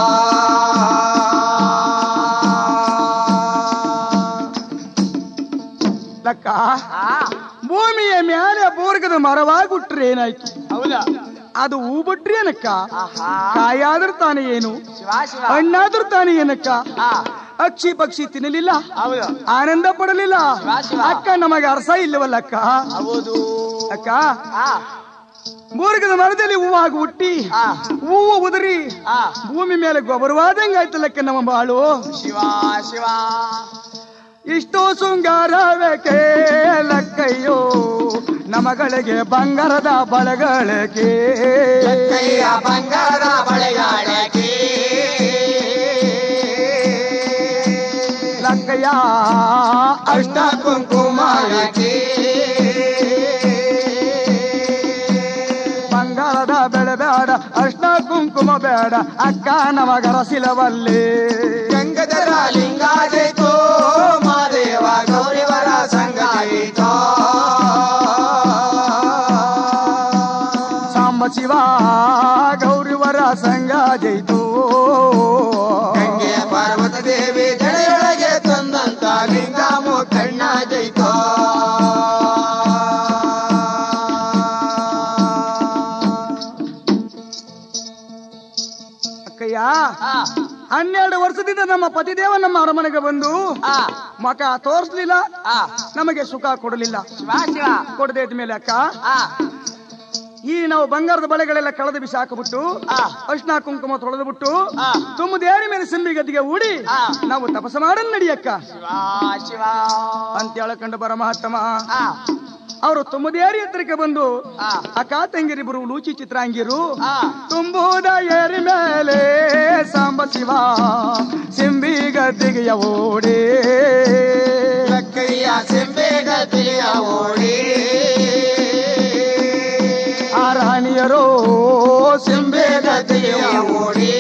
[SPEAKER 3] ಲಕ್ಕ
[SPEAKER 2] ಆ
[SPEAKER 3] ಭೂಮಿಯ ಮೇಲೆ ಬೋರ್ಗದ ಮರವಾಗುಟ್ರೆ ಏನಾಯ್ತು
[SPEAKER 2] ಹೌದಾ
[SPEAKER 3] ಅದು ಹೂ ಬಿಟ್ರೆ ಏನಕ್ಕ
[SPEAKER 2] ಆಹಾ
[SPEAKER 3] ಕಾಯಾದ್ರೂ ತಾನೇ ಏನು
[SPEAKER 2] ಶಿವ ಶಿವ
[SPEAKER 3] ಹಣ್ಣಾದ್ರೂ ತಾನೇ ಏನಕ್ಕ
[SPEAKER 2] ಆ
[SPEAKER 3] ಅಕ್ಷಿ ಪಕ್ಷಿ ತಿನ್ನಲಿಲ್ಲ
[SPEAKER 2] ಹೌದು
[SPEAKER 3] ಆನಂದ ಪಡಲಿಲ್ಲ
[SPEAKER 2] ಶಿವ ಶಿವ.
[SPEAKER 3] ಅಕ್ಕ ನಮಗೆ ಅರ್ಥ ಇಲ್ಲವಲ್ಲ ಅಕ್ಕ
[SPEAKER 2] ಹೌದು
[SPEAKER 3] ಅಕ್ಕ
[SPEAKER 2] ಆ
[SPEAKER 3] ಬೋರ್ಗದ ಮರದಲ್ಲಿ ಹೂವಾಗಿ ಹುಟ್ಟಿ
[SPEAKER 2] ಆ
[SPEAKER 3] ಹೂವು ಉದುರಿ
[SPEAKER 2] ಆ
[SPEAKER 3] ಭೂಮಿ ಮೇಲೆ ಗೊಬ್ಬರವಾದಂಗ ಆಯ್ತಲ್ಲಕ್ಕ ನಮ್ಮ ಬಾಳು
[SPEAKER 2] ಶಿವ ಶಿವ
[SPEAKER 3] ಇಷ್ಟೋ ಶೃಂಗಾರವೇಕೆ ಲಕ್ಕಯ್ಯೋ ನಮಗಳಿಗೆ ಬಂಗಾರದ ಬಳಗಳಕ್ಕೆ
[SPEAKER 1] ಕೈಯ ಬಂಗಾರ ಬಳೆಗಾಡಕ್ಕೆ
[SPEAKER 3] ಲಕ್ಕಯ್ಯ
[SPEAKER 1] ಅಷ್ಟ ಕುಂಕುಮಾರಕ್ಕೆ
[SPEAKER 3] ಬಂಗಾರದ ಬೆಳೆ ಬೇಡ ಅರ್ಶನ ಕುಂಕುಮ ಬೇಡ ಅಕ್ಕ ನಮಗರಸಿಲವಲ್ಲಿ
[SPEAKER 1] ಗಂಗಧರ ಲಿಂಗ ಜೈತೋ ಮಾದೇವ ಗೌರಿವರ ಸಂಘ ಜೈತೋ
[SPEAKER 3] ಸಾಂಬ ಶಿವ ಗೌರಿವರ ಸಂಘ ಜೈತು
[SPEAKER 1] ಗಂಗೆ ಪಾರ್ವತಿ ದೇವಿ ಜಡೆಯೊಳಗೆ ತಂದಂತ ಲಿಂಗ ಮೊಕ್ಕಣ್ಣ ಜೈತೋ
[SPEAKER 3] ಅಕ್ಕಯ್ಯ
[SPEAKER 2] ಆ
[SPEAKER 3] ಹನ್ನೆರಡು ವರ್ಷದಿಂದ ನಮ್ಮ ಪತಿದೇವ ನಮ್ಮ ಅರಮನೆಗೆ ಬಂದು
[SPEAKER 2] ಆ
[SPEAKER 3] ಮಕ ತೋರಿಸ್ಲಿಲ್ಲ
[SPEAKER 2] ಆ
[SPEAKER 3] ನಮಗೆ ಸುಖ ಕೊಡಲಿಲ್ಲ
[SPEAKER 2] ಶಿವ ಶಿವ
[SPEAKER 3] ಕೊಡದೇ ಮೇಲೆ ಅಕ್ಕ
[SPEAKER 2] ಆ
[SPEAKER 3] ಈ ನಾವು ಬಂಗಾರದ ಬಳೆಗಳೆಲ್ಲ ಕಳೆದು ಬಿಸಿ ಹಾಕಿಬಿಟ್ಟು
[SPEAKER 2] ಆ
[SPEAKER 3] ಅರ್ಶನ ಕುಂಕುಮ ತೊಳೆದು ಬಿಟ್ಟು
[SPEAKER 2] ಆ
[SPEAKER 3] ತುಂಬ ದೇರಿ ಮೇಲೆ ಸಿಂಬಿ ಗದ್ದಿಗೆ ಹೂಡಿ
[SPEAKER 2] ಆ.
[SPEAKER 3] ನಾವು ತಪಸ್ಸು ಮಾಡನ್ ನಡಿಯಕ್ಕ
[SPEAKER 2] ಶಿವ ಶಿವ
[SPEAKER 3] ಅಂತ ಹೇಳಕೊಂಡು ಪರಮಾತ್ಮ
[SPEAKER 2] ಆ
[SPEAKER 3] ಅವರು ತುಂಬದೇರಿ ಹತ್ರಕ್ಕೆ ಬಂದು
[SPEAKER 2] ಆ
[SPEAKER 3] ಅಕ್ಕ ತಂಗಿರಿಬ್ಬರು ಲೂಚಿ ಚಿತ್ರಾಂಗಿರು
[SPEAKER 2] ಆ
[SPEAKER 3] ತುಂಬುದ ಏರಿ ಮೇಲೆ ಸಾಂಬ ಶಿವ ಸಿಂಬಿ ಗದ್ದಿಗೆಯ ಓಡಿ
[SPEAKER 1] ಲಕ್ಕಯ್ಯ ಸೆಂಬೆ ಗತಿಯ ಓಡಿ
[SPEAKER 3] ಆ ರಾಣಿಯರು ಸಿಂಬಿ
[SPEAKER 1] ಗತಿಯ ಓಡಿ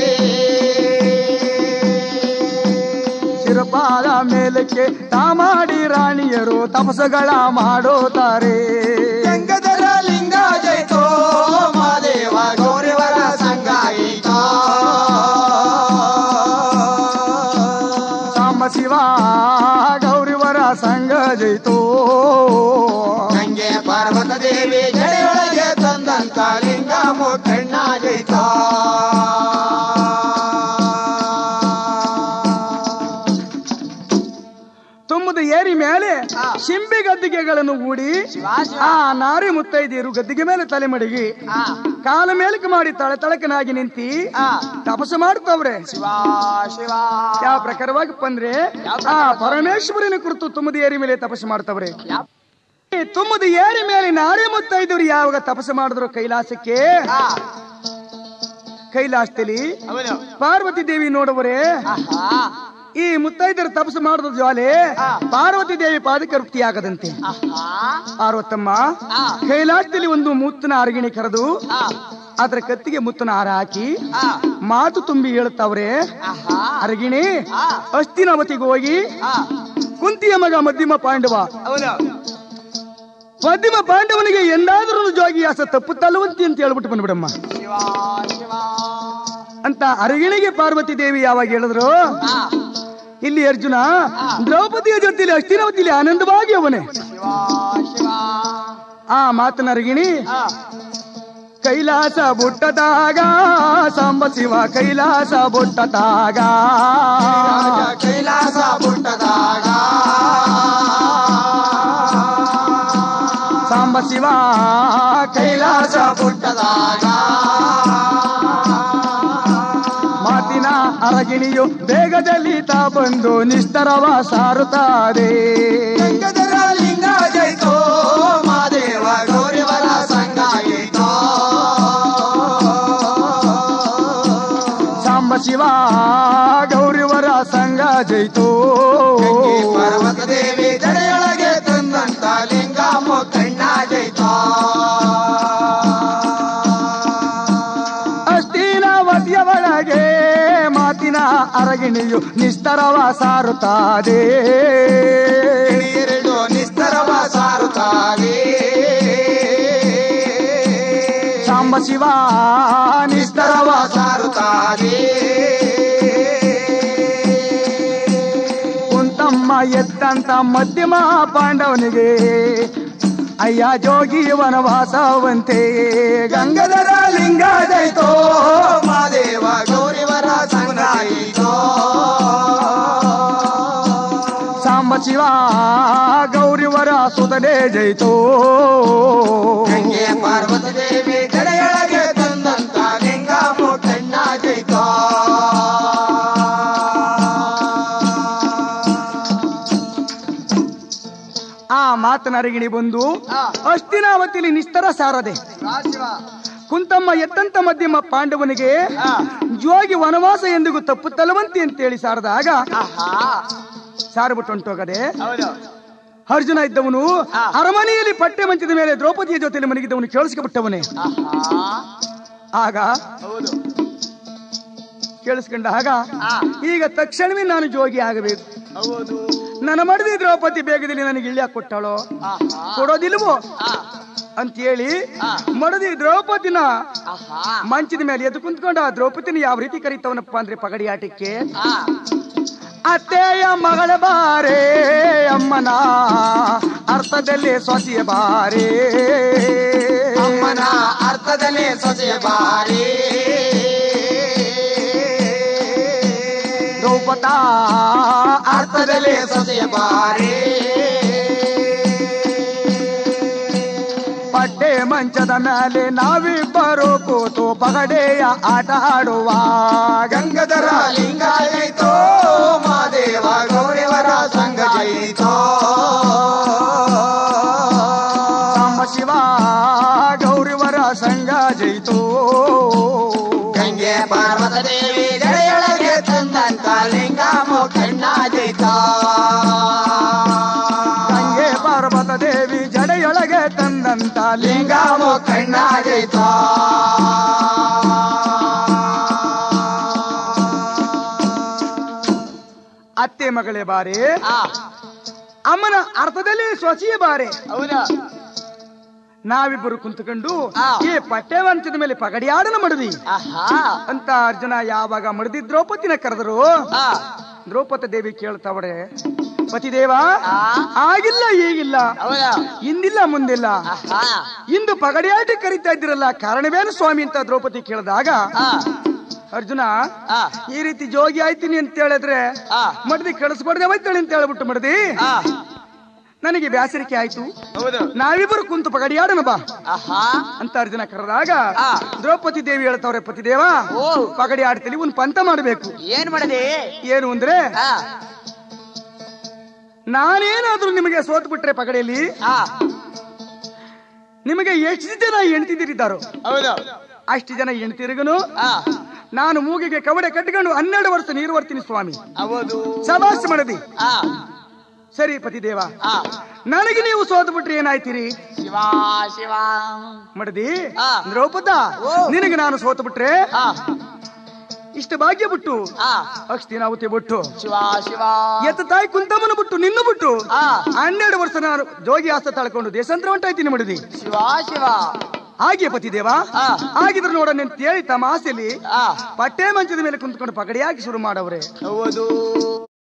[SPEAKER 3] ಶಿರಪಾದ ಮೇಲಕ್ಕೆ ತಾ ಮಾಡಿ ರಾಣಿಯರು ತಪಸ್ಸುಗಳ ಮಾಡೋತಾರೆ
[SPEAKER 1] ಗಂಗಧರ ಲಿಂಗ ಜೈತೋ ಮಾದೇವ ಗೌರಿವರ ಸಂಘ ಜೈತೋ
[SPEAKER 3] ಸಾಂಬ ಶಿವ ಗೌರಿವರ ಸಂಘ ಜೈತೋ
[SPEAKER 1] ಗಂಗೆ ಪಾರ್ವತ ದೇವಿ ಜಡೆಯೊಳಗೆ ತಂದಂತ ಲಿಂಗ ಮೊಕ್ಕಣ್ಣ ಜೈತೋ
[SPEAKER 3] ತುಂಬದ ಏರಿ ಮೇಲೆ
[SPEAKER 2] ಆ.
[SPEAKER 3] ಶಿಂಬಿ ಗದ್ದಿಗೆಗಳನ್ನು ಹೂಡಿ
[SPEAKER 2] ಶಿವ ಶಿವ
[SPEAKER 3] ಆ ನಾರಿ ಮುತ್ತೈದಿಯರು ಗದ್ದಿಗೆ ಮೇಲೆ ತಲೆ ಮಡಗಿ
[SPEAKER 2] ಆ
[SPEAKER 3] ಕಾಲ ಮೇಲಕ್ಕೆ ಮಾಡಿ ತಳೆ ತಳಕನಾಗಿ ನಿಂತಿ
[SPEAKER 2] ಆ
[SPEAKER 3] ತಪಸ್ಸು ಮಾಡ್ತಾವ್ರೆ
[SPEAKER 2] ಶಿವ ಶಿವ
[SPEAKER 3] ಯಾವ ಪ್ರಕಾರವಾಗಿ ಬಂದ್ರೆ
[SPEAKER 2] ಯಾವ
[SPEAKER 3] ಆ
[SPEAKER 2] ಪ್ರಕಾರ?
[SPEAKER 3] ಪರಮೇಶ್ವರನ ಕುರಿತು ತುಂಬದ ಏರಿ ಮೇಲೆ ತಪಸ್ಸು ಮಾಡ್ತಾವ್ರೆ
[SPEAKER 2] ಯಾವ
[SPEAKER 3] ಈ ತುಂಬದ ಏರಿ ಮೇಲೆ ನಾರಿ ಮುತ್ತೈದವರು ಯಾವಾಗ ತಪಸ್ಸು ಮಾಡಿದ್ರು ಕೈಲಾಸಕ್ಕೆ
[SPEAKER 2] ಆ
[SPEAKER 3] ಕೈಲಾಸದಲ್ಲಿ
[SPEAKER 2] ಹೌದು
[SPEAKER 3] ಪಾರ್ವತಿ ದೇವಿ ನೋಡುವರೆ
[SPEAKER 2] ಆಹಾ
[SPEAKER 3] ಈ ಮುತ್ತೈದರ ತಪಸ್ಸು ಮಾಡಿದ ಜ್ವಾಲೆ
[SPEAKER 2] ಆ.
[SPEAKER 3] ಪಾರ್ವತಿ ದೇವಿ ಪಾದಕ್ಕೆ ವೃತ್ತಿಯಾಗದಂತೆ
[SPEAKER 2] ಆಹಾ
[SPEAKER 3] ಪಾರ್ವತಮ್ಮ
[SPEAKER 2] ಆ
[SPEAKER 3] ಕೈಲಾಸದಲ್ಲಿ ಒಂದು ಮುತ್ತನ ಅರಗಿಣಿ ಕರೆದು
[SPEAKER 2] ಆ
[SPEAKER 3] ಅದರ ಕತ್ತಿಗೆ ಮುತ್ತನ ಹಾರ ಹಾಕಿ
[SPEAKER 2] ಆ
[SPEAKER 3] ಮಾತು ತುಂಬಿ ಹೇಳ್ತಾವ್ರೆ
[SPEAKER 2] ಆಹಾ
[SPEAKER 3] ಅರಗಿಣಿ
[SPEAKER 2] ಆ
[SPEAKER 3] ಅಸ್ತಿನಾವತಿಗೆ ಹೋಗಿ
[SPEAKER 2] ಆ
[SPEAKER 3] ಕುಂತಿಯ ಮಗ ಮಧ್ಯಮ ಪಾಂಡವ
[SPEAKER 2] ಹೌದು
[SPEAKER 3] ಮಧ್ಯಮ ಪಾಂಡವನಿಗೆ ಎಂದಾದ್ರೂ ಜೋಗಿ ಆಸ ತಪ್ಪುತ್ತಲ್ವಂತಿ ಅಂತ ಹೇಳ್ಬಿಟ್ಟು ಬಂದ್ಬಿಡಮ್ಮ
[SPEAKER 2] ಶಿವ ಶಿವ
[SPEAKER 3] ಅಂತ ಅರಗಿಣಿಗೆ ಪಾರ್ವತಿ ದೇವಿ ಯಾವಾಗ ಹೇಳಿದ್ರು
[SPEAKER 2] ಆ
[SPEAKER 3] ಇಲ್ಲಿ ಅರ್ಜುನ ದ್ರೌಪದಿಯ ಜೊತೆಲಿ ಅಷ್ಟಿನಾವತಿಲಿ ಆನಂದವಾಗಿ ಅವನೇ
[SPEAKER 2] ಶಿವ ಶಿವ
[SPEAKER 3] ಆ ಮಾತನ ಅರಗಿಣಿ
[SPEAKER 2] ಆ
[SPEAKER 3] ಕೈಲಾಸ ಬುಟ್ಟದಾಗ ಸಾಂಬ ಶಿವ ಕೈಲಾಸ ಬುಟ್ಟದಾಗ
[SPEAKER 1] ಕೈಲಾಸ ಪುಟ್ಟದಾಗ
[SPEAKER 3] ಸಾಂಬ ಶಿವ ಕೈಲಾಸ
[SPEAKER 1] ಪುಟ್ಟದಾಗ
[SPEAKER 3] ಮಾತಿನ ಅರಗಿಣಿಯು ಬೇಗದಲ್ಲಿ ತಾ ಬಂದು ನಿಸ್ತರವ ಸಾರುತ್ತದೆ
[SPEAKER 1] ಗಂಗಧರ ಲಿಂಗ ಜೈತೋ ಮಾದೇವ ಗೌರಿವರ ಸಂಘ ಜೈತೋ
[SPEAKER 3] ಸಾಂಬ ಶಿವ ಗೌರಿವರ ಸಂಘ ಜೈತು
[SPEAKER 1] ಗಂಗೆ ಪರ್ವತ ದೇವಿ ಜಡೆಯೊಳಗೆ ತಂದಂತ ಲಿಂಗ ಮೊಕ್ಕಣ್ಣ ಜೈತೋ
[SPEAKER 3] ಅಷ್ಟಿನಾವತಿಯ ಒಳಗೆ ಮಾತಿನ ಅರಗಿಣಿಯು ನಿಸ್ತರವ ಸಾರುತ್ತದೆ
[SPEAKER 1] ಎರಡು ನಿಸ್ತರವ ಸಾರುತ್ತಾವೆ
[SPEAKER 3] ಸಾಂಬ ಶಿವ ನಿಸ್ತರವ
[SPEAKER 1] ಸಾರುತ್ತಾನೆ
[SPEAKER 3] ಕುಂತಮ್ಮ ಎತ್ತಂತ ಮಧ್ಯಮ ಪಾಂಡವನಿಗೆ ಅಯ್ಯ ಜೋಗಿ ವನವಾಸವಂತೆ ಗಂಗಧರ ಲಿಂಗ ಜೈತೋ
[SPEAKER 1] ಮಾದೇವ ಗೌರಿವರ ಸಂಗಾಯಿತೋ
[SPEAKER 3] ಸಾಂಬ ಶಿವ ಗೌರಿವರ ಸುತನೇ ಜೈತೋ
[SPEAKER 1] ಗಂಗೆ ಪಾರ್ವತಿ ದೇವಿ ಕಡೆಯೊಳಗೆ ತಂದಂತ ಲಿಂಗ ಮುಖಣ್ಣ ಜೈತೋ
[SPEAKER 3] ಆ ಮಾತನರಗಿಣಿ ಬಂದು
[SPEAKER 2] ಆ.
[SPEAKER 3] ಅಷ್ಟಿನಾವತಿಲಿ ನಿಸ್ತರ ಸಾರದೆ
[SPEAKER 2] ಶಿವ ಶಿವ
[SPEAKER 3] ಕುಂತಮ್ಮ ಎತ್ತಂತ ಮಧ್ಯಮ ಪಾಂಡವನಿಗೆ
[SPEAKER 2] ಆ.
[SPEAKER 3] ಜೋಗಿ ವನವಾಸ ಎಂದಿಗೂ ತಪ್ಪುತ್ತಲವಂತಿ ಅಂತೇಳಿ ಸಾರದಾಗ
[SPEAKER 2] ಆಹಾ
[SPEAKER 3] ಸಾರಬಿಟ್ಟು ಹೊಂಟೋಗದೆ
[SPEAKER 2] ಹೌದು
[SPEAKER 3] ಅರ್ಜುನ ಇದ್ದವನು
[SPEAKER 2] ಆ.
[SPEAKER 3] ಅರಮನೆಯಲ್ಲಿ ಪಟ್ಟೆ ಮಂಚದ ಮೇಲೆ ದ್ರೌಪದಿಯ ಜೊತೆಲಿ ಮಲಗಿದ್ದವನು ಕೇಳಿಸ್ಕೊಂಡ್ಬಿಟ್ಟವನೇ
[SPEAKER 2] ಆಹಾ
[SPEAKER 3] ಆಗ
[SPEAKER 2] ಹೌದು
[SPEAKER 3] ಕೇಳಿಸ್ಕೊಂಡಾಗ
[SPEAKER 2] ಆ
[SPEAKER 3] ಈಗ ತಕ್ಷಣವೇ ನಾನು ಜೋಗಿ ಆಗಬೇಕು
[SPEAKER 2] ಹೌದು
[SPEAKER 3] ನನ್ನ ಮಡದಿ ದ್ರೌಪದಿ ಬೇಗದಲ್ಲಿ ನನಗೆ ಇಳ್ಯ ಕೊಟ್ಟಳು
[SPEAKER 2] ಆಹಾ
[SPEAKER 3] ಕೊಡೋದಿಲ್ವೋ
[SPEAKER 2] ಆ
[SPEAKER 3] ಅಂತೇಳಿ
[SPEAKER 2] ಆ.
[SPEAKER 3] ಮಡದಿ ದ್ರೌಪದಿನ
[SPEAKER 2] ಆಹಾ
[SPEAKER 3] ಮಂಚದ ಮೇಲೆ ಎದ್ದು ಕುಂತ್ಕೊಂಡು ಆ ದ್ರೌಪದಿನ ಯಾವ ರೀತಿ ಕರೀತವನಪ್ಪ ಅಂದ್ರೆ ಪಗಡಿ ಆಟಕ್ಕೆ
[SPEAKER 2] ಆ
[SPEAKER 3] ಅತ್ತೆಯ ಮಗಳ ಬಾರೆ ಅಮ್ಮನ ಅರ್ಥದಲ್ಲಿ ಸೊಸೆಯ ಬಾರೆ
[SPEAKER 1] ಅಮ್ಮನ ಅರ್ಥದಲ್ಲಿ ಸೊಸೆಯ ಬಾರಿ
[SPEAKER 3] ದ್ರೌಪದ
[SPEAKER 1] ಅರ್ಥದಲ್ಲಿ ಸೊಸೆಯ ಬಾರಿ
[SPEAKER 3] ಪಡ್ಡೆ ಮಂಚದ ಮೇಲೆ ನಾವಿಬ್ಬರು ಕೂತು ಪಗಡೆಯ ಆಟ ಆಡುವ
[SPEAKER 1] ಗಂಗಧರ ಲಿಂಗ ಜೈತೋ ಮಾದೇವ ಗೌರಿವರ ಸಂಘ ಜೈತೋ
[SPEAKER 3] ಸಾಂಬ ಶಿವ ಗೌರಿವರ ಸಂಘ ಜೈತು
[SPEAKER 1] ಗಂಗೆ ಪಾರ್ವತ ದೇವಿ ಜಡೆಯೊಳಗೆ ತಂದಂತ ಲಿಂಗ ಮುಖಣ್ಣ ಜೈತೋ
[SPEAKER 3] ಗಂಗೆ ಪಾರ್ವತ ದೇವಿ ಜಡೆಯೊಳಗೆ ತಂದಂತ ಲಿಂಗ
[SPEAKER 1] ಲಿಂಗ ಮುಖಣ್ಣ ಜೈತೋ
[SPEAKER 3] ಅತ್ತೆ ಮಗಳೇ ಬಾರೆ
[SPEAKER 2] ಆ
[SPEAKER 3] ಅಮ್ಮನ ಅರ್ಥದಲ್ಲಿ ಸೊಸೆಯ ಬಾರೆ
[SPEAKER 2] ಹೌದಾ
[SPEAKER 3] ನಾವಿಬ್ಬರು ಕುಂತುಕೊಂಡು
[SPEAKER 2] ಆ.
[SPEAKER 3] ಈ ಪಟ್ಟೆ ಮಂಚದ ಮೇಲೆ ಪಗಡಿಯಾಡನ ಮಡದಿ
[SPEAKER 2] ಆಹಾ
[SPEAKER 3] ಅಂತ ಅರ್ಜುನ ಯಾವಾಗ ಮಡದಿ ದ್ರೌಪದಿನ ಕರೆದರು
[SPEAKER 2] ಆ
[SPEAKER 3] ದ್ರೌಪದಿ ದೇವಿ ಕೇಳ್ತಾವಡೆ ಪತಿದೇವ
[SPEAKER 2] ಆ
[SPEAKER 3] ಆಗಿಲ್ಲ ಈಗಿಲ್ಲ
[SPEAKER 2] ಹೌದಾ
[SPEAKER 3] ಇಂದಿಲ್ಲ ಮುಂದಿಲ್ಲ
[SPEAKER 2] ಆಹಾ
[SPEAKER 3] ಇಂದು ಪಗಡಿಯಾಟ ಕರಿತಾ ಇದ್ದಿರಲ್ಲ ಕಾರಣವೇನು ಸ್ವಾಮಿ ಅಂತ ದ್ರೌಪದಿ ಕೇಳಿದಾಗ
[SPEAKER 2] ಆ
[SPEAKER 3] ಅರ್ಜುನ
[SPEAKER 2] ಆ
[SPEAKER 3] ಈ ರೀತಿ ಜೋಗಿ ಆಯ್ತೀನಿ ಅಂತ ಹೇಳಿದ್ರೆ
[SPEAKER 2] ಆ
[SPEAKER 3] ಮಡದಿ ಕಳಿಸ್ಬಾರ್ದೆ ಹೋಯ್ತಾಳೆ ಅಂತ ಹೇಳ್ಬಿಟ್ಟು ಮಡದಿ
[SPEAKER 2] ಆ
[SPEAKER 3] ನನಗೆ ಬ್ಯಾಸರಿಕೆ ಆಯ್ತು
[SPEAKER 2] ಹೌದು
[SPEAKER 3] ನಾವಿಬ್ಬರು ಕುಂತು ಪಗಡಿಯಾಡನ ಬಾ
[SPEAKER 2] ಆಹಾ
[SPEAKER 3] ಅಂತ ಅರ್ಜುನ ಕರೆದಾಗ
[SPEAKER 2] ಆ.
[SPEAKER 3] ದ್ರೌಪದಿ ದೇವಿ ಹೇಳ್ತಾವ್ರೆ ಪತಿದೇವ
[SPEAKER 2] ಓ
[SPEAKER 3] ಪಗಡಿ ಆಡ್ತೀವಿ ಒಂದು ಪಂತ ಮಾಡಬೇಕು
[SPEAKER 2] ಏನ್ ಮಾಡದೆ
[SPEAKER 3] ಏನು ಅಂದ್ರೆ
[SPEAKER 2] ಆ
[SPEAKER 3] ನಾನೇನಾದ್ರೂ ನಿಮಗೆ ಸೋತ್ ಬಿಟ್ರೆ ಪಗಡಿಯಲ್ಲಿ
[SPEAKER 2] ಆ
[SPEAKER 3] ನಿಮಗೆ ಎಷ್ಟು ಜನ ಹೆಣ್ತಿದ್ದೀರಿದ್ದಾರೋ
[SPEAKER 2] ಹೌದು
[SPEAKER 3] ಅಷ್ಟು ಜನ ಹೆಣ್ತಿರುಗನು
[SPEAKER 2] ಆ
[SPEAKER 3] ನಾನು ಮೂಗಿಗೆ ಕವಡೆ ಕಟ್ಕೊಂಡು ಹನ್ನೆರಡು ವರ್ಷ ನೀರು ಬರ್ತೀನಿ ಸ್ವಾಮಿ
[SPEAKER 2] ಹೌದು
[SPEAKER 3] ಸಭಾಸ್ ಮಾಡದಿ
[SPEAKER 2] ಆ
[SPEAKER 3] ಸರಿ ಪತಿದೇವ
[SPEAKER 2] ಆ
[SPEAKER 3] ನನಗೆ ನೀವು ಸೋತ್ ಬಿಟ್ರೆ ಏನಾಯ್ತೀರಿ
[SPEAKER 2] ಶಿವ ಶಿವ
[SPEAKER 3] ಮಡದಿ
[SPEAKER 2] ಆ.
[SPEAKER 3] ದ್ರೌಪದ
[SPEAKER 2] ಓ.
[SPEAKER 3] ನಿನಗೆ ನಾನು ಸೋತ್ ಬಿಟ್ರೆ
[SPEAKER 2] ಆ
[SPEAKER 3] ಇಷ್ಟು ಭಾಗ್ಯ ಬಿಟ್ಟು
[SPEAKER 2] ಆ
[SPEAKER 3] ಅಕ್ಷಿನಾವತಿ ಬಿಟ್ಟು
[SPEAKER 2] ಶಿವ ಶಿವ
[SPEAKER 3] ಎತ್ತ ತಾಯಿ ಕುಂತಮ್ಮನ ಬಿಟ್ಟು ನಿನ್ನ ಬಿಟ್ಟು
[SPEAKER 2] ಆ
[SPEAKER 3] ಹನ್ನೆರಡು ವರ್ಷ ನಾನು ಜೋಗಿ ಆಸ್ತ ತಳ್ಕೊಂಡು ದೇಶಾಂತರ ಹೊಂಟಾಯ್ತೀನಿ ಮಡದಿ
[SPEAKER 2] ಶಿವ ಶಿವ
[SPEAKER 3] ಹಾಗೆ ಪತಿದೇವ
[SPEAKER 2] ಆ.
[SPEAKER 3] ಆಗಿದ್ರೆ ನೋಡ ಅಂತ ಹೇಳಿ ತಮ್ಮ ಆಸೆಯಲ್ಲಿ
[SPEAKER 2] ಆ
[SPEAKER 3] ಪಟ್ಟೆ ಮಂಚದ ಮೇಲೆ ಕುಂತ್ಕೊಂಡು ಪಗಡಿಯಾಗಿ ಶುರು ಮಾಡವ್ರೆ
[SPEAKER 2] ಹೌದು